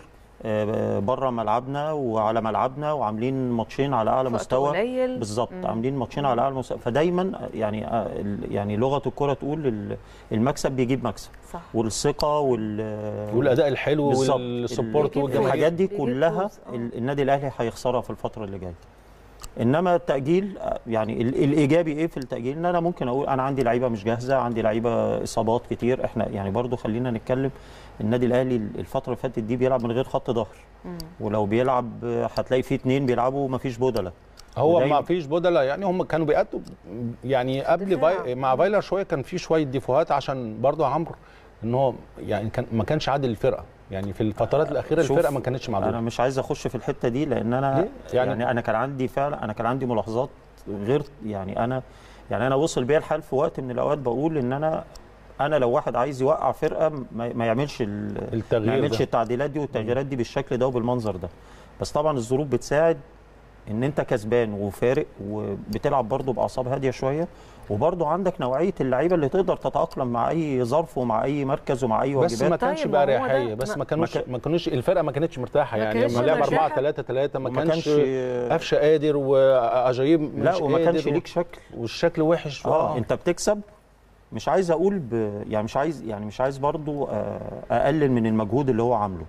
بره ملعبنا وعلى ملعبنا وعاملين ماتشين على اعلى في وقت مستوى قليل. بالظبط مم. عاملين ماتشين على اعلى مستوى فدايما يعني آه، ال- يعني لغه الكره تقول ال- المكسب بيجيب مكسب صح والثقه وال والاداء الحلو بالظبط. والسبورت بيجيب والجماهير الحاجات دي بيجيب كلها فوز، آه. ال- النادي الاهلي هيخسرها في الفتره اللي جايه انما التاجيل آه، يعني ال- الايجابي ايه في التاجيل ان انا ممكن اقول انا عندي لعيبه مش جاهزه عندي لعيبه اصابات كتير احنا يعني برضو خلينا نتكلم النادي الاهلي الفتره اللي فاتت دي بيلعب من غير خط ظهر ولو بيلعب آه، هتلاقي فيه اتنين بيلعبوا ما فيش بدله هو ودايما- ما فيش بدله يعني هم كانوا بيأدوا يعني قبل دفاع. فاي... مع فايلر شويه كان في شويه ديفوهات عشان برضه عمرو ان هو يعني كان ما كانش عادل الفرقه يعني في الفترات الاخيره شوف، الفرقه ما كانتش انا معدوله مش عايز اخش في الحته دي لان انا ليه؟ يعني- يعني, يعني انا كان عندي فعلا انا كان عندي ملاحظات غير يعني انا يعني انا وصل بيا الحال في وقت من الاوقات بقول ان انا انا لو واحد عايز يوقع فرقه ما, ما يعملش ال- التغيير ما يعملش ده. التعديلات دي والتغييرات دي بالشكل ده وبالمنظر ده بس طبعا الظروف بتساعد ان انت كسبان وفارق وبتلعب برضه باعصاب هاديه شويه وبرضه عندك نوعيه اللعيبه اللي تقدر تتاقلم مع اي ظرف ومع اي مركز ومع اي بس واجبات ما كانش طيب، بقى ما هو ده- اريحيه بس ما- ما كانوش ما كان- ما كانوش الفرقه ما كانتش مرتاحه ما يعني كانش لما لعب 4 مرتاحة. 3 3 ما وما كانش كانش- قفشه قادر واجايب مش لا وما كانش قادر ليك شكل والشكل وحش اه انت بتكسب مش عايز اقول ب... يعني مش عايز يعني مش عايز برضو آه، اقلل من المجهود اللي هو عامله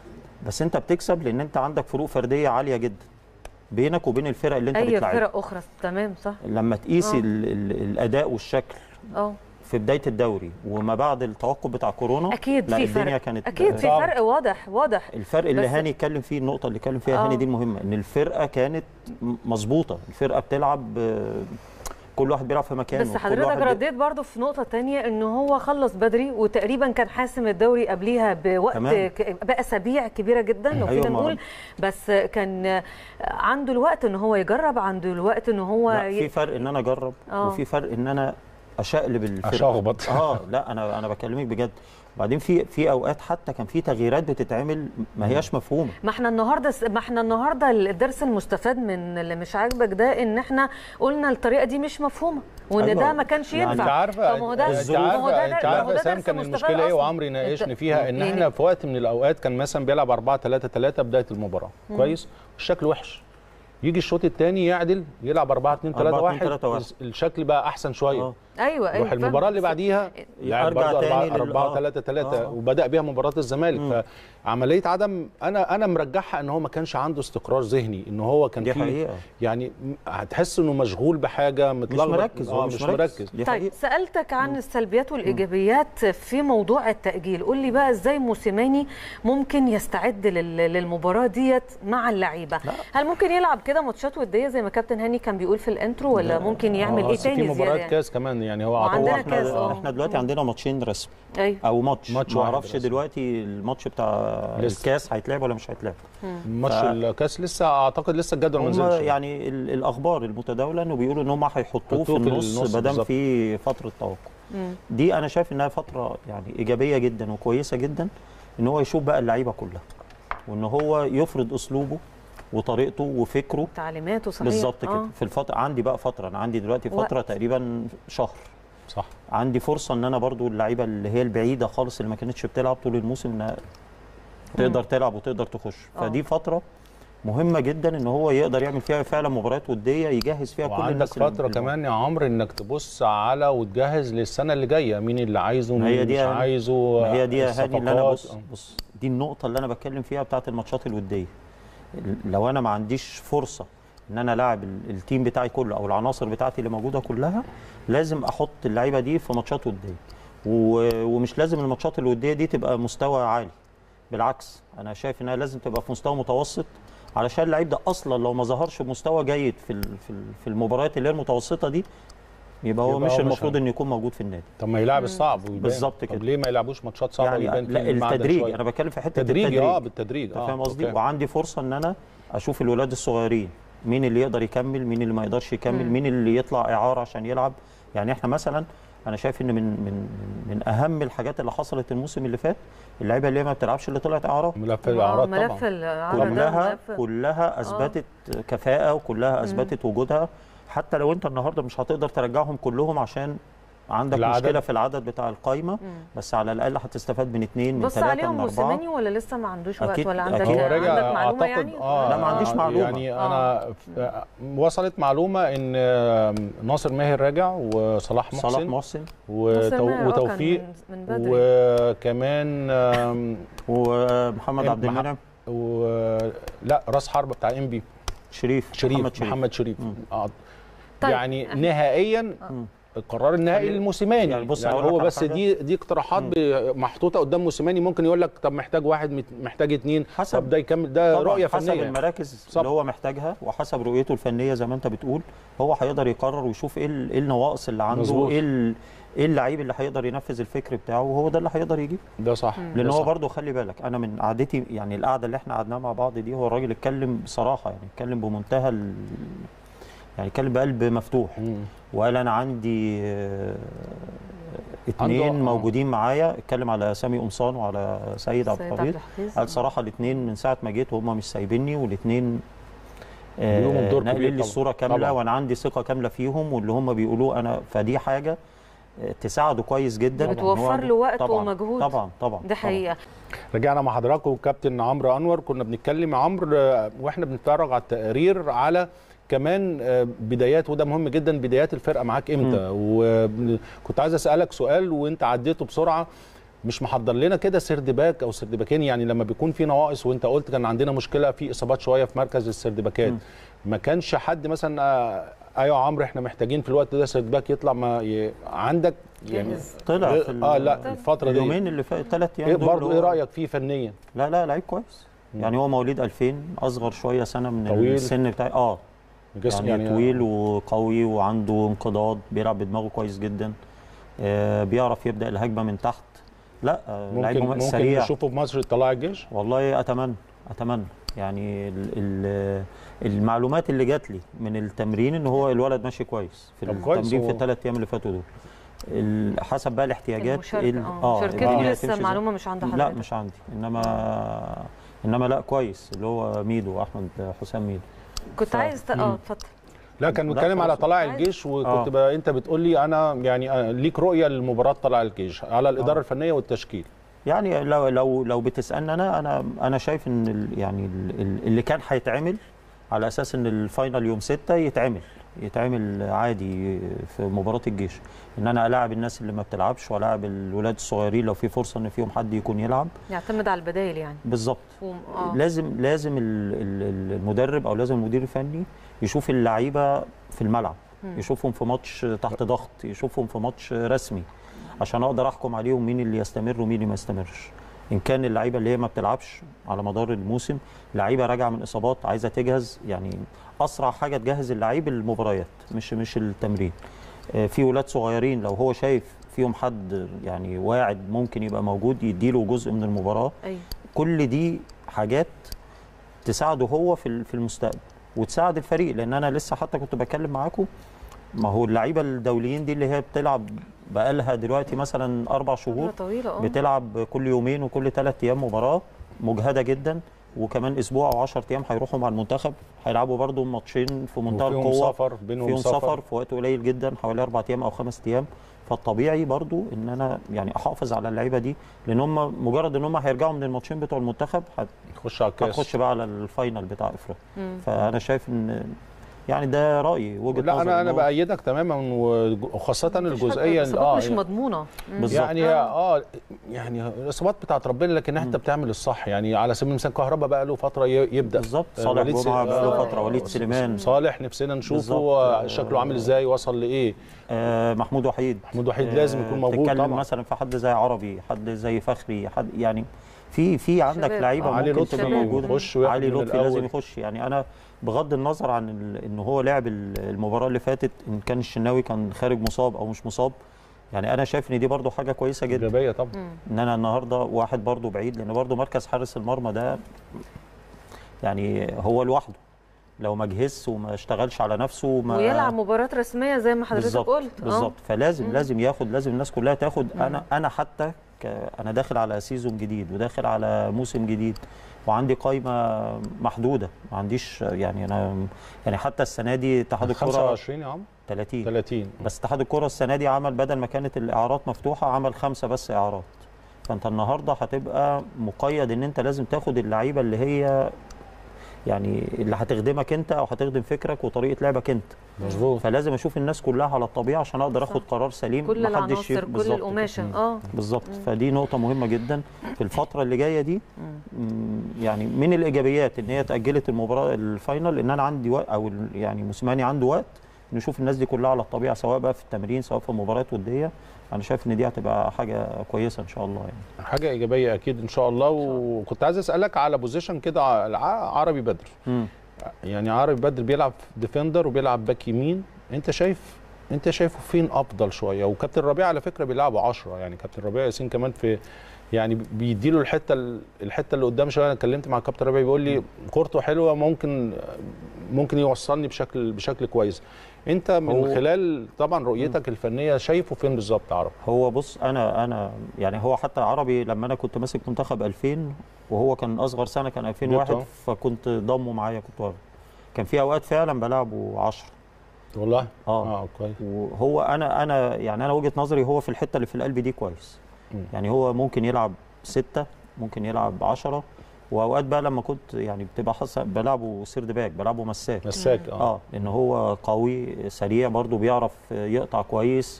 بس انت بتكسب لان انت عندك فروق فرديه عاليه جدا بينك وبين الفرق اللي انت اي بتلعبها فرق اخرى تمام صح لما تقيس آه. ال... ال... الاداء والشكل اه في بدايه الدوري وما بعد التوقف بتاع كورونا اكيد لا في الدنيا فرق كانت اكيد في صعب. فرق واضح واضح الفرق اللي بس- هاني اتكلم فيه النقطه اللي اتكلم فيها آه. هاني دي المهمه ان الفرقه كانت م- مظبوطه الفرقه بتلعب آه، كل واحد بيلعب في مكانه بس كل حضرتك واحد بي- رديت برضو في نقطة تانية ان هو خلص بدري وتقريبا كان حاسم الدوري قبليها بوقت تمام. ك- باسابيع كبيرة جدا لو أيوة، فينا ما- نقول بس كان عنده الوقت ان هو يجرب عنده الوقت ان هو لا ي- في فرق ان انا اجرب آه. وفي فرق ان انا اشقلب الفرقه اشخبط اه لا انا انا بكلمك بجد وبعدين في في اوقات حتى كان في تغييرات بتتعمل ما هياش مفهومه ما احنا النهارده ما احنا النهارده الدرس المستفاد من اللي مش عاجبك ده ان احنا قلنا الطريقه دي مش مفهومه وان أيوة. ده ما كانش يعني ينفع انت عارفه طب ما هو ده انت الظروف- ما هو ده عارفه انت ما هو عارفه ده سام درس كان مستفاد المشكله ايه أصلاً. وعمرو يناقشني أنت- فيها ان يعني- احنا في وقت من الاوقات كان مثلا بيلعب 4 3 3 بدايه المباراه كويس الشكل وحش يجي الشوط الثاني يعدل يلعب 4 2 3 4 2 3 1 1. الشكل بقى احسن شويه آه. ايوه ايوه يروح المباراه اللي بعديها لعب أرجع برضه تاني لل- 4 آه. 3 3 آه. وبدا بيها مباراه الزمالك فعمليه عدم انا انا مرجحها ان هو ما كانش عنده استقرار ذهني ان هو كان دي فيه حقيقة. يعني هتحس انه مشغول بحاجه مش متلخبط مركز هو آه، مش مركز دي طيب حقيقة. سالتك عن السلبيات والايجابيات في موضوع التاجيل قول لي بقى ازاي موسيماني ممكن يستعد لل- للمباراه ديت مع اللعيبه هل ممكن يلعب كده ماتشات وديه زي ما كابتن هاني كان بيقول في الانترو ولا ممكن يعمل آه، ايه أصل في تاني مباراه زياده يعني؟ كاس كمان يعني هو وعندنا عطوه كاس، احنا آه. احنا دلوقتي عندنا ماتشين رسمي ايوه او ماتش ماتش ما واحد اعرفش رسمي. دلوقتي الماتش بتاع لسه. الكاس هيتلعب ولا مش هيتلعب ماتش ف- الكاس لسه اعتقد لسه الجدول ما هم نزلش يعني ال- الاخبار المتداوله انه بيقولوا ان هم هيحطوه في حطوه في النص النص ما دام بالظبط. في فتره توقف مم. دي انا شايف انها فتره يعني ايجابيه جدا وكويسه جدا ان هو يشوف بقى اللعيبه كلها وان هو يفرض اسلوبه وطريقته وفكره تعليماته صحيح بالظبط كده آه. في الفتره عندي بقى فتره انا عندي دلوقتي فتره وقت. تقريبا شهر صح عندي فرصه ان انا برضو اللعيبه اللي هي البعيده خالص اللي ما كانتش بتلعب طول الموسم انها تقدر تلعب وتقدر تخش آه. فدي فتره مهمه جدا ان هو يقدر يعمل فيها فعلا مباريات وديه يجهز فيها كل وعندك الناس اللي- فتره اللي كمان يا عمرو انك تبص على وتجهز للسنه اللي جايه مين اللي عايزه ما مين هي دي مش يا- عايزه ما هي دي يا هاني اللي انا الصفقات. بص بص دي النقطة اللي أنا بتكلم فيها بتاعت الماتشات الودية لو أنا ما عنديش فرصة إن أنا لاعب ال- التيم بتاعي كله أو العناصر بتاعتي اللي موجودة كلها لازم أحط اللعيبة دي في ماتشات ودية و- ومش لازم الماتشات الودية دي تبقى مستوى عالي بالعكس أنا شايف إنها لازم تبقى في مستوى متوسط علشان اللعيب ده أصلا لو ما ظهرش بمستوى جيد في ال- في ال- في المباريات اللي هي المتوسطة دي يبقى هو يبقى مش هو مش المفروض هم. إنه يكون موجود في النادي طب ما يلعب الصعب ويبان. بالظبط طب كده. ليه ما يلعبوش ماتشات صعبه يعني ويبان لا في المعدن التدريج شوية؟ انا بتكلم في حته تدريجي التدريج اه بالتدريج انت اه فاهم قصدي أوكي. وعندي فرصه ان انا اشوف الولاد الصغيرين مين اللي يقدر يكمل مين اللي ما يقدرش يكمل مم. مين اللي يطلع اعاره عشان يلعب يعني احنا مثلا انا شايف ان من من من اهم الحاجات اللي حصلت الموسم اللي فات اللعيبه اللي هي ما بتلعبش اللي طلعت اعاره ملف آه، الاعراض ملف طبعا العرض ده كلها ملف كلها اثبتت كفاءه وكلها اثبتت وجودها حتى لو انت النهارده مش هتقدر ترجعهم كلهم عشان عندك العدد. مشكله في العدد بتاع القايمه مم. بس على الاقل هتستفاد من اثنين من بص ثلاثه عليهم من اربعه موسيماني ولا لسه ما عندوش وقت أكيد- ولا عندك أكيد. هو رجع عندك معلومه اعتقد يعني اه لا، ما عنديش آه، معلومة. يعني آه. انا ف- وصلت معلومه ان آه، ناصر ماهر راجع وصلاح محسن صلاح محسن ناصر وتو- ماهر، آه، كان وتوفيق من- من بدري وكمان آم، ومحمد عبد مح- المنعم و... لا راس حرب بتاع ام بي شريف شريف محمد شريف محمد شريف مم. آه. طيب، يعني إحنا- نهائيا مم. القرار النهائي خلي- للموسيماني يعني بص يعني هقول لك هو على بس حاجة. دي دي اقتراحات مم. ب- محطوطه قدام موسيماني ممكن يقول لك طب محتاج واحد مت- محتاج اتنين حسب- طب ده يكمل ده طبعاً رؤيه حسب فنيه المراكز صح. اللي هو محتاجها وحسب رؤيته الفنيه زي ما انت بتقول هو هيقدر يقرر ويشوف ايه ال- إيه النواقص اللي عنده مظبوط. ايه ال- ايه اللعيب اللي هيقدر ينفذ الفكر بتاعه وهو ده اللي هيقدر يجيب ده صح لان ده هو صح. برضه خلي بالك انا من قعدتي يعني القعده اللي احنا قعدناها مع بعض دي هو الراجل اتكلم بصراحه يعني اتكلم بمنتهى ال... يعني اتكلم بقلب مفتوح مم. وقال انا عندي آه، عنده- اتنين آه. موجودين معايا اتكلم على سامي قمصان وعلى سيد عبد سيد الحفيظ الحفيظ. قال صراحه الاثنين من ساعه ما جيت وهم مش سايبيني والاثنين ليهم دور كبير ناقلين لي طبعاً. الصوره كامله طبعاً. وانا عندي ثقه كامله فيهم واللي هم بيقولوه انا فدي حاجه آه، تساعده كويس جدا إن هو وتوفر عنده- له وقت طبعاً ومجهود. طبعا طبعا دي طبعاً. حقيقه رجعنا مع حضراتكم كابتن عمرو انور كنا بنتكلم يا عمرو آه، واحنا بنتفرج على التقرير على كمان آه، بدايات وده مهم جدا بدايات الفرقه معاك امتى وكنت عايز اسالك سؤال وانت عديته بسرعه مش محضر لنا كده سردباك او سردباكين يعني لما بيكون في نواقص وانت قلت كان عندنا مشكله في اصابات شويه في مركز السردباكات مم. ما كانش حد مثلا آه، ايوه يا عمرو احنا محتاجين في الوقت ده سردباك يطلع ما ي... عندك يعني جاهز. طلع في ال- اه لا الفتره دي اليومين اللي فات ثلاث ايام إيه دول برضه ايه هو- رايك فيه فنيا لا لا لعيب كويس يعني هو مواليد 2000 اصغر شويه سنه من طويل. السن بتاعي اه جسم يعني, يعني طويل وقوي وعنده انقضاض بيلعب بدماغه كويس جدا آه بيعرف يبدا الهجمه من تحت لا آه لعيب ممكن مم- ممكن سريع نشوفه في مصر طلائع الجيش والله اتمنى اتمنى يعني ال ال المعلومات اللي جات لي من التمرين ان هو الولد ماشي كويس في طب كويس التمرين هو- في الثلاث ايام اللي فاتوا دول ال- حسب بقى الاحتياجات المشاركه ال- اه شركته الدنيا لسه هتمشي إزاي. المعلومه مش عند حضرتك لا مش عندي انما انما لا كويس اللي هو ميدو احمد حسام ميدو كنت ف- عايز ت- مم. اه اتفضل لا كان لا بيتكلم على خلاص. طلائع عايز- الجيش وكنت آه. بقى انت بتقول لي انا يعني آه، ليك رؤيه لمباراه طلائع الجيش على الاداره آه. الفنيه والتشكيل يعني لو لو لو بتسالني انا انا انا شايف ان ال- يعني ال- ال- اللي كان هيتعمل على اساس ان الفاينل يوم 6 يتعمل يتعمل عادي في مباراه الجيش ان انا الاعب الناس اللي ما بتلعبش والاعب الولاد الصغيرين لو في فرصه ان فيهم حد يكون يلعب يعتمد على البدايل يعني بالظبط وم- اه لازم لازم ال- ال- المدرب او لازم المدير الفني يشوف اللعيبه في الملعب مم. يشوفهم في ماتش تحت ضغط يشوفهم في ماتش رسمي عشان اقدر احكم عليهم مين اللي يستمر ومين اللي ما يستمرش ان كان اللعيبه اللي هي ما بتلعبش على مدار الموسم لعيبه راجعه من اصابات عايزه تجهز يعني اسرع حاجه تجهز اللعيب المباريات مش مش التمرين آه، في ولاد صغيرين لو هو شايف فيهم حد يعني واعد ممكن يبقى موجود يديله جزء من المباراه ايوه كل دي حاجات تساعده هو في ال- في المستقبل وتساعد الفريق لان انا لسه حتى كنت بتكلم معاكم ما هو اللعيبه الدوليين دي اللي هي بتلعب بقالها دلوقتي مثلا اربع شهور فترة طويله اه بتلعب كل يومين وكل ثلاث ايام مباراه مجهده جدا وكمان اسبوع او 10 ايام هيروحوا مع المنتخب هيلعبوا برضو ماتشين في منتهى وفيهم القوه سفر بينهم فيهم سفر, سفر في وقت قليل جدا حوالي اربع ايام او خمس ايام فالطبيعي برضو ان انا يعني احافظ على اللعيبه دي لان هم مجرد ان هم هيرجعوا من الماتشين بتوع المنتخب هت- يخش على الكاس هتخش بقى على الفاينل بتاع افريقيا مم. فانا شايف ان يعني ده رايي وجهه لا نظري انا انا إن هو- بايدك تماما وخاصه مفيش حاجة- الجزئيه الإصابات مش يعني- مضمونه مم. بالظبط. يعني هي اه يعني الاصابات بتاعت ربنا لكن انت بتعمل الصح يعني على سبيل المثال كهربا بقى له فتره ي- يبدا بالظبط آه، صالح وليد س- جمعه بقى له آه، فتره وليد سليمان صالح نفسنا نشوفه بالظبط. آه، شكله عامل ازاي وصل لايه آه محمود وحيد محمود وحيد لازم يكون موجود تتكلم طبعا مثلا في حد زي عربي حد زي فخري حد يعني في في عندك شباب. لعيبه علي ممكن لطفي تبقى شباب. موجوده يخش وياخد علي من لطفي لازم الأول. يخش يعني انا بغض النظر عن ال- ان هو لعب ال- المباراه اللي فاتت ان كان الشناوي كان خارج مصاب او مش مصاب يعني انا شايف ان دي برضو حاجه كويسه جدا ايجابيه طبعا مم. ان انا النهارده واحد برضو بعيد لان برضو مركز حارس المرمى ده يعني هو لوحده لو ما جهزش وما اشتغلش على نفسه ما ويلعب مباراه رسميه زي ما حضرتك بالظبط قلت آه. بالظبط فلازم مم. لازم ياخد لازم الناس كلها تاخد مم. انا انا حتى ك انا داخل على سيزون جديد وداخل على موسم جديد وعندي قائمه محدوده ما عنديش يعني انا يعني حتى السنه دي اتحاد الكره 25 يا عم 30 30 بس اتحاد الكره السنه دي عمل بدل ما كانت الاعارات مفتوحه عمل خمسه بس اعارات فانت النهارده هتبقى مقيد ان انت لازم تاخد اللعيبه اللي هي يعني اللي هتخدمك انت او هتخدم فكرك وطريقه لعبك انت مظبوط فلازم اشوف الناس كلها على الطبيعه عشان اقدر اخد صح. قرار سليم كل محدش العناصر يب- كل بالظبط كده. القماشه مم. اه بالظبط مم. فدي نقطه مهمه جدا في الفتره اللي جايه دي مم. مم، يعني من الايجابيات ان هي اتاجلت المباراه الفاينل ان انا عندي وقت او ال- يعني موسيماني عنده وقت نشوف الناس دي كلها على الطبيعه سواء بقى في التمرين سواء في مباريات وديه انا شايف ان دي هتبقى حاجه كويسه ان شاء الله يعني حاجه ايجابيه اكيد ان شاء الله وكنت عايز اسالك على بوزيشن كده ع- عربي بدر مم. يعني عربي بدر بيلعب ديفندر وبيلعب باك يمين انت شايف انت شايفه فين افضل شويه وكابتن ربيع على فكره بيلعبه 10 يعني كابتن ربيع ياسين كمان في يعني بيديله الحته ال- الحته اللي قدام شويه انا اتكلمت مع كابتن ربيع بيقول لي كورته حلوه ممكن ممكن يوصلني بشكل بشكل كويس انت من هو- خلال طبعا رؤيتك الفنيه شايفه فين بالظبط عربي هو بص انا انا يعني هو حتى عربي لما انا كنت ماسك منتخب 2000 وهو كان اصغر سنه كان 2001 جبته. فكنت ضمه معايا كنت واخده كان في اوقات فعلا بلعبه 10 والله اه اه كويس وهو انا انا يعني انا وجهه نظري هو في الحته اللي في القلب دي كويس مم. يعني هو ممكن يلعب ستة ممكن يلعب 10 واوقات بقى لما كنت يعني بتبقى حاسه بلعبه سيرد باك بلعبه مساك مساك اه, اه لان هو قوي سريع برضو بيعرف يقطع كويس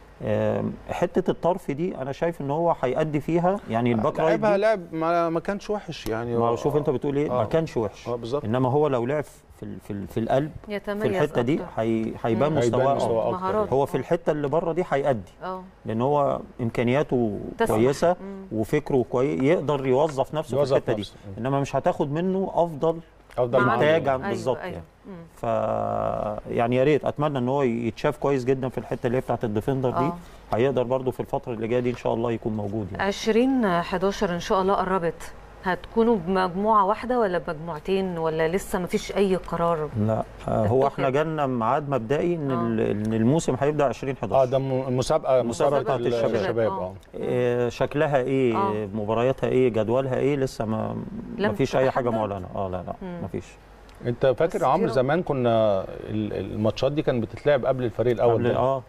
آم، حته الطرف دي انا شايف ان هو هيأدي فيها يعني الباك رايت لعبها دي لعب ما, ما كانش وحش يعني ما هو شوف انت بتقول ايه ما آه. كانش وحش اه بالظبط انما هو لو لعب في ال- في ال- في القلب يتميز في الحته دي أكتر. هي- هيبان مم. هيبان مستواه مستواه آه. أكتر. مهارات هو في الحته اللي بره دي هيأدي اه لان هو امكانياته تسمح. كويسه مم. وفكره كويس يقدر يوظف نفسه يوظف في الحته دي نفسه. انما مش هتاخد منه افضل افضل مع معاه. إنتاج عن- أيوة، بالظبط أيوة. يعني. مم. ف يعني يا ريت اتمنى ان هو يتشاف كويس جدا في الحته اللي هي بتاعت الديفندر دي آه. هيقدر برضو في الفتره اللي جايه دي ان شاء الله يكون موجود يعني 20 11 ان شاء الله قربت هتكونوا بمجموعه واحده ولا بمجموعتين ولا لسه ما فيش اي قرار لا آه، هو اتفق. احنا جالنا ميعاد مبدئي ان آه. ال- ان الموسم هيبدا 20 11 اه ده م- مسابقه مسابقه بتاعت ال- الشباب. الشباب آه. اه إيه شكلها ايه آه. مبارياتها ايه جدولها ايه لسه ما لم ما فيش اي حاجه تتحدد؟ معلنه اه لا لا مم. ما فيش انت فاكر بس يا عمرو في زمان كنا ال- الماتشات دي كانت بتتلعب قبل الفريق الاول قبل ده اه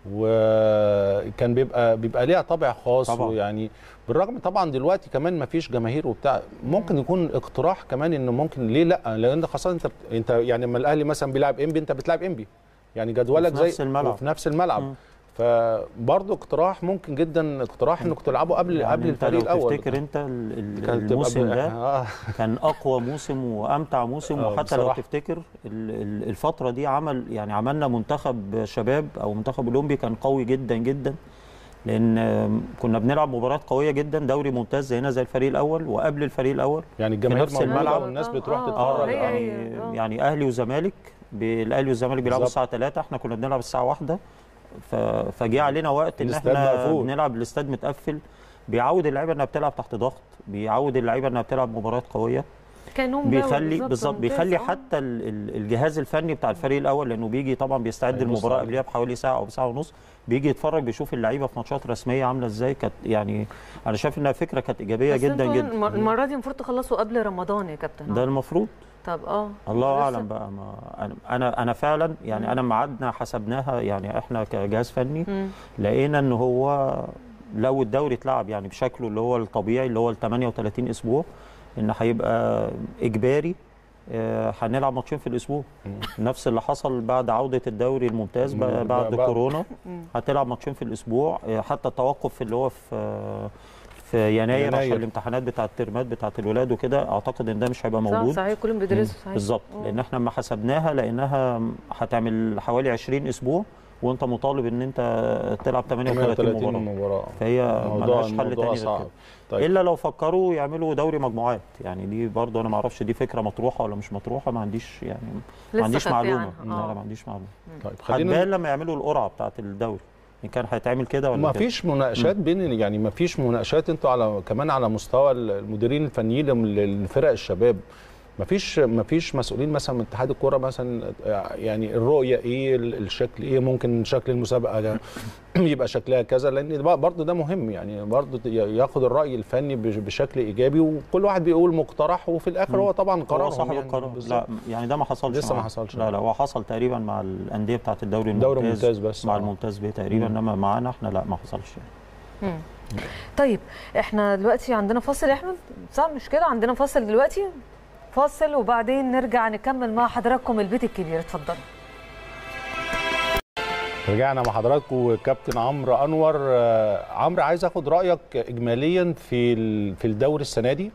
وكان بيبقى بيبقى ليها طابع خاص طبعاً. ويعني بالرغم طبعا دلوقتي كمان ما فيش جماهير وبتاع ممكن يكون اقتراح كمان انه ممكن ليه لا لان خاصه انت بت- انت يعني لما الاهلي مثلا بيلعب انبي انت بتلعب انبي يعني جدولك وفي زي نفس الملعب. وفي نفس الملعب مم. فبرضه اقتراح ممكن جدا اقتراح انك تلعبوا قبل يعني قبل انت الفريق لو الاول تفتكر انت ال- ال- كانت تبقى الموسم ب- ده آه. كان اقوى موسم وامتع موسم آه، وحتى لو بصراحة. تفتكر ال- ال- الفتره دي عمل يعني عملنا منتخب شباب او منتخب اولمبي كان قوي جدا جدا لان آم، كنا بنلعب مباريات قويه جدا دوري ممتاز زينا زي الفريق الاول وقبل الفريق الاول يعني الجماهير نفس موجودة الملعب. والناس آه، بتروح آه، تتفرج هي- آه. هي. يعني آه. يعني اهلي وزمالك ب- الاهلي والزمالك بيلعبوا بالظبط. الساعه 3 احنا كنا بنلعب الساعه 1 ف- فجه علينا وقت ان الاستاد احنا مقفول. بنلعب الاستاد متقفل بيعود اللعيبه انها بتلعب تحت ضغط بيعود اللعيبه انها بتلعب مباريات قويه كانون دوري بيخلي بالظبط ممتاز. بيخلي آه. حتى ال- ال- الجهاز الفني بتاع الفريق الاول لانه بيجي طبعا بيستعد هيبص المباراه عليه. قبلها بحوالي ساعه او ساعه ونص بيجي يتفرج بيشوف اللعيبه في ماتشات رسميه عامله ازاي كانت يعني انا شايف انها فكره كانت ايجابيه بس جدا انتوا جدا الم- المره دي المفروض تخلصوا قبل رمضان يا كابتن ده المفروض طب اه الله لسه؟ اعلم بقى ما انا انا انا فعلا يعني انا معادنا حسبناها يعني احنا كجهاز فني مم. لقينا ان هو لو الدوري اتلعب يعني بشكله اللي هو الطبيعي اللي هو ال 38 اسبوع ان هيبقى اجباري آه، هنلعب ماتشين في الاسبوع نفس اللي حصل بعد عوده الدوري الممتاز ب- مم. بعد بقى- كورونا مم. هتلعب ماتشين في الاسبوع آه، حتى التوقف اللي هو في آه، في يناير, يناير. عشان الامتحانات بتاعه الترمات بتاعه الولاد وكده اعتقد ان ده مش هيبقى صح موجود صحيح كلهم بيدرسوا صحيح بالظبط مم. لان احنا لما حسبناها لانها هتعمل حوالي 20 اسبوع وانت مطالب ان انت تلعب 38 مباراه مباراه فهي الموضوع ملهاش حل الموضوع تاني غير صعب كده طيب الا لو فكروا يعملوا دوري مجموعات يعني دي برضه انا ما اعرفش دي فكره مطروحه ولا مش مطروحه ما عنديش يعني لسه ما عنديش خلفية معلومه عنها. لا آه. لا ما عنديش معلومه طيب هتبان خلينا لما يعملوا القرعه بتاعه الدوري ان كان هيتعمل كده ولا ما كده. فيش مناقشات بين يعني ما فيش مناقشات انتوا على كمان على مستوى المديرين الفنيين لم- لفرق الشباب ما فيش ما فيش مسؤولين مثلا من اتحاد الكوره مثلا يعني الرؤيه ايه ال- الشكل ايه ممكن شكل المسابقه ده يبقى شكلها كذا لان ده برضه ده مهم يعني برضه ياخد الراي الفني بش- بشكل ايجابي وكل واحد بيقول مقترح وفي الاخر هو طبعا هو قرارهم صاحب يعني القرار بالظبط. لا يعني ده ما حصلش لسه ما معانا. حصلش. لا لا هو حصل تقريبا مع الانديه بتاعه الدوري دوري الممتاز ممتاز بس مع آه. الممتاز بيه تقريبا مم. انما معانا احنا لا ما حصلش يعني. مم. طيب احنا دلوقتي عندنا فاصل يا احمد صح مش كده عندنا فاصل دلوقتي فاصل وبعدين نرجع نكمل مع حضراتكم البيت الكبير اتفضلوا رجعنا مع حضراتكم كابتن عمرو انور آه، عمرو عايز اخد رايك اجماليا في ال- في الدوري السنه دي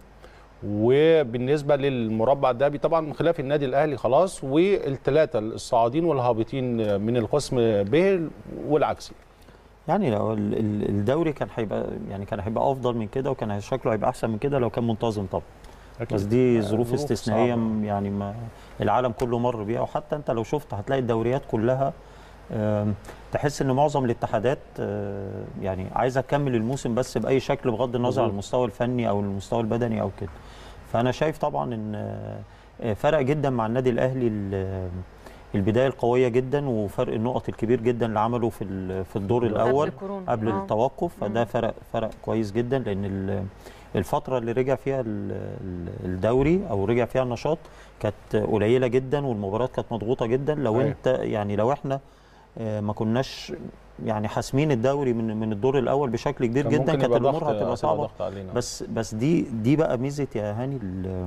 وبالنسبه للمربع الذهبي طبعا خلاف النادي الاهلي خلاص والثلاثه الصاعدين والهابطين من القسم ب والعكسي يعني لو ال- ال- الدوري كان هيبقى يعني كان هيبقى افضل من كده وكان شكله هيبقى احسن من كده لو كان منتظم طبعا بس دي ظروف ظروف استثنائيه صعبة. م- يعني ما العالم كله مر بيها وحتى انت لو شفت هتلاقي الدوريات كلها آم، تحس ان معظم الاتحادات آه، يعني عايزه تكمل الموسم بس باي شكل بغض النظر عن مظبوط. المستوى الفني او المستوى البدني او كده فانا شايف طبعا ان آه، فرق جدا مع النادي الاهلي ال- البدايه القويه جدا وفرق النقط الكبير جدا اللي عمله في ال- في الدور الاول قبل كورونا. قبل آه. التوقف فده مم. فرق فرق كويس جدا لان ال- الفتره اللي رجع فيها ال- ال- الدوري او رجع فيها النشاط كانت قليله جدا والمباريات كانت مضغوطه جدا لو أيوة. انت يعني لو احنا آه، ما كناش يعني حاسمين الدوري من من الدور الاول بشكل كبير كان جدا ممكن كانت يبقى الامور ضغط- هتبقى صعبه ضغط علينا بس بس دي دي بقى ميزه يا هاني ال-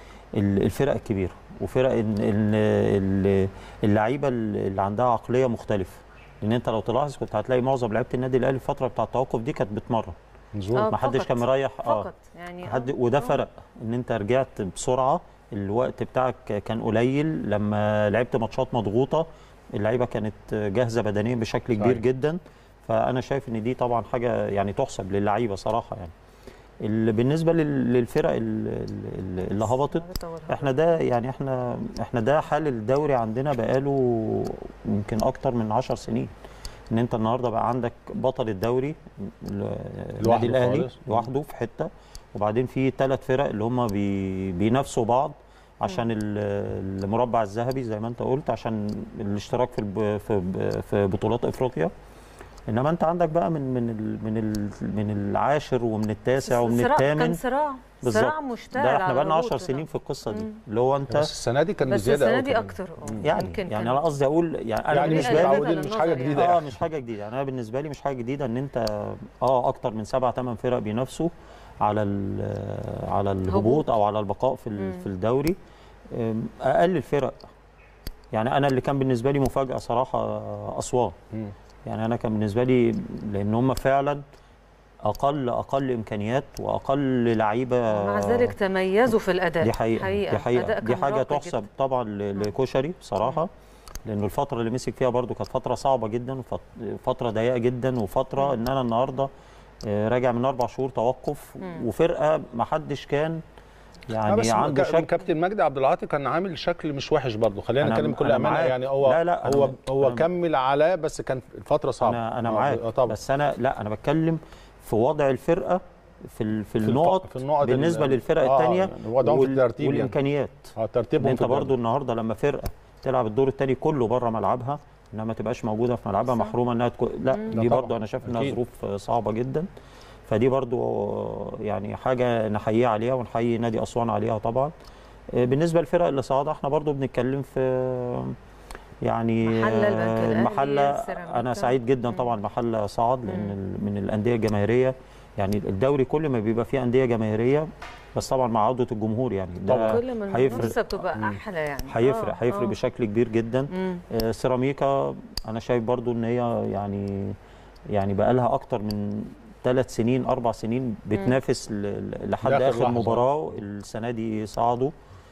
ال- الفرق الكبيره وفرق ال- ال- ال- اللعيبه اللي عندها عقليه مختلفه لان انت لو تلاحظ كنت هتلاقي معظم لعيبه النادي الاهلي الفتره بتاع التوقف دي كانت بتمرن مظبوط آه. ما حدش فقط. كان مريح فقط يعني حد آه. وده آه. فرق ان انت رجعت بسرعه الوقت بتاعك كان قليل لما لعبت ماتشات مضغوطه اللعيبه كانت جاهزه بدنيا بشكل كبير صحيح. جدا فانا شايف ان دي طبعا حاجه يعني تحسب للعيبه صراحه يعني ال- بالنسبه لل- للفرق ال- ال- اللي هبطت احنا ده يعني احنا احنا ده حال الدوري عندنا بقاله يمكن اكتر من 10 سنين ان انت النهارده بقى عندك بطل الدوري ال- النادي الاهلي خالص. لوحده في حته وبعدين في ثلاث فرق اللي هم بي بينافسوا بعض عشان ال- المربع الذهبي زي ما انت قلت عشان الاشتراك في الب- في ب- في بطولات افريقيا انما انت عندك بقى من من ال من ال من العاشر ومن التاسع ومن صراع- الثامن كان صراع بالظبط. صراع مشتعل ده احنا على بقى لنا 10 الهبوط سنين ده. في القصه دي مم. اللي هو انت بس السنه دي كان بس بزياده السنه أوي دي كمان. اكتر اه يعني يمكن يعني كان- انا قصدي اقول يعني انا يعني بالنسبه لي- لي متعودين مش حاجه النظر جديده اه يعني. مش حاجه جديده يعني انا بالنسبه لي مش حاجه جديده ان انت اه اكتر من سبع ثمان فرق بينافسوا على ال- على الهبوط او على البقاء في ال- مم. في الدوري أم، اقل الفرق يعني انا اللي كان بالنسبه لي مفاجاه صراحه آه، اسوان مم. يعني انا كان بالنسبه لي لان هم فعلا اقل اقل امكانيات واقل لعيبه مع ذلك تميزوا في الاداء دي حقيقة, حقيقة. دي حقيقة أداء دي كان حاجة راقي تحسب جداً. طبعا ل- لكشري بصراحة لأنه الفترة اللي مسك فيها برضو كانت فترة صعبة جدا وفترة ضيقة جدا وفترة إن أنا النهاردة آه، راجع من أربع شهور توقف مم. وفرقة ما حدش كان آه، يعني بس عنده كا- شك كابتن مجدي عبد العاطي كان عامل شكل مش وحش برضه خلينا أنا- نتكلم بكل أنا امانه معاك. يعني هو لا، لا، هو أنا- هو أنا- كمل على بس كان الفتره صعبه انا انا آه، معاك آه، طبعا بس انا لا انا بتكلم في وضع الفرقه في ال- في الف- النقط في النقط بالنسبه ال- للفرق آه، الثانيه يعني وضعهم في الترتيب يعني. والامكانيات اه ان ترتيبهم انت في الدوري. برضو النهارده لما فرقه تلعب الدور الثاني كله بره ملعبها انها ما تبقاش موجوده في ملعبها صح. محرومه انها تكون لا لا دي طبعاً، برضو انا شايف انها أكيد. ظروف صعبه جدا فدي برضو يعني حاجه نحييه عليها ونحيي نادي اسوان عليها طبعا آه، بالنسبه للفرق اللي صاعده احنا برضو بنتكلم في يعني محلة، البنك الأهلي، المحله السيراميكا. انا سعيد جدا مم. طبعا محله صعد لان مم. ال- من الانديه الجماهيريه يعني الدوري كل ما بيبقى فيه انديه جماهيريه بس طبعا مع عوده الجمهور يعني ده كل ما هيفرق. المنافسه بتبقى مم. احلى يعني هيفرق آه، هيفرق آه. بشكل كبير جدا مم. آه، سيراميكا انا شايف برضو ان هي يعني يعني بقى لها اكتر من ثلاث سنين اربع سنين بتنافس ل- ل- لحد لآخر اخر لحظة. مباراه السنه دي صعدوا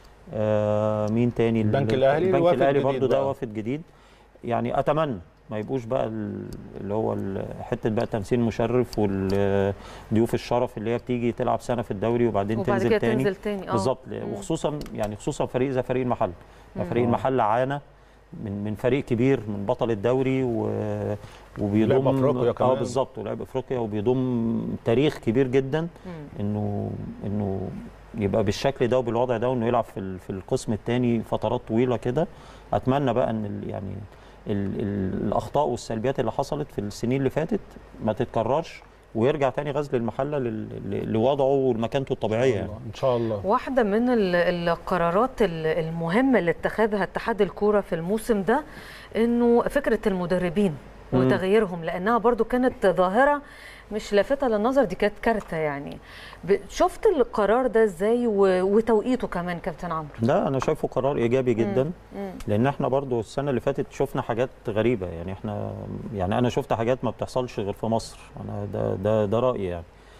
آه مين تاني البنك ال- الأهلي البنك وافد الاهلي جديد برضو ده بقى. وافد جديد يعني اتمنى ما يبقوش بقى ال- اللي هو ال- حته بقى تمثيل مشرف والضيوف الشرف اللي هي بتيجي تلعب سنه في الدوري وبعدين وبعد تنزل كده تاني تنزل تاني اه بالظبط مم. وخصوصا يعني خصوصا فريق زي فريق المحل يعني مم. فريق آه. المحل عانى من من فريق كبير من بطل الدوري و... وبيضم لعب أفريقيا اه كمان. بالظبط ولعب افريقيا وبيضم تاريخ كبير جدا مم. انه انه يبقى بالشكل ده وبالوضع ده وانه يلعب في ال- في القسم الثاني فترات طويله كده اتمنى بقى ان ال- يعني ال ال الاخطاء والسلبيات اللي حصلت في السنين اللي فاتت ما تتكررش ويرجع تاني غزل المحله لل- ل- لوضعه ولمكانته الطبيعيه يعني ان شاء الله واحدة من ال- القرارات ال- المهمة اللي اتخذها اتحاد الكورة في الموسم ده انه فكرة المدربين مم. وتغييرهم لانها برضو كانت ظاهرة مش لافتة للنظر دي كانت كارثة يعني ب- شفت القرار ده ازاي و- وتوقيته كمان كابتن عمرو ده انا شايفه قرار ايجابي جدا مم. لان احنا برضو السنه اللي فاتت شفنا حاجات غريبه يعني احنا يعني انا شفت حاجات ما بتحصلش غير في مصر انا ده ده ده رايي يعني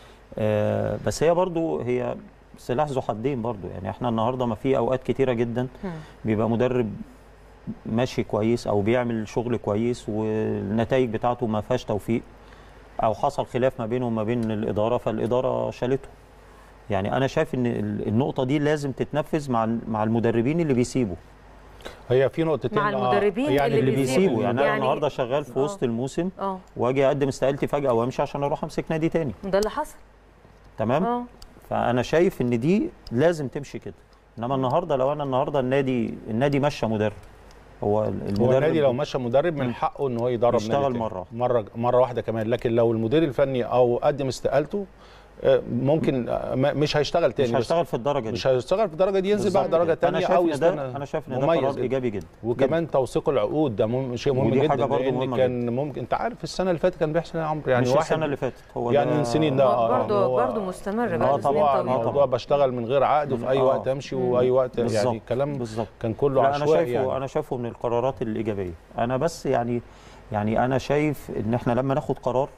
آه بس هي برضو هي سلاح ذو حدين برضو يعني احنا النهارده ما في اوقات كتيره جدا مم. بيبقى مدرب ماشي كويس او بيعمل شغل كويس والنتائج بتاعته ما فيهاش توفيق او حصل خلاف ما بينه وما بين الاداره فالاداره شالته يعني انا شايف ان ال- النقطه دي لازم تتنفذ مع ال- مع المدربين اللي بيسيبوا هي في نقطتين مع آه، المدربين يعني اللي اللي بيسيبوا. بيسيبوا يعني, انا يعني- النهارده شغال في آه. وسط الموسم اه واجي اقدم استقالتي فجاه وامشي عشان اروح امسك نادي تاني ده اللي حصل تمام اه فانا شايف ان دي لازم تمشي كده انما النهارده لو انا النهارده النادي النادي مشى مدرب هو هو المدرب النادي لو مشى مدرب من حقه ان هو يدرب يشتغل نادي تاني. مرة. مره مره واحده كمان لكن لو المدير الفني او قدم استقالته آه، ممكن آه، ما- مش هيشتغل تاني مش بس هيشتغل في الدرجه دي مش هيشتغل في الدرجه دي ينزل بقى بالظبط درجه كده. فانا تانية شايف او ان يستنى ده انا شايف ان ده مميز قرار جدا. ايجابي جدا وكمان توثيق العقود ده مهم شيء مهم ودي جدا حاجة برضو لان مهمة كان ممكن انت عارف السنه اللي فاتت كان بيحصل يا عمرو يعني مش واحد السنه اللي فاتت هو يعني ده- من سنين ده آه، برضه هو- برضه مستمر اه بقى طبعا سنين موضوع طويلة. بشتغل من غير عقد وفي اي آه. وقت امشي واي وقت يعني بالظبط. كلام بالظبط كان كله لا انا عشوائي شايفه يعني انا شايفه من القرارات الايجابيه انا بس يعني يعني انا شايف ان احنا لما ناخد قرار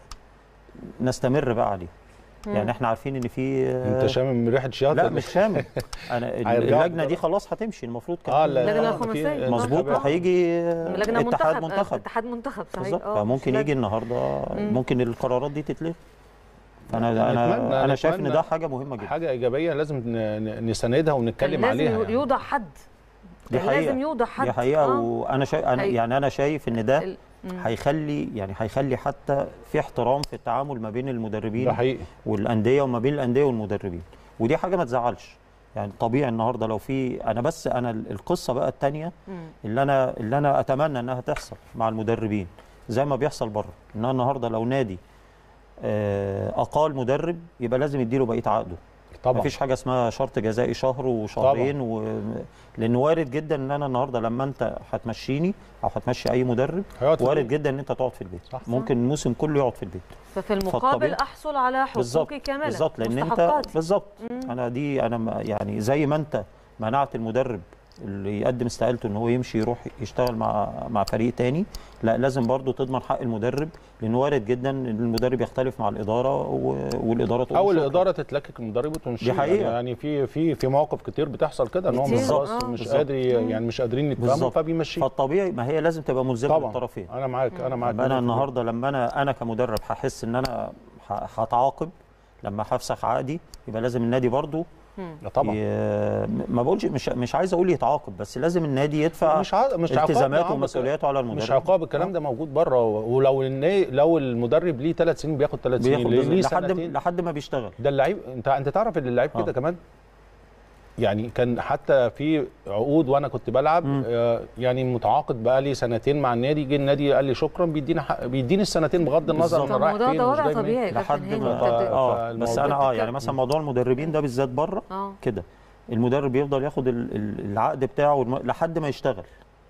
نستمر بقى عليه يعني احنا عارفين ان في انت شامم من ريحه شياطه لا مش شامل انا هيرجعوا اللجنه دي خلاص هتمشي المفروض كان اه اللجنة لا الخماسية. في مظبوط انتخابات. هيجي لجنة اتحاد منتخب منتخب اتحاد منتخب صحيح بالظبط آه، فممكن مش يجي النهارده مم. ممكن القرارات دي تتلغي فانا نتمنى- انا انا شايف ان نتمنى ده حاجه مهمه جدا حاجه ايجابيه لازم ن- ن- نساندها كان ونتكلم لازم عليها يعني. يوضع حد دي كان حقيقة. لازم يوضع حد دي حقيقه آه. وانا شايف أنا هي- يعني انا شايف ان ده ال- مم. هيخلي يعني هيخلي حتى في احترام في التعامل ما بين ده المدربين حقيقي والانديه وما بين الانديه والمدربين ودي حاجه ما تزعلش يعني طبيعي النهارده لو في انا بس انا ال- القصه بقى الثانيه مم. اللي انا اللي انا اتمنى انها تحصل مع المدربين زي ما بيحصل بره ان أنا النهارده لو نادي آه، اقال مدرب يبقى لازم يديله بقيه عقده طبعا مفيش حاجه اسمها شرط جزائي شهر وشهرين و... لان وارد جدا ان انا النهارده لما انت هتمشيني او هتمشي اي مدرب هيقعد في وارد البيت. جدا ان انت تقعد في البيت صح. ممكن الموسم كله يقعد في البيت ففي المقابل فالطبيعي- احصل على بالظبط حقوقي كامله بالظبط لان انت مستحقاتي. بالظبط مم. انا دي انا م- يعني زي ما انت منعت المدرب اللي يقدم استقالته ان هو يمشي يروح يشتغل مع مع فريق تاني لا لازم برضو تضمن حق المدرب لان وارد جدا ان المدرب يختلف مع الاداره و... والاداره تقول او شكراً. الاداره تتلكك المدرب وتمشيه دي حقيقة. يعني في في في مواقف كتير بتحصل كده ان هم كتير. خلاص آه. مش بالظبط. قادر ي- يعني مش قادرين يتفاهموا بالظبط. فبيمشيه فالطبيعي ما هي لازم تبقى ملزمه طبعا للطرفين انا معاك انا معاك يبقى انا النهارده لما انا انا كمدرب هحس ان انا ه- هتعاقب لما هفسخ عقدي يبقى لازم النادي برضو طبعا ي- ما بقولش مش مش عايز اقول يتعاقب بس لازم النادي يدفع مش ع... مش عقاب التزاماته يا عم، ومسؤولياته على المدرب مش عقاب الكلام ده موجود بره ولو النا... لو المدرب ليه ثلاث سنين بياخد ثلاث سنين بياخد ليه ليه لحد سنتين لحد ما بيشتغل ده اللعيب انت انت تعرف ان اللعيب آه. كده كمان يعني كان حتى في عقود وانا كنت بلعب آه يعني متعاقد بقى لي سنتين مع النادي جه النادي قال لي شكرا بيديني حق بيديني السنتين بغض النظر بالظبط. انا طب رايح ما ده فين ده ومش وضع جاي منين. طبيعي يا لحد كابتن هاني ما انت آه، اه بس فالموضوع انا اه يعني مثلا موضوع المدربين ده بالذات بره اه كده المدرب بيفضل ياخد ال- ال- العقد بتاعه والم- لحد ما يشتغل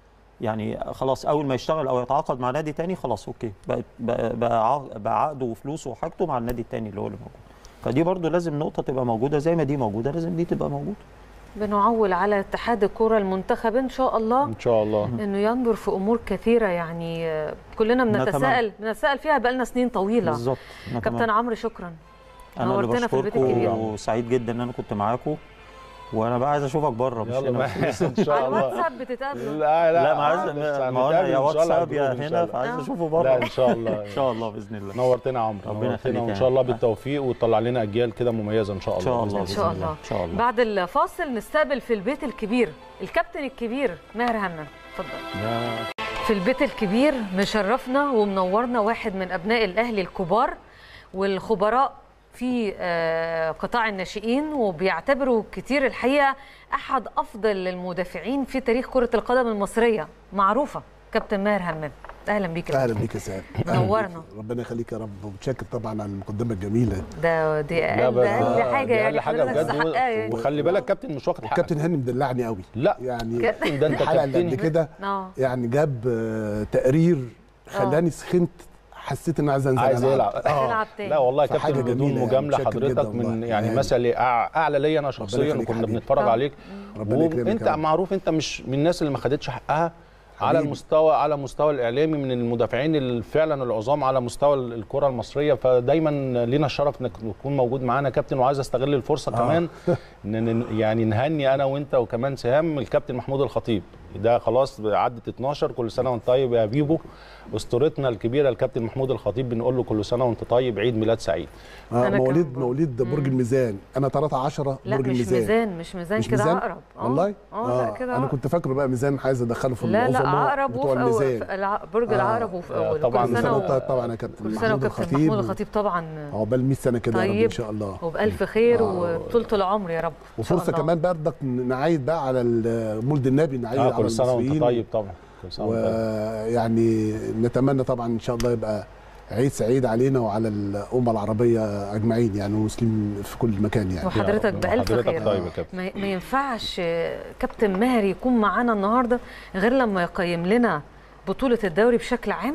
يعني خلاص اول ما يشتغل او يتعاقد مع نادي تاني خلاص اوكي بقى بقى, بقى, عق- بقى عقده وفلوسه وحاجته مع النادي التاني اللي هو اللي موجود فدي برضو لازم نقطه تبقى موجوده زي ما دي موجوده لازم دي تبقى موجوده بنعول على اتحاد الكرة المنتخب ان شاء الله ان شاء الله انه ينظر في امور كثيره يعني آه، كلنا بنتساءل بنتساءل فيها بقالنا سنين طويله بالظبط أنا كابتن كمان. عمرو شكرا انا اللي نورتنا في البيت بشكركم الكبير. وسعيد جدا ان انا كنت معاكم وانا بقى عايز اشوفك بره مش يلا هنا ماشي ان على شاء الله الواتساب بتتقابلوا لا لا ما عايز بس ما هو انا هنتقابل يا إن شاء الله واتساب يا جروب إن شاء هنا الله. فعايز آه. اشوفه لا بره ان شاء الله ان شاء الله باذن الله نورتنا يا عمرو ربنا نورتنا يخليك وان يا شاء الله عم. بالتوفيق وتطلع لنا اجيال كده مميزه ان شاء ان الله شاء بإذن الله إن شاء بإذن الله. ان شاء الله بعد الفاصل نستقبل في البيت الكبير الكابتن الكبير ماهر همام اتفضل يا في البيت الكبير مشرفنا ومنورنا واحد من ابناء الاهلي الكبار والخبراء في آه، قطاع الناشئين وبيعتبروا كتير الحقيقه احد افضل المدافعين في تاريخ كره القدم المصريه معروفه كابتن ماهر همام اهلا بيك يا اهلا كابتن. بيك يا سعاد نورنا. ربنا يخليك يا رب ومتشكر طبعا على المقدمه الجميله ده دي لا اقل بقى- اقل حاجه دي يعني اقل حاجه حضرتك بجد تستحقها يعني. وخلي بالك كابتن مش واخد حقك الكابتن هاني مدلعني قوي لا يعني كابتن ده انت الحلقه اللي قبل كابتن كده اه يعني جاب آه، تقرير خلاني سخنت حسيت ان عايز انزل عايز ألعب. يلعب اه تلعب تاني لا والله فحاجة كابتن بدون جميلة يعني، مجامله متشكر حضرتك جدا من والله. يعني يعني مثل أع- اعلى ليا انا شخصيا يخليك وكنا حبيبي. بنتفرج آه. عليك ربنا يكرمك وانت يا رب. معروف انت مش من الناس اللي ما خدتش حقها على حبيبي. المستوى على مستوى الاعلامي من المدافعين اللي فعلا العظام على مستوى الكره المصريه فدايما لينا الشرف انك تكون موجود معانا كابتن وعايز استغل الفرصه آه. كمان ان ن- يعني نهني انا وانت وكمان سهام الكابتن محمود الخطيب ده خلاص عدت 12 كل سنه وانت طيب يا بيبو اسطورتنا الكبيره الكابتن محمود الخطيب بنقول له كل سنه وانت طيب عيد ميلاد سعيد آه أنا مواليد كمان. مواليد برج الميزان انا 13 لا برج مش الميزان ميزان مش ميزان مش كده ميزان؟ عقرب آه. والله اه لا كده انا عقرب. كنت فاكره بقى ميزان عايز ادخله في لا لا العظماء عقرب بتوع وفي الميزان في الع- برج آه. العقرب وفي آه، أول. طبعاً كل كل سنه سنه و... وانت طبعا يا كابتن كل سنه وكابتن محمود الخطيب طبعا عقبال 100 سنه كده يا رب طيب. ان شاء الله وبألف خير آه. وطولة العمر يا رب إن شاء وفرصه الله. كمان برضك نعيد بقى على ال- مولد النبي نعيد اه على كل سنه وانت المصريين طيب طبعا كل سنه وانت طيب ويعني نتمنى طبعا ان شاء الله يبقى عيد سعيد علينا وعلى الامه العربيه اجمعين يعني والمسلمين في كل مكان يعني وحضرتك يا رب. بألف وحضرتك خير طيب يا كابتن ما ما ينفعش آه، كابتن ماهر يكون معانا النهارده غير لما يقيم لنا بطولة الدوري بشكل عام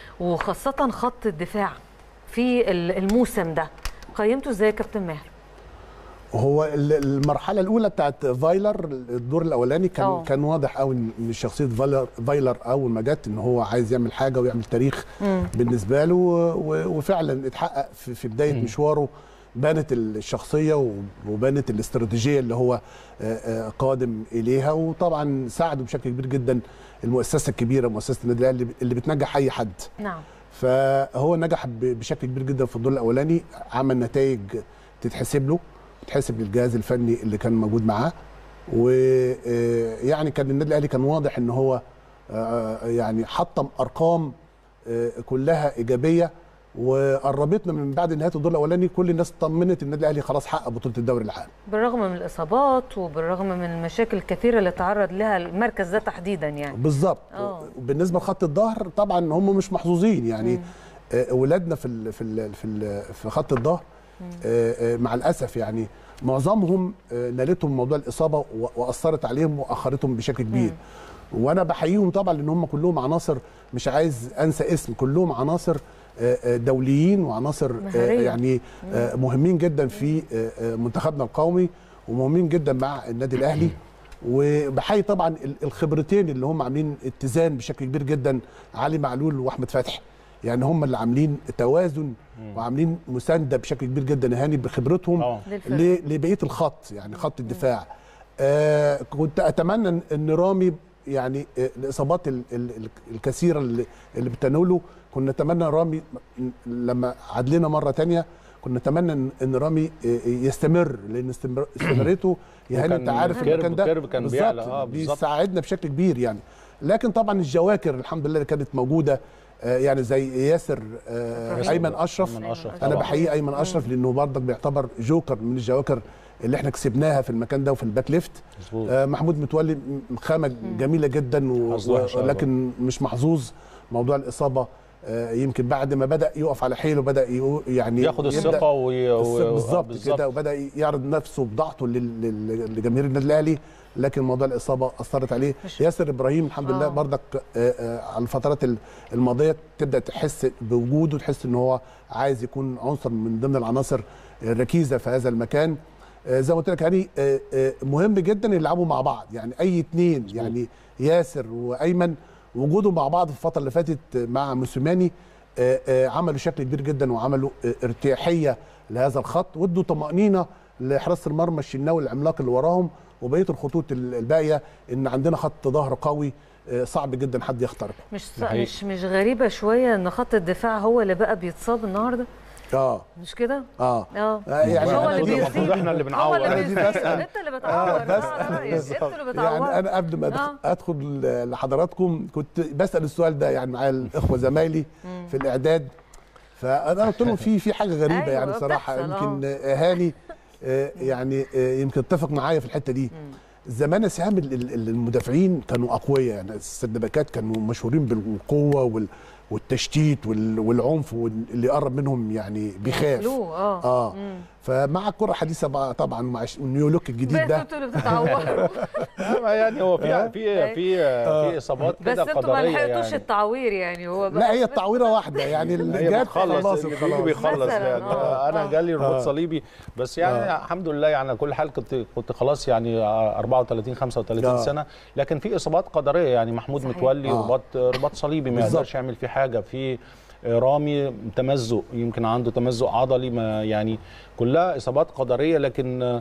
وخاصة خط الدفاع في ال- الموسم ده قيمته ازاي يا كابتن ماهر؟ هو ال- المرحله الاولى بتاعت فايلر الدور الاولاني كان أوه. كان واضح قوي ان شخصيه فايلر فايلر اول ما جت ان هو عايز يعمل حاجه ويعمل تاريخ مم. بالنسبه له و- وفعلا اتحقق في, في بدايه مشواره بانت الشخصيه و- وبانت الاستراتيجيه اللي هو آه، آه، قادم اليها وطبعا ساعده بشكل كبير جدا المؤسسه الكبيره مؤسسه النادي الاهلي اللي بتنجح اي حد نعم فهو نجح ب- بشكل كبير جدا في الدور الاولاني عمل نتائج تتحسب له تتحسب للجهاز الفني اللي كان موجود معاه ويعني كان النادي الاهلي كان واضح ان هو آه، يعني حطم ارقام آه، كلها ايجابيه وقربتنا من بعد نهايه الدور الاولاني كل الناس طمنت النادي الاهلي خلاص حقق بطوله الدوري العام بالرغم من الإصابات وبالرغم من المشاكل الكثيرة اللي تعرض لها المركز ده تحديدا يعني بالظبط آه. بالنسبه لخط الظهر طبعا هم مش محظوظين يعني آه، اولادنا في ال في ال في ال في خط الظهر آه، آه، مع الاسف يعني معظمهم آه، نالتهم موضوع الاصابه و- واثرت عليهم واخرتهم بشكل كبير وانا بحييهم طبعا لان هم كلهم عناصر مش عايز انسى اسم كلهم عناصر آه، آه، دوليين وعناصر آه، مهارية. يعني آه، مهمين جدا في آه، آه، منتخبنا القومي ومهمين جدا مع النادي الاهلي وبحيي طبعا ال- الخبرتين اللي هم عاملين اتزان بشكل كبير جدا علي معلول واحمد فتحي يعني هم اللي عاملين توازن وعاملين مسانده بشكل كبير جدا هاني بخبرتهم اه للفرق. ل- لبقيه الخط يعني خط الدفاع آه كنت اتمنى إن- ان رامي يعني آه الاصابات ال- ال- ال- الكثيره اللي, اللي بتناوله كنا نتمنى رامي م- لما عاد لنا مره تانية كنا نتمنى ان إن رامي آه، يستمر لان استمر- استمراريته يعني وكان انت عارف الكيرف- المكان ده الكيرف كان بيعلى، بالظبط، آه، بالظبط. بيساعدنا بشكل كبير يعني لكن طبعا الجواكر الحمد لله اللي كانت موجوده آه، يعني زي ياسر آه، أشرف. ايمن اشرف أيمن أشرف انا طبعاً. بحيي ايمن اشرف لانه برضك بيعتبر جوكر من الجواكر اللي احنا كسبناها في المكان ده وفي الباك ليفت مظبوط آه، محمود متولي م- خامه جميله جدا و... حظ وحش و... أوي لكن مش محظوظ موضوع الاصابه آه، يمكن بعد ما بدا يقف على حيله بدا يقو- يعني ياخد يبدأ الثقه وي... و- الثقة آه، بالظبط كده وبدا يعرض نفسه بضغطه لل- لل- لجماهير النادي الاهلي لكن موضوع الاصابه اثرت عليه مش- ياسر ابراهيم الحمد لله آه. برضك آه، آه، على الفترات ال- الماضيه تبدا تحس بوجوده تحس ان هو عايز يكون عنصر من ضمن العناصر الركيزه في هذا المكان آه، زي ما قلت لك يعني آه، آه، مهم جدا يلعبوا مع بعض يعني اي اتنين يعني ياسر وايمن وجودهم مع بعض في الفتره اللي فاتت مع موسيماني آه، آه، عملوا شكل كبير جدا وعملوا آه، ارتياحيه لهذا الخط وادوا طمانينه لحراسه المرمى الشناوي العملاق اللي وراهم وبقيه الخطوط ال- الباقيه ان عندنا خط ظهر قوي آه، صعب جدا حد يخترقه مش ده حقيقي. مش مش غريبه شويه ان خط الدفاع هو اللي بقى بيتصاب النهارده اه مش كده اه اه آه، يعني مش هو أنا اللي دي- المفروض بيصيب احنا اللي هو بنعور اللي أنا دي بيصيب بسأل. انت اللي بتعور آه، بس- آه، يا ريس، انتوا اللي بتعوروا يعني انا قبل ما أدخ- آه. ادخل لحضراتكم كنت بسال السؤال ده يعني معايا الاخوه زمايلي في الاعداد فانا قلت لهم في في حاجه غريبه أيوة، يعني صراحه بتحصل، يمكن آه، هاني آه، يعني آه، يمكن اتفق معايا في الحته دي زمان سهام ال- ال- المدافعين كانوا اقوياء يعني السردباكات كانوا مشهورين بالقوه وال والتشتيت وال- والعنف واللي يقرب منهم يعني بيخاف فلو اه اه مم. فمع الكره الحديثه بقى طبعا مع ش- النيو لوك الجديد بس ده انتوا اللي بتتعوروا آه، يعني هو في في في في اصابات بس كده انتوا ما قدريه لحقتوش يعني التعوير يعني هو بقى لا هي التعويره واحده يعني اللي هي جت بتخلص خلاص اللي بيجي بيخلص مثلاً، يعني آه، انا آه. جالي رباط آه. صليبي بس يعني آه. الحمد لله يعني على كل حال كنت كنت خلاص يعني 34 35 آه. سنه لكن في اصابات قدريه يعني محمود صحيح. متولي آه. رباط رباط صليبي ما بالظبط. يقدرش يعمل فيه حاجه في رامي تمزق يمكن عنده تمزق عضلي ما يعني كلها اصابات قدريه لكن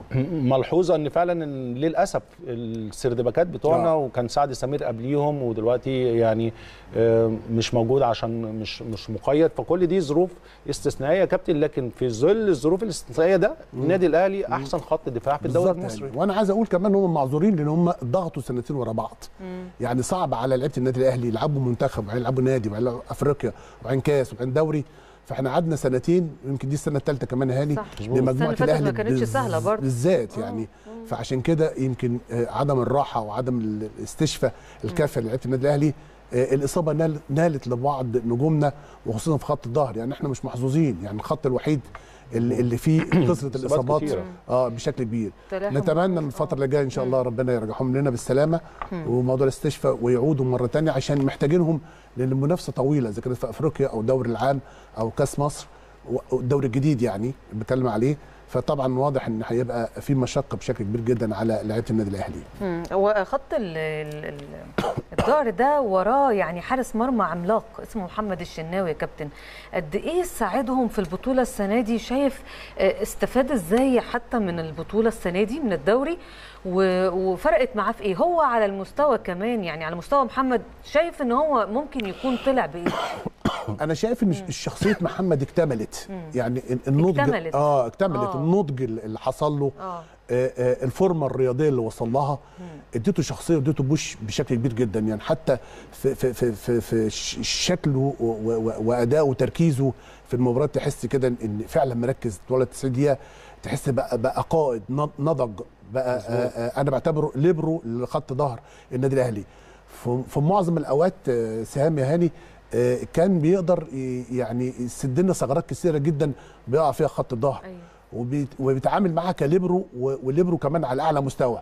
ملحوظه ان فعلا إن للاسف السردباكات بتوعنا آه. وكان سعد سمير قبليهم ودلوقتي يعني آه، مش موجود عشان مش مش مقيد فكل دي ظروف استثنائيه يا كابتن لكن في ظل الظروف الاستثنائيه ده النادي الاهلي احسن خط دفاع في الدوري بالظبط المصري يعني. وانا عايز اقول كمان هم معذورين لان هم ضغطوا سنتين ورا بعض يعني صعب على لعيبه النادي الاهلي يلعبوا منتخب وبعدين يلعبوا نادي وبعدين يلعبوا افريقيا وبعدين كاس وبعدين دوري فاحنا قعدنا سنتين يمكن دي السنه الثالثه كمان هاني صح. مظبوط. السنة لمجموعه اللي فاتت ما الاهلي كانتش بز- سهلة برضه. بالذات يعني فعشان كده يمكن آه، عدم الراحه وعدم ال- الاستشفاء الكافيه لعيبه النادي الاهلي آه، الاصابه نال- نالت لبعض نجومنا وخصوصا في خط الظهر يعني احنا مش محظوظين يعني الخط الوحيد اللي, اللي فيه كثره الاصابات كتيرة. اه بشكل كبير تلاحم نتمنى ان الفتره اللي جايه ان شاء الله ربنا يرجعهم لنا بالسلامه وموضوع الاستشفاء ويعودوا مره تانية عشان محتاجينهم لان المنافسه طويله اذا كانت في افريقيا او الدوري العام او كاس مصر والدوري الجديد يعني بتكلم عليه فطبعا واضح ان هيبقى في مشقه بشكل كبير جدا على لعيبه النادي الاهلي مم. هو خط ال- ال- ال- الظهر ده وراه يعني حارس مرمى عملاق اسمه محمد الشناوي يا كابتن قد ايه ساعدهم في البطوله السنه دي شايف آه، استفاد ازاي حتى من البطوله السنه دي من الدوري و- وفرقت معاه في ايه هو على المستوى كمان يعني على مستوى محمد شايف ان هو ممكن يكون طلع بايه انا شايف ان شخصيه محمد اكتملت يعني النضج اكتملت. اه اكتملت آه. النضج اللي حصل له اه آه، آه، الفورمه الرياضيه اللي وصل لها اديته شخصيه واديته بوش بشكل كبير جدا يعني حتى في في في في, في ش- شكله و- و- وادائه وتركيزه في المباريات تحس كده ان فعلا مركز طوال 90 دقيقه تحس بقى بقى قائد ن- نضج بقى آه، آه، انا بعتبره ليبرو لخط ظهر النادي الاهلي في في معظم الاوقات آه، سهام يا هاني آه، كان بيقدر ي- يعني يسد لنا ثغرات كثيره جدا بيقع فيها خط الظهر ايوه وبيت- وبيتعامل معاها كليبرو و- وليبرو كمان على اعلى مستوى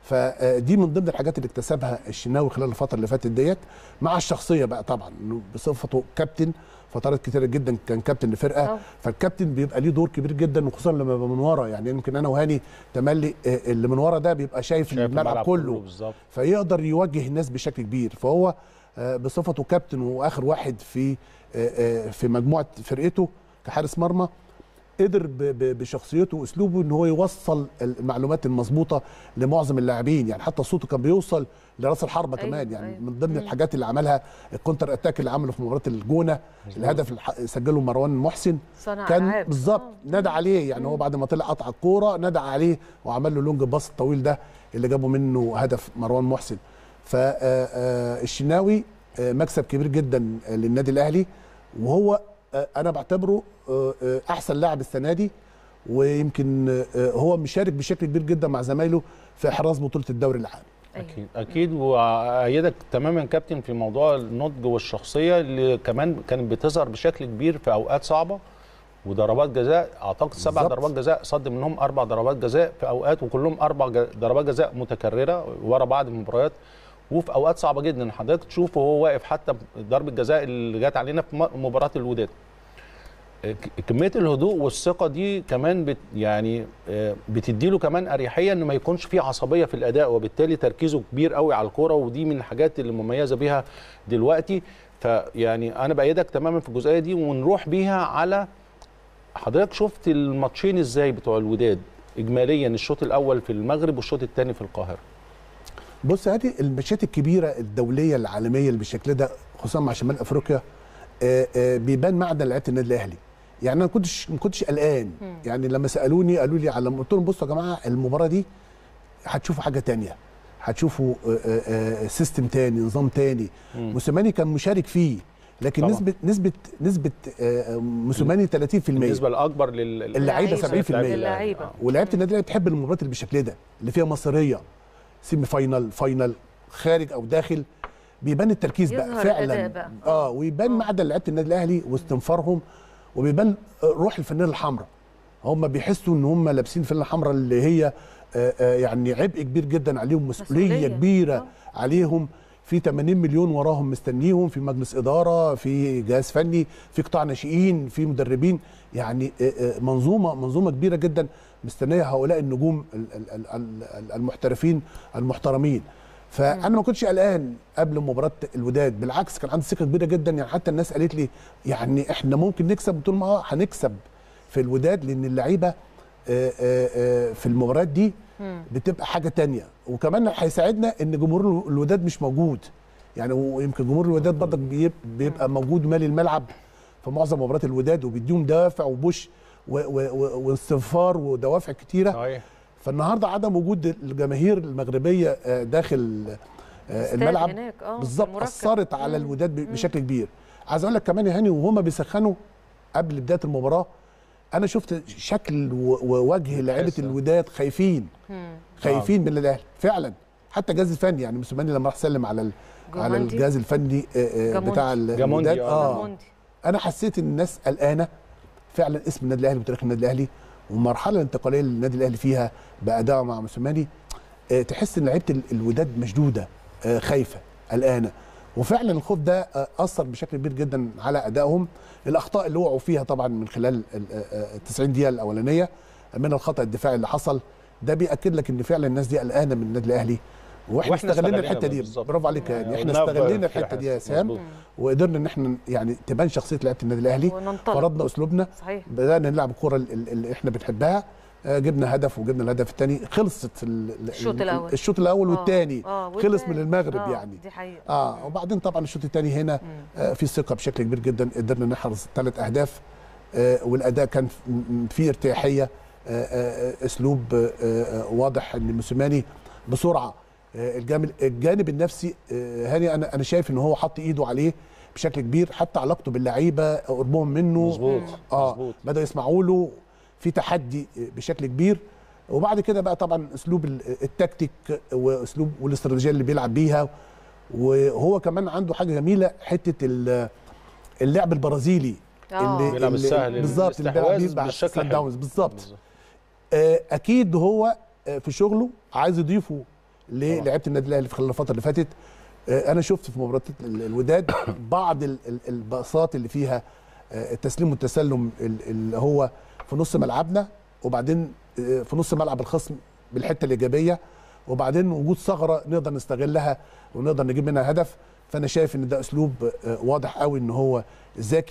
فدي من ضمن الحاجات اللي اكتسبها الشناوي خلال الفتره اللي فاتت ديت مع الشخصيه بقى طبعا إنه بصفته كابتن فترات كتيره جدا كان كابتن لفرقه طبعا. فالكابتن بيبقى ليه دور كبير جدا وخصوصا لما يبقى من ورا يعني يمكن انا وهاني تملي آه، اللي من ورا ده بيبقى شايف, شايف الملعب كله بالظبط فيقدر يوجه الناس بشكل كبير فهو آه، بصفته كابتن واخر واحد في آه، آه، في مجموعه فرقته كحارس مرمى قدر ب- ب- بشخصيته واسلوبه ان هو يوصل المعلومات المظبوطه لمعظم اللاعبين يعني حتى صوته كان بيوصل لراس الحربه أيوة، كمان يعني أيوة. من ضمن الحاجات اللي عملها الكونتر اتاك اللي عمله في مباراه الجونه الهدف اللي ح- سجله مروان محسن صنع كان ألعاب. بالظبط آه. نادى عليه يعني هو بعد ما طلع قطع الكوره نادى عليه وعمل له لونج باص الطويل ده اللي جابه منه هدف مروان محسن فالشناوي مكسب كبير جدا آه، للنادي الاهلي وهو آه، انا بعتبره آه، آه، احسن لاعب السنه دي ويمكن آه، هو مشارك بشكل كبير جدا مع زمايله في احراز بطوله الدوري العام أيوة. اكيد اكيد وايدك تماما كابتن في موضوع النضج والشخصيه اللي كمان كانت بتظهر بشكل كبير في اوقات صعبه وضربات جزاء اعتقد سبع بالظبط. ضربات جزاء صد منهم اربع ضربات جزاء في اوقات وكلهم اربع ج- ضربات جزاء متكرره ورا بعض المباريات وفي اوقات صعبه جدا حضرتك تشوفه وهو واقف حتى ضربه جزاء اللي جت علينا في م- مباراه الوداد ك- كميه الهدوء والثقه دي كمان بت يعني آه، بتديله كمان اريحيه ان ما يكونش فيه عصبيه في الاداء وبالتالي تركيزه كبير قوي على الكوره ودي من الحاجات اللي مميزه بيها دلوقتي فيعني انا بايدك تماما في الجزئيه دي ونروح بيها على حضرتك شفت الماتشين ازاي بتوع الوداد اجماليا الشوط الاول في المغرب والشوط الثاني في القاهره بص هذه الماتشات الكبيره الدوليه العالميه اللي بالشكل ده خصوصا مع شمال افريقيا آه، آه، بيبان معدن لعيبه النادي الاهلي يعني انا ما كنتش ما كنتش قلقان يعني لما سالوني قالوا لي على قلت لهم بصوا يا جماعه المباراه دي هتشوفوا حاجه تانية هتشوفوا آه، آه، آه، سيستم تاني نظام تاني موسيماني كان مشارك فيه لكن طبعا. نسبه نسبه نسبه آه، آه، موسيماني 30% بالنسبه الاكبر لل اللعيبة 70% اللعيبه ولعيبه النادي الاهلي بتحب المباريات اللي بالشكل ده اللي فيها مصيريه سيمي فاينال فاينال خارج او داخل بيبان التركيز بقى يظهر فعلا الأداء بقى. اه ويبان معدن لعيبه النادي الاهلي واستنفارهم وبيبان روح الفانيله الحمراء هم بيحسوا ان هم لابسين الفانيله الحمراء اللي هي آه، آه، يعني عبء كبير جدا عليهم مسؤوليه, مسؤولية. كبيره آه. عليهم في 80 مليون وراهم مستنيهم في مجلس اداره في جهاز فني في قطاع ناشئين في مدربين يعني آه، آه، منظومه منظومه كبيره جدا مستنيه هؤلاء النجوم ال- ال- ال- ال- المحترفين المحترمين فانا ما كنتش قلقان قبل مباراه الوداد بالعكس كان عندي ثقه كبيره جدا يعني حتى الناس قالت لي يعني احنا ممكن نكسب قلت لهم اه هنكسب في الوداد لان اللعيبه آه، آه، آه، في المباريات دي بتبقى حاجه تانية وكمان هيساعدنا ان جمهور الوداد مش موجود يعني ويمكن جمهور الوداد برضك بيب- بيبقى موجود مالي الملعب في معظم مباريات الوداد وبيديهم دوافع وبوش و- و- و- واستنفار ودوافع كتيره صحيح فالنهارده عدم وجود الجماهير المغربيه آه، داخل آه، استاد الملعب هناك، آه، بالظبط المركب. اثرت على مم. الوداد ب- بشكل كبير عايز اقول لك كمان يا هاني وهما بيسخنوا قبل بدايه المباراه انا شفت شكل و- ووجه لعيبه تحس، آه. الوداد خايفين مم. خايفين من الاهلي فعلا حتى الجهاز الفني يعني موسيماني لما راح سلم على ال- على جوماندي. الجهاز الفني آه، آه، جاموندي. بتاع ال- جاموندي، الوداد آه. اه موندي. انا حسيت ان الناس قلقانه فعلا اسم النادي الاهلي وتاريخ النادي الاهلي والمرحله الانتقاليه اللي النادي الاهلي فيها بادائه مع موسيماني آه، تحس ان لعيبه ال- الوداد مشدوده آه، خايفه قلقانه وفعلا الخوف ده آه، اثر بشكل كبير جدا على ادائهم الاخطاء اللي وقعوا فيها طبعا من خلال ال- آه، آه، ال 90 دقيقه الاولانيه من الخطا الدفاعي اللي حصل ده بياكد لك ان فعلا الناس دي قلقانه من النادي الاهلي واحنا, وإحنا استغلينا استغلينا الحته دي بالظبط. برافو عليك يا هاني احنا قلناها في- استغلينا في الحته دي يا حتة. سام مظبوط. وقدرنا ان احنا يعني تبان شخصيه لعيبه النادي الاهلي وننطلق. فرضنا اسلوبنا صحيح بدانا نلعب الكره ال- ال- اللي احنا بنحبها آه، جبنا هدف وجبنا الهدف الثاني خلصت ال- ال- الشوط الأول. الشوط الاول آه، والثاني آه، خلص والتاني. من المغرب آه، يعني دي حقيقه اه وبعدين طبعا الشوط الثاني هنا آه في ثقه بشكل كبير جدا قدرنا نحرز ثلاث اهداف آه والاداء كان ف- م- فيه ارتياحيه آه آه اسلوب آه آه واضح ان موسيماني بسرعه آه الجانب الجانب النفسي آه هاني انا انا شايف ان هو حط ايده عليه بشكل كبير حتى علاقته باللعيبه قربهم منه مظبوط اه مظبوط بدأوا يسمعوا له في تحدي بشكل كبير وبعد كده بقى طبعا اسلوب ال- التكتيك واسلوب والاستراتيجيه اللي بيلعب بيها وهو كمان عنده حاجه جميله حته ال- اللعب البرازيلي آه. اللي بيلعب اللي- السهل بالظبط اللي بيلعب الاستحواذ بيه مع بالشكل سان حلو. داونز بالظبط آه، اكيد هو آه، في شغله عايز يضيفه للعيبه النادي الاهلي في خلال الفتره اللي فاتت آه، انا شفت في مباراه ال- الوداد بعض ال- ال- الباصات اللي فيها آه، التسليم والتسلم ال- اللي هو في نص ملعبنا وبعدين آه، في نص ملعب الخصم بالحته الايجابيه وبعدين وجود ثغره نقدر نستغلها ونقدر نجيب منها هدف فانا شايف ان ده اسلوب آه، واضح قوي ان هو ذكي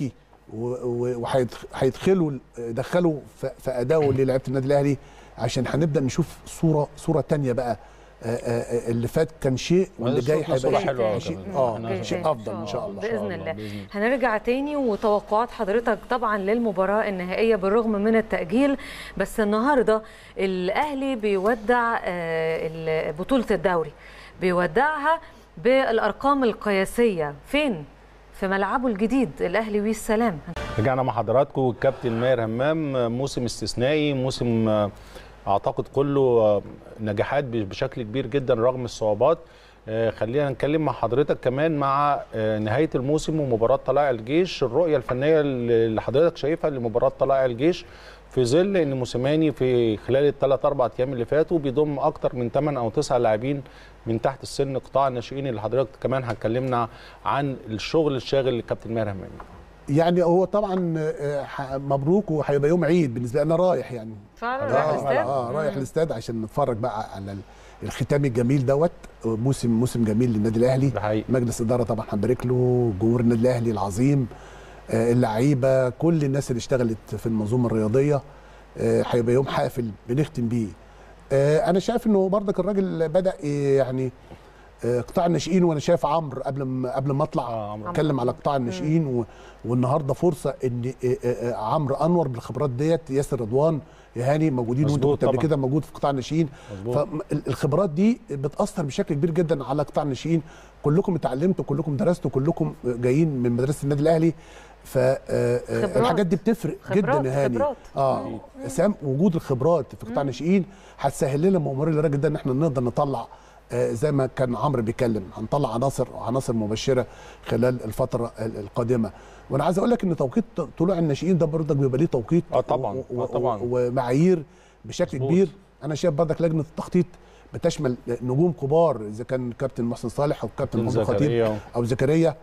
وهيدخلوا دخلوا في في اداؤه للعيبه النادي الاهلي عشان هنبدا نشوف صوره صوره تانية بقى آه، آه، اللي فات كان شيء واللي جاي شفنا صورة هيبقى حلوة شيء كمان. اه أوكي. شيء افضل ان شاء الله باذن الله، الله بإذن الله. هنرجع تاني وتوقعات حضرتك طبعا للمباراه النهائيه بالرغم من التاجيل بس النهارده الاهلي بيودع آه، ال- بطوله الدوري بيودعها بالارقام القياسيه فين في ملعبه الجديد الاهلي والسلام رجعنا مع حضراتكم والكابتن ماهر همام موسم استثنائي موسم آه، اعتقد كله آه، نجاحات بشكل كبير جدا رغم الصعوبات آه، خلينا نتكلم مع حضرتك كمان مع آه، نهايه الموسم ومباراه طلائع الجيش الرؤيه الفنيه اللي حضرتك شايفها لمباراه طلائع الجيش في ظل ان موسيماني في خلال الثلاث اربع ايام اللي فاتوا بيضم اكتر من 8 او 9 لاعبين من تحت السن قطاع الناشئين اللي حضرتك كمان هتكلمنا عن الشغل الشاغل للكابتن ماهر همام يعني هو طبعا آه، ح- مبروك وهيبقى يوم عيد بالنسبه لي انا رايح يعني فعلا رايح رايح اه, الاستاد آه رايح الاستاد عشان نتفرج بقى على ال- الختام الجميل دوت موسم موسم جميل للنادي الاهلي ده حقيقي مجلس اداره طبعا هنبارك له جمهور النادي الاهلي العظيم آه، اللعيبه كل الناس اللي اشتغلت في المنظومه الرياضيه آه، هيبقى يوم حافل بنختم بيه آه، انا شايف انه برضك الراجل بدا آه، يعني آه، قطاع الناشئين وانا شايف عمرو قبل ما قبل ما اطلع آه، عمرو. اتكلم على قطاع الناشئين و- والنهارده فرصه ان آه، آه، آه، عمرو انور بالخبرات ديت ياسر رضوان يا هاني موجودين وانت مظبوط كنت قبل طبعا. كده موجود في قطاع الناشئين مظبوط فالخبرات دي بتاثر بشكل كبير جدا على قطاع الناشئين كلكم اتعلمتوا كلكم درستوا كلكم جايين من مدرسه النادي الاهلي خبرات. فالحاجات دي بتفرق خبرات، جدا يا هاني خبرات. اه سام وجود الخبرات في قطاع الناشئين هتسهل لنا مأمورية الراجل ده ان احنا نقدر نطلع آه، زي ما كان عمرو بيتكلم هنطلع عناصر عناصر مبشره خلال الفتره ال- القادمه وانا عايز اقول لك ان توقيت طلوع الناشئين ده برضك بيبقى ليه توقيت آه طبعاً، و- و- آه طبعاً. ومعايير بشكل مظبوط. كبير انا شايف برضك لجنه التخطيط بتشمل نجوم كبار اذا كان كابتن محسن صالح او كابتن محمد خطيب زكريا او زكريا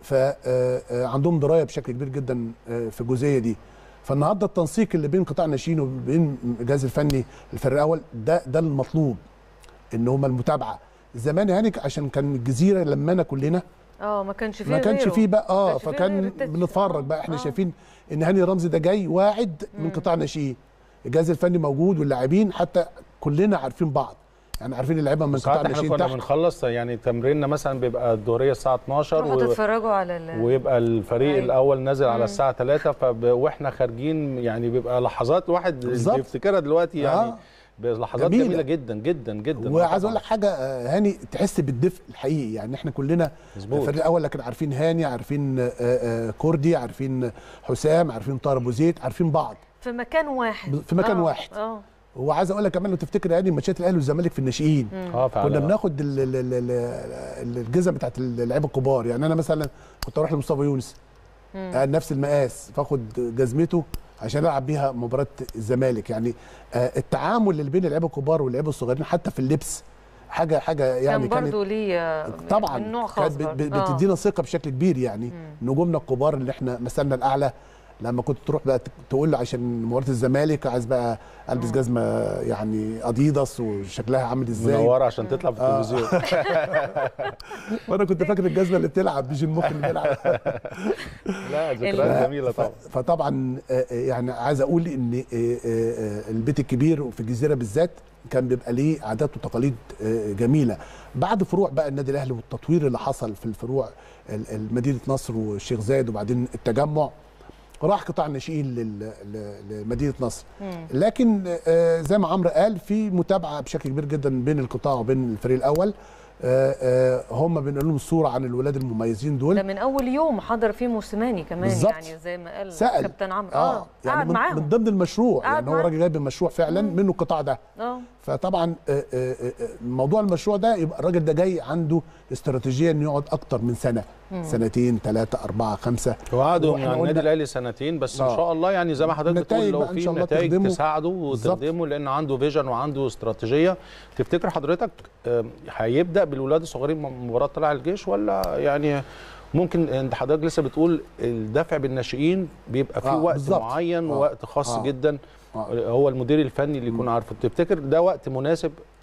فعندهم درايه بشكل كبير جدا آه، في الجزئيه دي فالنهارده التنسيق اللي بين قطاع الناشئين وبين الجهاز الفني الفريق الاول ده ده المطلوب ان هم المتابعه زمان يعني عشان كان الجزيره لمانا كلنا اه ما كانش فيه ما كانش غيره. فيه بقى اه كانش فيه فكان غير التتش. بنتفرج بقى احنا آه. شايفين ان هاني رمزي ده جاي واعد من قطاع الناشئين الجهاز الفني موجود واللاعبين حتى كلنا عارفين بعض يعني عارفين اللعيبه من قطاع ساعات احنا الناشئين كنا تحت بنخلص يعني تمريننا مثلا بيبقى الظهريه الساعه 12 تروحوا و... تتفرجوا على ال... ويبقى الفريق أيوة. الاول نازل على مم. الساعه 3 فب... واحنا خارجين يعني بيبقى لحظات الواحد بالظبط. بيفتكرها دلوقتي يعني آه. لحظات جميلة. جميله, جدا جدا جدا وعايز اقول لك حاجه آه، هاني تحس بالدفء الحقيقي يعني احنا كلنا مظبوط. الفريق الاول لكن عارفين هاني عارفين آه، آه، كوردي عارفين حسام عارفين طاهر ابو زيد عارفين بعض في مكان واحد في مكان آه، واحد. اه وعايز اقول لك كمان لو تفتكر يعني ماتشات الاهلي والزمالك في الناشئين اه فعلا كنا بناخد ال- ال- ال- ال- الجزم بتاعت اللعيبه الكبار يعني انا مثلا كنت اروح لمصطفى يونس آه، نفس المقاس فاخد جزمته عشان العب بيها مباراه الزمالك يعني آه، التعامل اللي بين اللعيبه الكبار واللعيبه الصغيرين حتى في اللبس حاجه حاجه يعني كان كانت برضه ليه آه، طبعا من نوع خاص كانت بت- برضه. آه. بتدينا ثقه بشكل كبير يعني نجومنا الكبار اللي احنا مثلنا الاعلى لما كنت تروح بقى ت- تقول له عشان مباراه الزمالك عايز بقى البس جزمه يعني اديداس وشكلها عامل ازاي منوره عشان تطلع في آه. التلفزيون وانا كنت فاكر الجزمه اللي بتلعب مش المخ اللي بيلعب لا ذكريات جميله طبعا فطبعا آه، آه، يعني عايز اقول ان آه، آه، آه، البيت الكبير وفي الجزيره بالذات كان بيبقى ليه عادات وتقاليد آه، جميله بعد فروع بقى النادي الاهلي والتطوير اللي حصل في الفروع ال- ال- مدينه نصر والشيخ زايد وبعدين التجمع راح قطاع الناشئين لل- ل- لمدينه نصر لكن آه، زي ما عمرو قال في متابعه بشكل كبير جدا بين القطاع وبين الفريق الاول آه، آه، هم بينقلوا لهم الصوره عن الولاد المميزين دول ده من اول يوم حضر فيه موسيماني كمان بالظبط. يعني زي ما قال سأل كابتن عمرو اه اه يعني قعد من, معاهم من ضمن المشروع قعد يعني هو معاهم. راجل جايب المشروع فعلا منه القطاع ده اه فطبعا آه، آه، آه، موضوع المشروع ده يبقى الراجل ده جاي عنده استراتيجيه انه يقعد اكتر من سنه سنتين ثلاثه اربعه خمسه وقعدوا وإحنا مع قلنا- النادي الاهلي سنتين بس ان آه. شاء الله يعني زي ما حضرتك بتقول النتائج لو بقى إن في شاء الله نتائج تخدمه. تساعده بالظبط. وتخدمه لان عنده فيجن وعنده استراتيجيه تفتكر حضرتك آم، هيبدا بالولاد الصغيرين م- مباراه طلع الجيش ولا يعني ممكن انت حضرتك لسه بتقول الدفع بالناشئين بيبقى فيه آه، وقت بالظبط. معين آه. ووقت خاص آه. جدا آه. هو المدير الفني اللي يكون عارفه تفتكر ده وقت مناسب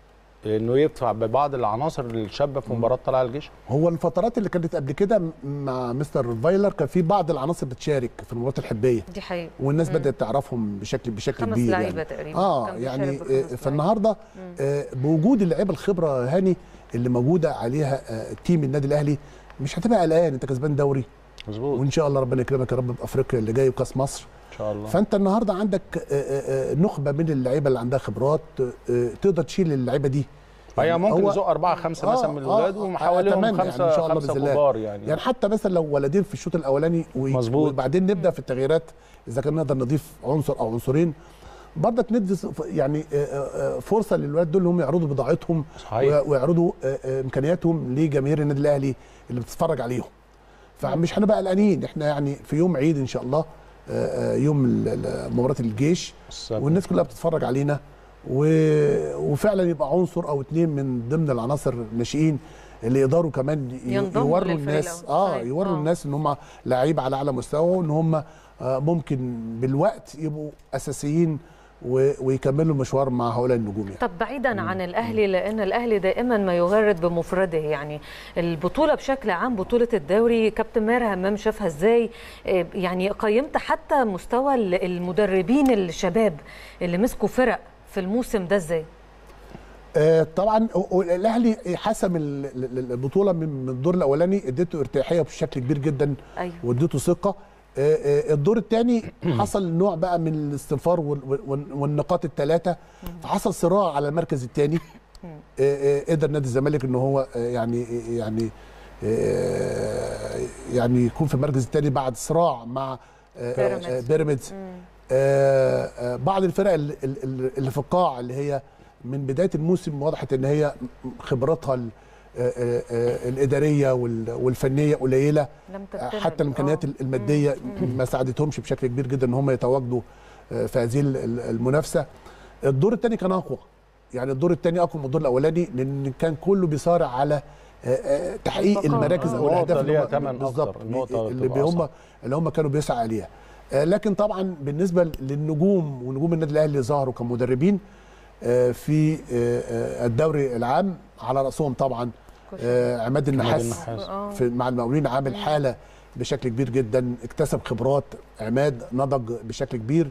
انه يدفع ببعض العناصر الشابه في مباراه طلائع الجيش هو الفترات اللي كانت قبل كده م- مع مستر فايلر كان في بعض العناصر بتشارك في المباريات الحبيه دي حقيقة والناس بدات تعرفهم بشكل بشكل خمس كبير لعيبة يعني. تقريبا اه كان يعني بيشارك آه، بخمس فالنهارده آه، بوجود اللعيبه الخبره هاني اللي موجوده عليها آه، تيم النادي الاهلي مش هتبقى قلقان انت كسبان دوري مظبوط وان شاء الله ربنا يكرمك يا رب بافريقيا اللي جاي وكاس مصر ان شاء الله فانت النهارده عندك آه، آه، آه، نخبه من اللعيبه اللي عندها خبرات آه، تقدر تشيل اللعيبه دي هي يعني ممكن هو- يزق أربعة خمسة آه، مثلا من آه، الولاد آه، وحواليهم أتمنى يعني خمسة إن شاء الله خمسة بإذن الله. كبار يعني, يعني حتى مثلا لو ولدين في الشوط الاولاني وي- مظبوط. وبعدين نبدا في التغييرات اذا كان نقدر نضيف عنصر او عنصرين برضك ندي س- يعني آه، آه، فرصه للولاد دول انهم يعرضوا بضاعتهم صحيح. و- ويعرضوا آه، آه، امكانياتهم لجماهير النادي الاهلي اللي بتتفرج عليهم فمش هنبقى قلقانين احنا يعني في يوم عيد ان شاء الله آه، آه، يوم ال- ال- مباراه الجيش السبت. والناس كلها بتتفرج علينا و... وفعلا يبقى عنصر او اتنين من ضمن العناصر الناشئين اللي يقدروا كمان ي- ينضموا يوروا للفريق الناس الأول. اه صحيح. يوروا آه. الناس ان هم لعيبه على اعلى مستوى وان هم آه ممكن بالوقت يبقوا اساسيين و... ويكملوا المشوار مع هؤلاء النجوم يعني. طب بعيدا عن الاهلي لان الاهلي دائما ما يغرد بمفرده يعني البطوله بشكل عام بطوله الدوري كابتن ماهر همام شافها ازاي إيه، يعني قيمت حتى مستوى ال- المدربين الشباب اللي مسكوا فرق في الموسم ده ازاي آه طبعا و- و- الاهلي حسم ال- ال- البطوله من من الدور الاولاني اديته ارتياحيه بشكل كبير جدا ايوه واديته ثقه آه، آه، الدور الثاني حصل نوع بقى من الاستنفار وال- وال- والنقاط الثلاثه فحصل صراع على المركز الثاني قدر نادي الزمالك ان هو آه، يعني يعني آه، يعني يكون في المركز الثاني بعد صراع مع آه، بيراميدز. آه، بيراميدز آه، آه، بعض الفرق اللي- اللي اللي في القاع اللي هي من بدايه الموسم وضحت ان هي خبراتها ال- آه، آه، آه، الاداريه وال- والفنيه قليله لم تكتمل حتى الامكانيات آه. الماديه ما ساعدتهمش بشكل كبير جدا ان هم يتواجدوا آه، في هذه ال- ال- المنافسه الدور الثاني كان اقوى يعني الدور الثاني اقوى من الدور الاولاني لان كان كله بيصارع على آه، آه، تحقيق البقاء. المراكز آه. او الاهداف النقطة اللي ليها هم- تمن بالظبط أكتر. النقطة اللي تبقى هم أصعب. اللي هم كانوا بيسعى عليها آه، لكن طبعا بالنسبه للنجوم ونجوم النادي الاهلي اللي ظهروا كمدربين آه، في آه، آه، الدوري العام على راسهم طبعا آه، عماد النحاس النحاس. آه. في مع المقاولين عامل حاله بشكل كبير جدا اكتسب خبرات عماد نضج بشكل كبير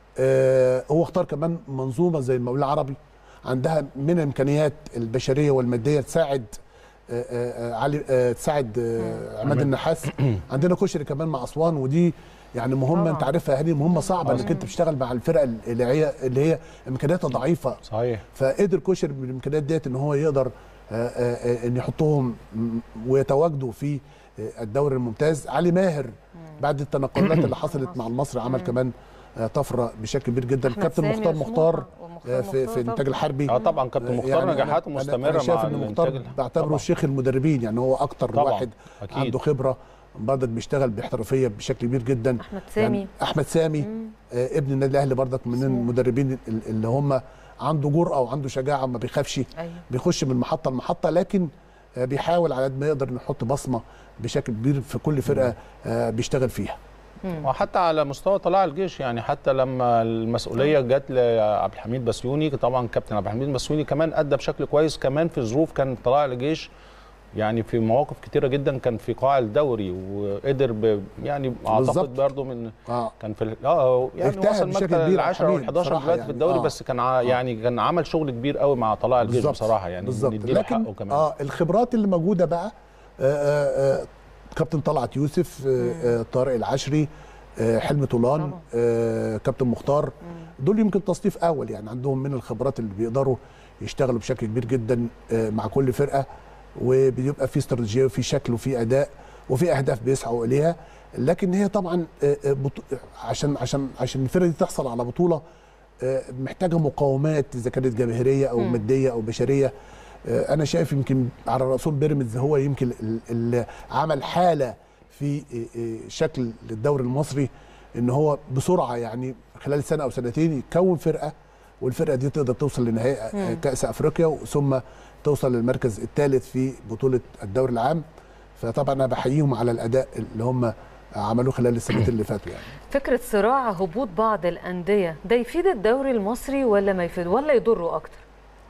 آه، هو اختار كمان منظومه زي المقاولين العربي عندها من الامكانيات البشريه والماديه تساعد آه، آه، آه، علي آه، تساعد آه، عماد النحاس عندنا كشري كمان مع اسوان ودي يعني مهمه طبعاً. انت عارفها يا هاني مهمه صعبه انك انت بتشتغل مع الفرق اللي هي اللي هي امكانياتها ضعيفه صحيح فقدر كوشر بالامكانيات ديت ان هو يقدر آه، آه، آه، ان يحطهم م- ويتواجدوا في آه، الدوري الممتاز علي ماهر بعد التنقلات اللي حصلت مع المصري عمل كمان آه، طفره بشكل كبير جدا أحمد كابتن سامي مختار وسموحة. مختار ومختار آه، في في مختار الانتاج طبعاً. الحربي اه طبعا كابتن مختار يعني نجاحاته أنا- مستمره أنا شايف مع ان الإنتاج مختار الح- بعتبره طبعاً. شيخ المدربين يعني هو اكتر طبعاً. واحد أكيد. عنده خبره برضك بيشتغل باحترافيه بشكل كبير جدا احمد سامي يعني احمد سامي آه ابن النادي الاهلي برضك من المدربين ال- اللي هم عنده جرأه وعنده شجاعه ما بيخافش ايوه بيخش من محطه لمحطه لكن آه، بيحاول على قد ما يقدر نحط بصمه بشكل كبير في كل فرقه آه، بيشتغل فيها وحتى على مستوى طلائع الجيش يعني حتى لما المسؤوليه جت لعبد الحميد بسيوني طبعا كابتن عبد الحميد بسيوني كمان ادى بشكل كويس كمان في ظروف كان طلائع الجيش يعني في مواقف كتيره جدا كان في قاع الدوري وقدر ب يعني بالظبط. اعتقد برضه من اه كان في ال- اه يعني اجتهد وصل بشكل مركز كبير العاشر عبد او الحميد ال11 بصراحة دلوقتي يعني. في الدوري آه. بس كان ع- يعني كان عمل شغل كبير قوي مع طلائع الجيش بالظبط. بصراحه يعني بالظبط نديله لكن حقه كمان اه الخبرات اللي موجوده بقى آه آه آه كابتن طلعت يوسف آه آه طارق العشري آه حلمي طولان طبعا. آه كابتن مختار دول يمكن تصنيف اول يعني عندهم من الخبرات اللي بيقدروا يشتغلوا بشكل كبير جدا آه مع كل فرقه وبيبقى في استراتيجيه وفي شكل وفي اداء وفي اهداف بيسعوا اليها لكن هي طبعا آه، آه، بطو... عشان عشان عشان الفرقه دي تحصل على بطوله آه، محتاجه مقاومات اذا كانت جماهيريه او مم. ماديه او بشريه آه، انا شايف يمكن على راسهم بيراميدز هو يمكن ال- اللي عمل حاله في آه، آه، شكل للدوري المصري ان هو بسرعه يعني خلال سنه او سنتين يكون فرقه والفرقه دي تقدر توصل لنهائي آه، كاس افريقيا ثم توصل للمركز الثالث في بطوله الدوري العام فطبعا انا بحييهم على الاداء اللي هم عملوه خلال السنتين اللي فاتوا يعني فكره صراع هبوط بعض الانديه ده يفيد الدوري المصري ولا ما يفيد ولا يضره اكتر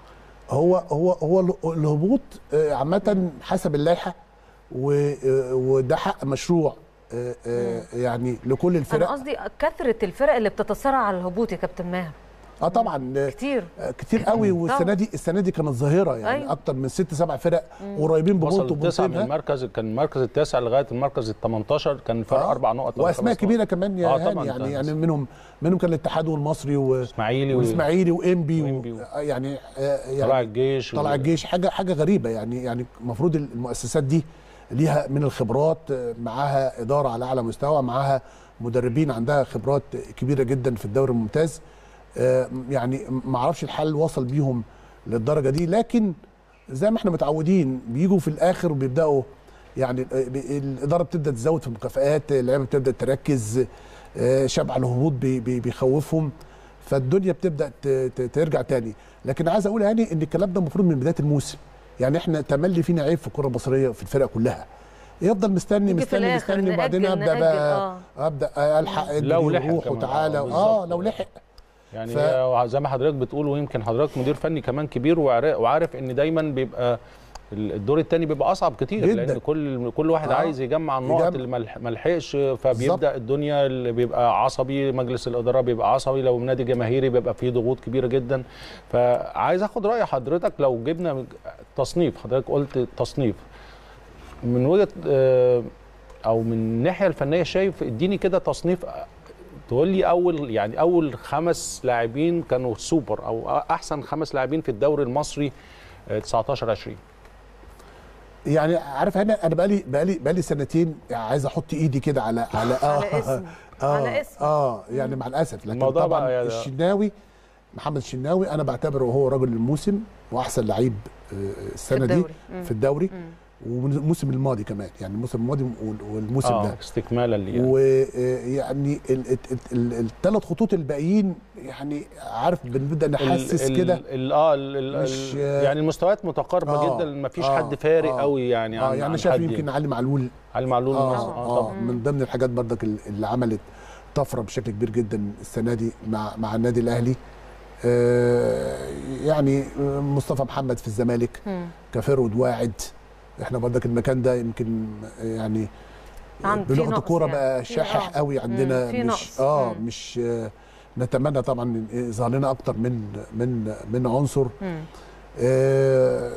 هو هو هو ال- الهبوط آه، عامه حسب اللائحه و- آه، وده حق مشروع آه، آه، يعني لكل انا الفرق قصدي كثره الفرق اللي بتتصارع على الهبوط يا كابتن ماهر اه طبعا آه، كتير آه، كتير قوي والسنه طبعا. دي السنه دي كانت ظاهره يعني أيوة. أيوة. اكتر من ست سبع فرق قريبين ببونت وصل تسعة من وبونتين ها؟ المركز كان المركز التاسع لغايه المركز ال 18 كان فرق آه. اربع نقط ولا واسماء خمس كبيره نقط. كمان يا آه هاني طبعاً يعني طبعاً. يعني منهم منهم كان الاتحاد والمصري و... اسماعيلي و- والاسماعيلي وانبي وإنبي و... و- آه يعني آه يعني طلع الجيش طلع و- الجيش حاجه حاجه غريبه يعني يعني المفروض المؤسسات دي ليها من الخبرات آه، معاها اداره على اعلى مستوى معاها مدربين عندها خبرات كبيره جدا في الدوري الممتاز آه، يعني ما اعرفش الحل وصل بيهم للدرجه دي لكن زي ما احنا متعودين بيجوا في الاخر وبيبداوا يعني آه، بي- الاداره بتبدا تزود في المكافآت اللعيبه بتبدا تركز آه، شبع الهبوط بي- بي- بيخوفهم فالدنيا بتبدا ت- ت- ترجع تاني لكن عايز اقول هاني ان الكلام ده المفروض من بدايه الموسم يعني احنا تملي فينا عيب في الكره المصريه في الفرق كلها يفضل مستني يجي في مستني الآخر مستني وبعدين نأجل- ابدا نأجل، بقى آه. ابدا الحق لو ادري لحق روح كمان، وتعالى آه، اه بالظبط. لو لحق يعني ف- هي زي ما حضرتك بتقول ويمكن حضرتك مدير فني كمان كبير وعار- وعارف ان دايما بيبقى الدور الثاني بيبقى اصعب كتير جداً. لان كل كل واحد آه. عايز يجمع النقط يجمع. اللي ملح- ملحقش فبيبدا الدنيا اللي بيبقى عصبي مجلس الاداره بيبقى عصبي لو نادي جماهيري بيبقى فيه ضغوط كبيره جدا فعايز اخد راي حضرتك لو جبنا تصنيف حضرتك قلت تصنيف من وجهه آه، او من الناحيه الفنيه شايف اديني كده تصنيف تقول لي اول يعني اول خمس لاعبين كانوا سوبر او احسن خمس لاعبين في الدوري المصري آه، 19 20 يعني عارف هنا انا بقالي بقالي بقالي سنتين عايز احط ايدي كده على على على اسم آه على اسم اه يعني مع الاسف لكن الموضوع طبعا بقى يعني- الشناوي محمد الشناوي انا بعتبره هو رجل الموسم واحسن لعيب آه، السنه دي الدوري. مم. في الدوري مم. والموسم الماضي كمان يعني الموسم الماضي وال- والموسم اه ده استكمالا ليه يعني. ويعني الثلاث خطوط الباقيين يعني عارف بنبدا نحسس ال- كده ال- ال- اه ال- ال- مش- ال- يعني المستويات متقاربه آه، جدا ما فيش آه، حد فارق آه. قوي يعني اه عن يعني عن انا شايف حد يمكن علي معلول علي معلول اه مثلاً. اه, طبعا من ضمن الحاجات برضك اللي عملت طفره بشكل كبير جدا السنه دي مع مع النادي الاهلي آه يعني آه، مصطفى محمد في الزمالك مم. كفرود واعد احنا برضك المكان ده يمكن يعني عن- في بلغه نقص الكوره يعني. بقى في- شاحح آه. قوي عندنا مم، في مش نقص. اه مم. مش آه نتمنى طبعا يظهر لنا اكتر من من من عنصر مم. آه،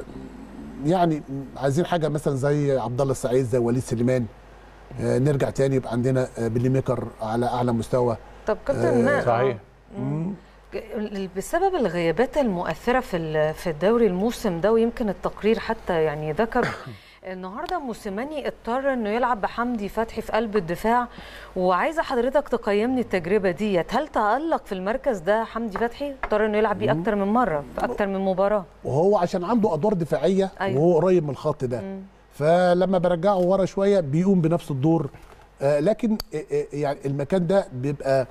يعني عايزين حاجه مثلا زي عبد الله السعيد زي وليد سليمان آه، نرجع تاني يبقى عندنا آه، بيلي ميكر على اعلى مستوى طب كابتن آه، ما- صحيح. آه. مم. ال- بسبب الغيابات المؤثره في ال- في الدوري الموسم ده ويمكن التقرير حتى يعني ذكر النهارده موسيماني اضطر انه يلعب بحمدي فتحي في قلب الدفاع وعايزه حضرتك تقيمني التجربه ديت هل تالق في المركز ده حمدي فتحي اضطر انه يلعب بيه اكتر من مره في اكتر من مباراه وهو عشان عنده ادوار دفاعيه أيوة. وهو قريب من الخط ده مم. فلما برجعه ورا شويه بيقوم بنفس الدور آه، لكن آه، آه، يعني المكان ده بيبقى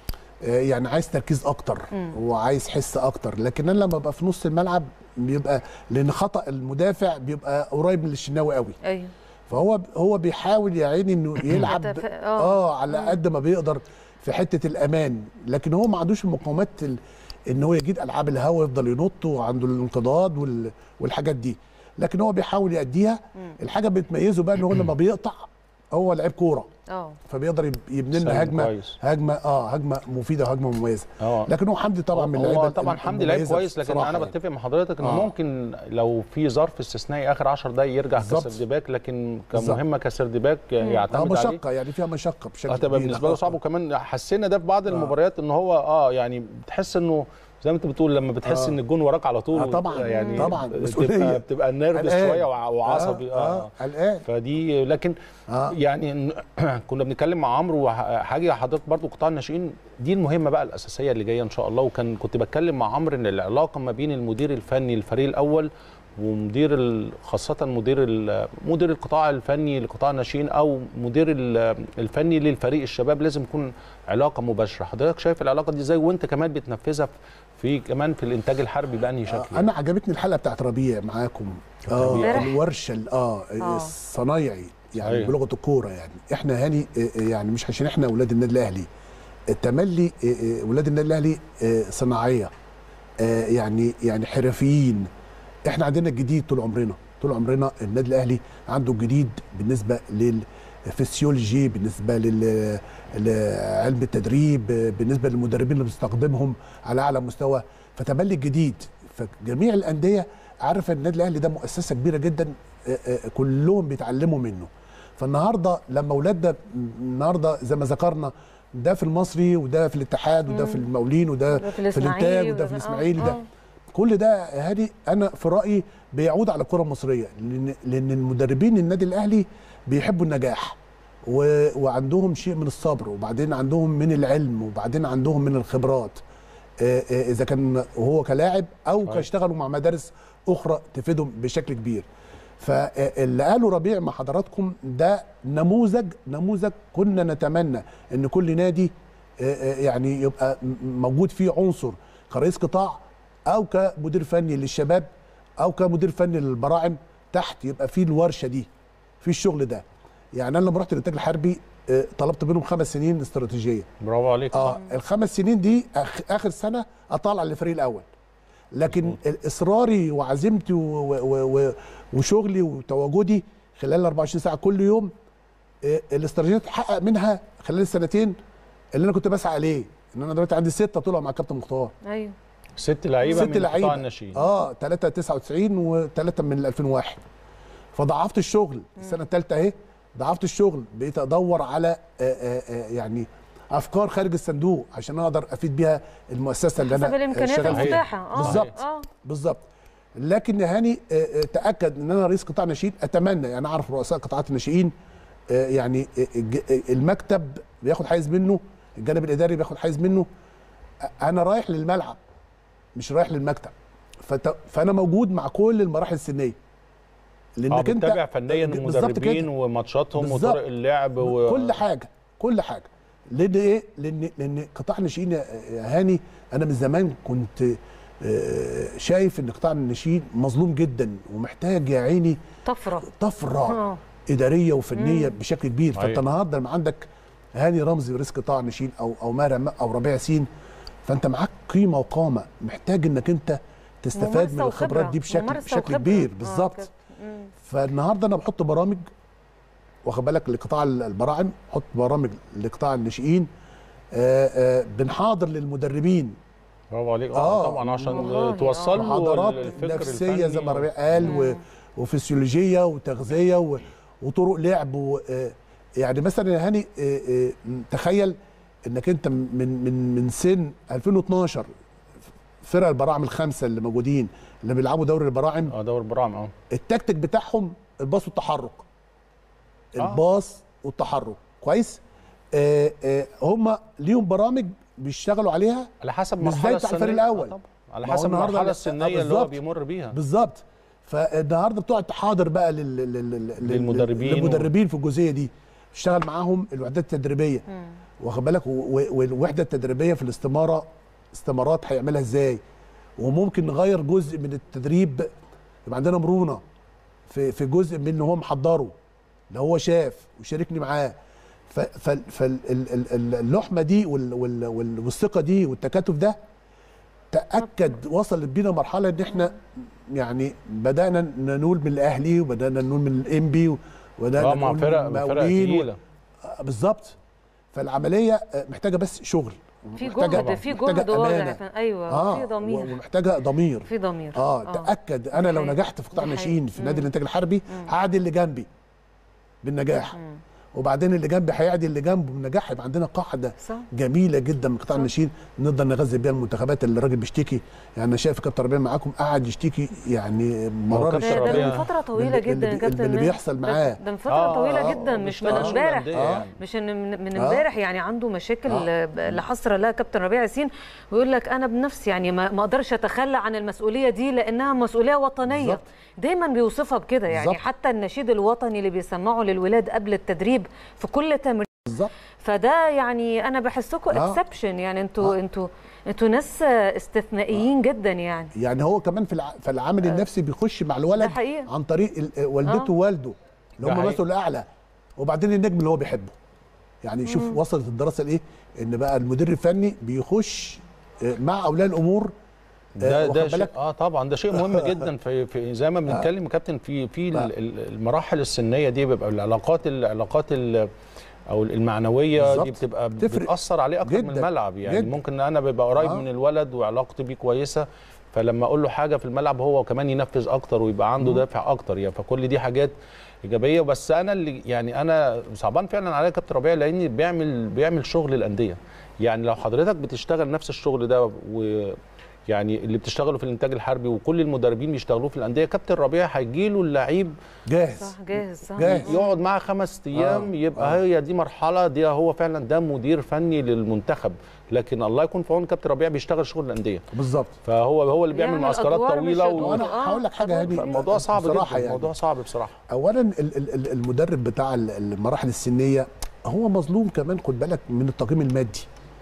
آه، يعني عايز تركيز اكتر مم. وعايز حس اكتر لكن انا لما ابقى في نص الملعب بيبقى لان خطا المدافع بيبقى قريب من الشناوي قوي ايوه فهو هو بيحاول يا عيني انه يلعب يتف- آه. اه على قد ما بيقدر في حته الامان لكن هو ما عندوش المقومات ال- ان هو يجيد العاب الهوا يفضل ينط وعنده الانقضاض وال- والحاجات دي لكن هو بيحاول يأديها الحاجه بتميزه بقى ان هو لما بيقطع هو لعيب كوره اه فبيقدر يب- يبني لنا سلم هجمه كويس. هجمه اه هجمه مفيده وهجمه مميزه اه لكن هو حمدي طبعا من اللعيبه هو طبعا حمدي لعيب المميزة كويس لكن بصراحة انا يعني. بتفق مع حضرتك انه آه. ممكن لو في ظرف استثنائي اخر 10 دقايق يرجع بالظبط. كسرد باك لكن بالظبط. كمهمه كسرد باك اه يعتمد عليه مشقه يعني فيها مشقه بشكل هتبقى كبير. بالنسبه له آه. صعب وكمان حسينا ده في بعض المباريات ان هو اه يعني بتحس انه زي ما انت بتقول لما بتحس آه. ان الجون وراك على طول آه طبعا، يعني طبعا، بتبقى مسؤولية. بتبقى نيرفس قلقان. شويه وع- وعصبي اه, آه. قلقان فدي لكن آه. يعني كنا بنتكلم مع عمرو وحاجه حضرتك برضو قطاع الناشئين دي المهمه بقى الاساسيه اللي جايه ان شاء الله وكان كنت بتكلم مع عمرو ان العلاقه ما بين المدير الفني للفريق الاول ومدير ال- خاصه مدير ال- مدير القطاع الفني لقطاع الناشئين او مدير ال- الفني للفريق الشباب لازم يكون علاقه مباشره حضرتك شايف العلاقه دي ازاي وانت كمان بتنفذها في كمان في الانتاج الحربي بانهي شكل آه، انا عجبتني الحلقه بتاعت ربيع معاكم اه ربيع. الورشه ال- اه آه. الصنايعي يعني صحيح. بلغه الكوره يعني احنا هاني آه، آه، يعني مش عشان احنا اولاد النادي الاهلي التملي آه، آه، اولاد النادي الاهلي آه، صناعيه آه، يعني يعني حرفيين احنا عندنا الجديد طول عمرنا طول عمرنا النادي الاهلي عنده الجديد بالنسبه للفسيولوجي بالنسبه لل- لعلم التدريب بالنسبه للمدربين اللي بنستخدمهم على اعلى مستوى فتملي الجديد فجميع الانديه عارفه ان النادي الاهلي ده مؤسسه كبيره جدا آه، آه، كلهم بيتعلموا منه فالنهارده لما اولادنا النهارده زي ما ذكرنا ده في المصري وده في الاتحاد وده في المقاولين وده وده في في الانتاج الإسماعيلي وده في وده- الاسماعيلي آه، ده آه. كل ده هادي انا في رايي بيعود على الكره المصريه لان لان المدربين النادي الاهلي بيحبوا النجاح و... وعندهم شيء من الصبر وبعدين عندهم من العلم وبعدين عندهم من الخبرات آه، آه، اذا كان هو كلاعب او صحيح. كاشتغلوا مع مدارس اخرى تفيدهم بشكل كبير فاللي قاله ربيع مع حضراتكم ده نموذج نموذج كنا نتمنى ان كل نادي آه، آه، يعني يبقى م- موجود فيه عنصر كرئيس قطاع او كمدير فني للشباب او كمدير فني للبراعم تحت يبقى فيه الورشه دي في الشغل ده يعني انا لما رحت الانتاج الحربي آه، طلبت منهم خمس سنين استراتيجيه برافو عليك اه الخمس سنين دي أخ اخر سنه اطلع للفريق الاول لكن اصراري وعزيمتي و و و وشغلي وتواجدي خلال 24 ساعه كل يوم آه، الاستراتيجيه تحقق منها خلال السنتين اللي انا كنت بسعى عليه ان انا دلوقتي عندي سته طلعوا مع كابتن مختار ايوه ست لعيبه ست من قطاع لعيبه الناشئين اه 3 99 وثلاثه من 2001 فضعفت الشغل السنه الثالثه اهي ضعفت الشغل بقيت ادور على آه آه آه يعني افكار خارج الصندوق عشان اقدر افيد بيها المؤسسه اللي حسب انا الامكانيات شغال فيها. المتاحه اه بالظبط. اه بالظبط لكن يا هاني آه، آه، تاكد ان انا رئيس قطاع ناشئين اتمنى يعني اعرف رؤساء قطاعات الناشئين آه، يعني آه، الج- آه، المكتب بياخد حيز منه الجانب الاداري بياخد حيز منه آه، انا رايح للملعب مش رايح للمكتب فت- فانا موجود مع كل المراحل السنيه اه لانك انت بتتابع فنيا بالظبط المدربين كده. وماتشاتهم بالظبط. وطرق اللعب و... كل حاجه كل حاجه لان ايه لان لان قطاع الناشئين يا يا هاني انا من زمان كنت آه، شايف ان قطاع الناشئين مظلوم جدا ومحتاج يا عيني طفره طفره اه اداريه وفنيه بشكل كبير فانت أيوة. النهارده لما عندك هاني رمزي رئيس قطاع الناشئين او او ماهر او ربيع ياسين فانت معاك قيمه وقامه محتاج انك انت تستفاد من ممارسة الخبرات وخبرة. دي بشكل ممارسة بشكل وخبرة. كبير آه، بالظبط كده. مم. فالنهارده انا بحط برامج واخد بالك لقطاع البراعم بحط برامج لقطاع الناشئين آه، آه، بنحاضر للمدربين برافو عليك آه، اه طبعا عشان والله، توصل له محاضرات الفكر نفسيه الفني زي ما ربيع قال و... وفسيولوجيه وتغذيه و... وطرق لعب و... آه، يعني مثلا يا هاني آه، آه، تخيل انك انت من من من سن 2012 فرق البراعم الخمسه اللي موجودين اللي بيلعبوا دوري البراعم اه دور برام اه التكتيك بتاعهم الباص والتحرك آه. الباص والتحرك كويس آه آه هم ليهم برامج بيشتغلوا عليها على حسب مش المرحله زي بتاع الفريق السنيه الأول. آه طبعا. على ما هو حسب النهاردة المرحله ال- آه السنيه اللي هو بالظبط. بيمر بيها بالظبط فالنهارده بتقعد تحاضر بقى لل... لل... لل... لل- للمدربين للمدربين في الجزئيه دي تشتغل معاهم الوحدات التدريبيه واخد بالك و... و... والوحده التدريبيه في الاستماره استمارات هيعملها ازاي وممكن نغير جزء من التدريب يبقى عندنا مرونه في في جزء من ان هو محضره اللي هو شاف وشاركني معاه فاللحمه دي وال... وال... وال... والثقه دي والتكاتف ده تاكد وصل بينا مرحله ان احنا يعني بدانا ننول من الاهلي وبدانا ننول من الانبي وبدانا اه مع ننول فرق من فرق المقاولين و- تقيله آه، بالظبط فالعمليه آه، محتاجه بس شغل في محتاجة- جهد في محتاجة جهد واضح أمانة. ايوه اه في ضمير ومحتاجه ضمير في ضمير اه تاكد انا لو حقيقي. نجحت في قطاع دي الناشئين حقيقي. في نادي مم. الانتاج الحربي هعدي اللي جنبي بالنجاح مم. وبعدين اللي جنبي هيعدي اللي جنبه بالنجاح يبقى عندنا قاعده صح جميله جدا من قطاع صح. الناشئين نقدر نغذي بيها المنتخبات اللي الراجل بيشتكي يعني انا شايف كابتن ربيع معاكم قاعد يشتكي يعني مرار كابتن ده, ده ربيع من فتره طويله اللي- جدا يا اللي- كابتن اللي ماهر. بيحصل ده- معاه. ده من فتره آه، طويله آه، جدا مش من بيشتغل شغل امبارح أندية آه. يعني. مش ان من من آه. امبارح يعني عنده مشاكل آه. آه. اللي حصر لها كابتن ربيع ياسين ويقول لك انا بنفسي يعني ما ما اقدرش اتخلى عن المسؤوليه دي لانها مسؤوليه وطنيه بالظبط. دايما بيوصفها بكده يعني بالظبط. حتى النشيد الوطني اللي بيسمعه للولاد قبل التدريب في كل تمرين بالظبط فده يعني انا بحسكم آه. اكسبشن يعني انتوا آه. انتوا انتوا ناس استثنائيين جدا يعني يعني هو كمان في الع... في العامل النفسي بيخش مع الولد ده حقيقة. عن طريق ال- والدته آه. ووالده اللي ده هم حقيقي. مثله الاعلى وبعدين النجم اللي هو بيحبه يعني شوف وصلت الدراسه لايه ان بقى المدير الفني بيخش آه، مع اولياء الامور ده واخد ده شيء بالك؟ اه طبعا ده شيء مهم جدا في, في زي ما بنتكلم يا كابتن في في لا. ال- ال- المراحل السنيه دي بيبقى العلاقات العلاقات ال- او المعنويه بالظبط. دي بتبقى تفرق بتاثر عليه اكتر من جداً. الملعب يعني جداً. ممكن انا ببقى قريب آه. من الولد وعلاقتي بيه كويسه فلما اقول له حاجه في الملعب هو كمان ينفذ اكتر ويبقى عنده دافع اكتر يعني فكل دي حاجات ايجابيه بس انا اللي يعني انا صعبان فعلا عليا كابتن ربيع لاني بيعمل بيعمل شغل الانديه يعني لو حضرتك بتشتغل نفس الشغل ده و يعني اللي بتشتغلوا في الانتاج الحربي وكل المدربين بيشتغلوه في الانديه كابتن ربيع هيجي له اللعيب جاهز صح جاهز صح جاهز. يقعد معاه خمس ايام آه، يبقى آه. هي دي مرحله دي هو فعلا ده مدير فني للمنتخب لكن الله يكون في عون كابتن ربيع بيشتغل شغل الانديه بالظبط فهو هو اللي بيعمل يعمل معسكرات أدوار مش طويله أدوار. و... وانا آه، هقول لك حاجه أدوار هاني الموضوع صعب بصراحة جدا يعني. الموضوع صعب بصراحه اولا ال- ال- ال- المدرب بتاع ال- المراحل السنيه هو مظلوم كمان خد بالك من التقييم المادي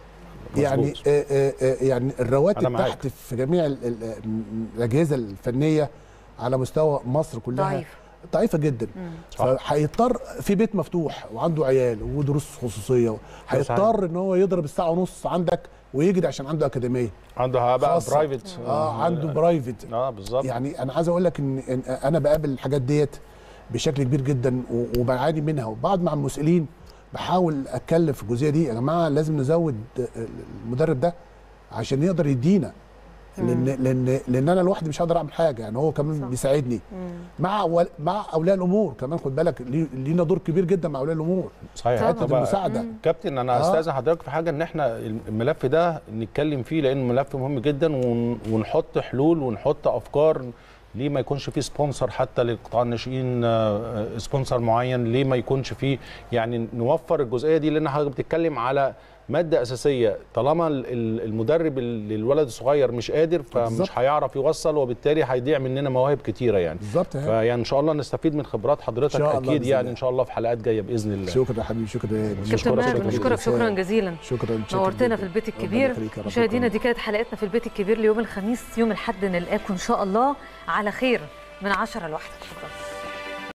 يعني مظبوط. آه آه آه يعني أنا الرواتب معاك. تحت في جميع ال- ال- الاجهزه الفنيه على مستوى مصر كلها ضعيف ضعيفه جدا صح. فهيضطر في بيت مفتوح وعنده عيال ودروس خصوصيه هيضطر ان هو يضرب الساعه ونص عندك ويجري عشان عنده اكاديميه عنده بقى خاصة. برايفت اه عنده برايفت اه بالظبط يعني انا عايز اقول لك ان إن انا بقابل الحاجات ديت بشكل كبير جدا و- وبعاني منها وبقعد مع المسؤولين بحاول اتكلم في الجزئيه دي يا جماعه لازم نزود المدرب ده عشان يقدر يدينا لان لان لان انا لوحدي مش هقدر اعمل حاجه يعني هو كمان صح. بيساعدني مع ول- مع اولياء الامور كمان خد بالك لي- لينا دور كبير جدا مع اولياء الامور صحيح طبعاً. طب حته المساعده كابتن انا آه. استاذن حضرتك في حاجه ان احنا الملف ده نتكلم فيه لانه ملف مهم جدا ون- ونحط حلول ونحط افكار ليه ما يكونش فيه سبونسر حتى لقطاع الناشئين آه، سبونسر معين ليه ما يكونش فيه يعني نوفر الجزئيه دي لان حضرتك بتتكلم على ماده اساسيه طالما ال- ال- المدرب ال- للولد الصغير مش قادر بالظبط. فمش هيعرف يوصل وبالتالي هيضيع مننا مواهب كتيره يعني بالظبط يعني. فيعني ان شاء الله نستفيد من خبرات حضرتك إن شاء الله اكيد بإذن يعني الله. ان شاء الله في حلقات جايه باذن الله شكرا يا حبيبي شكرا يا كابتن بشكرك ماهر شكراً بنشكرك جداً. شكرا جزيلا شكرا شكراً نورتنا جداً. في البيت ربنا الكبير يخليك يا رب. مشاهدينا دي كانت حلقتنا في البيت الكبير ليوم الخميس يوم الاحد نلقاكم ان شاء الله على خير من 10 لواحدة اتفضل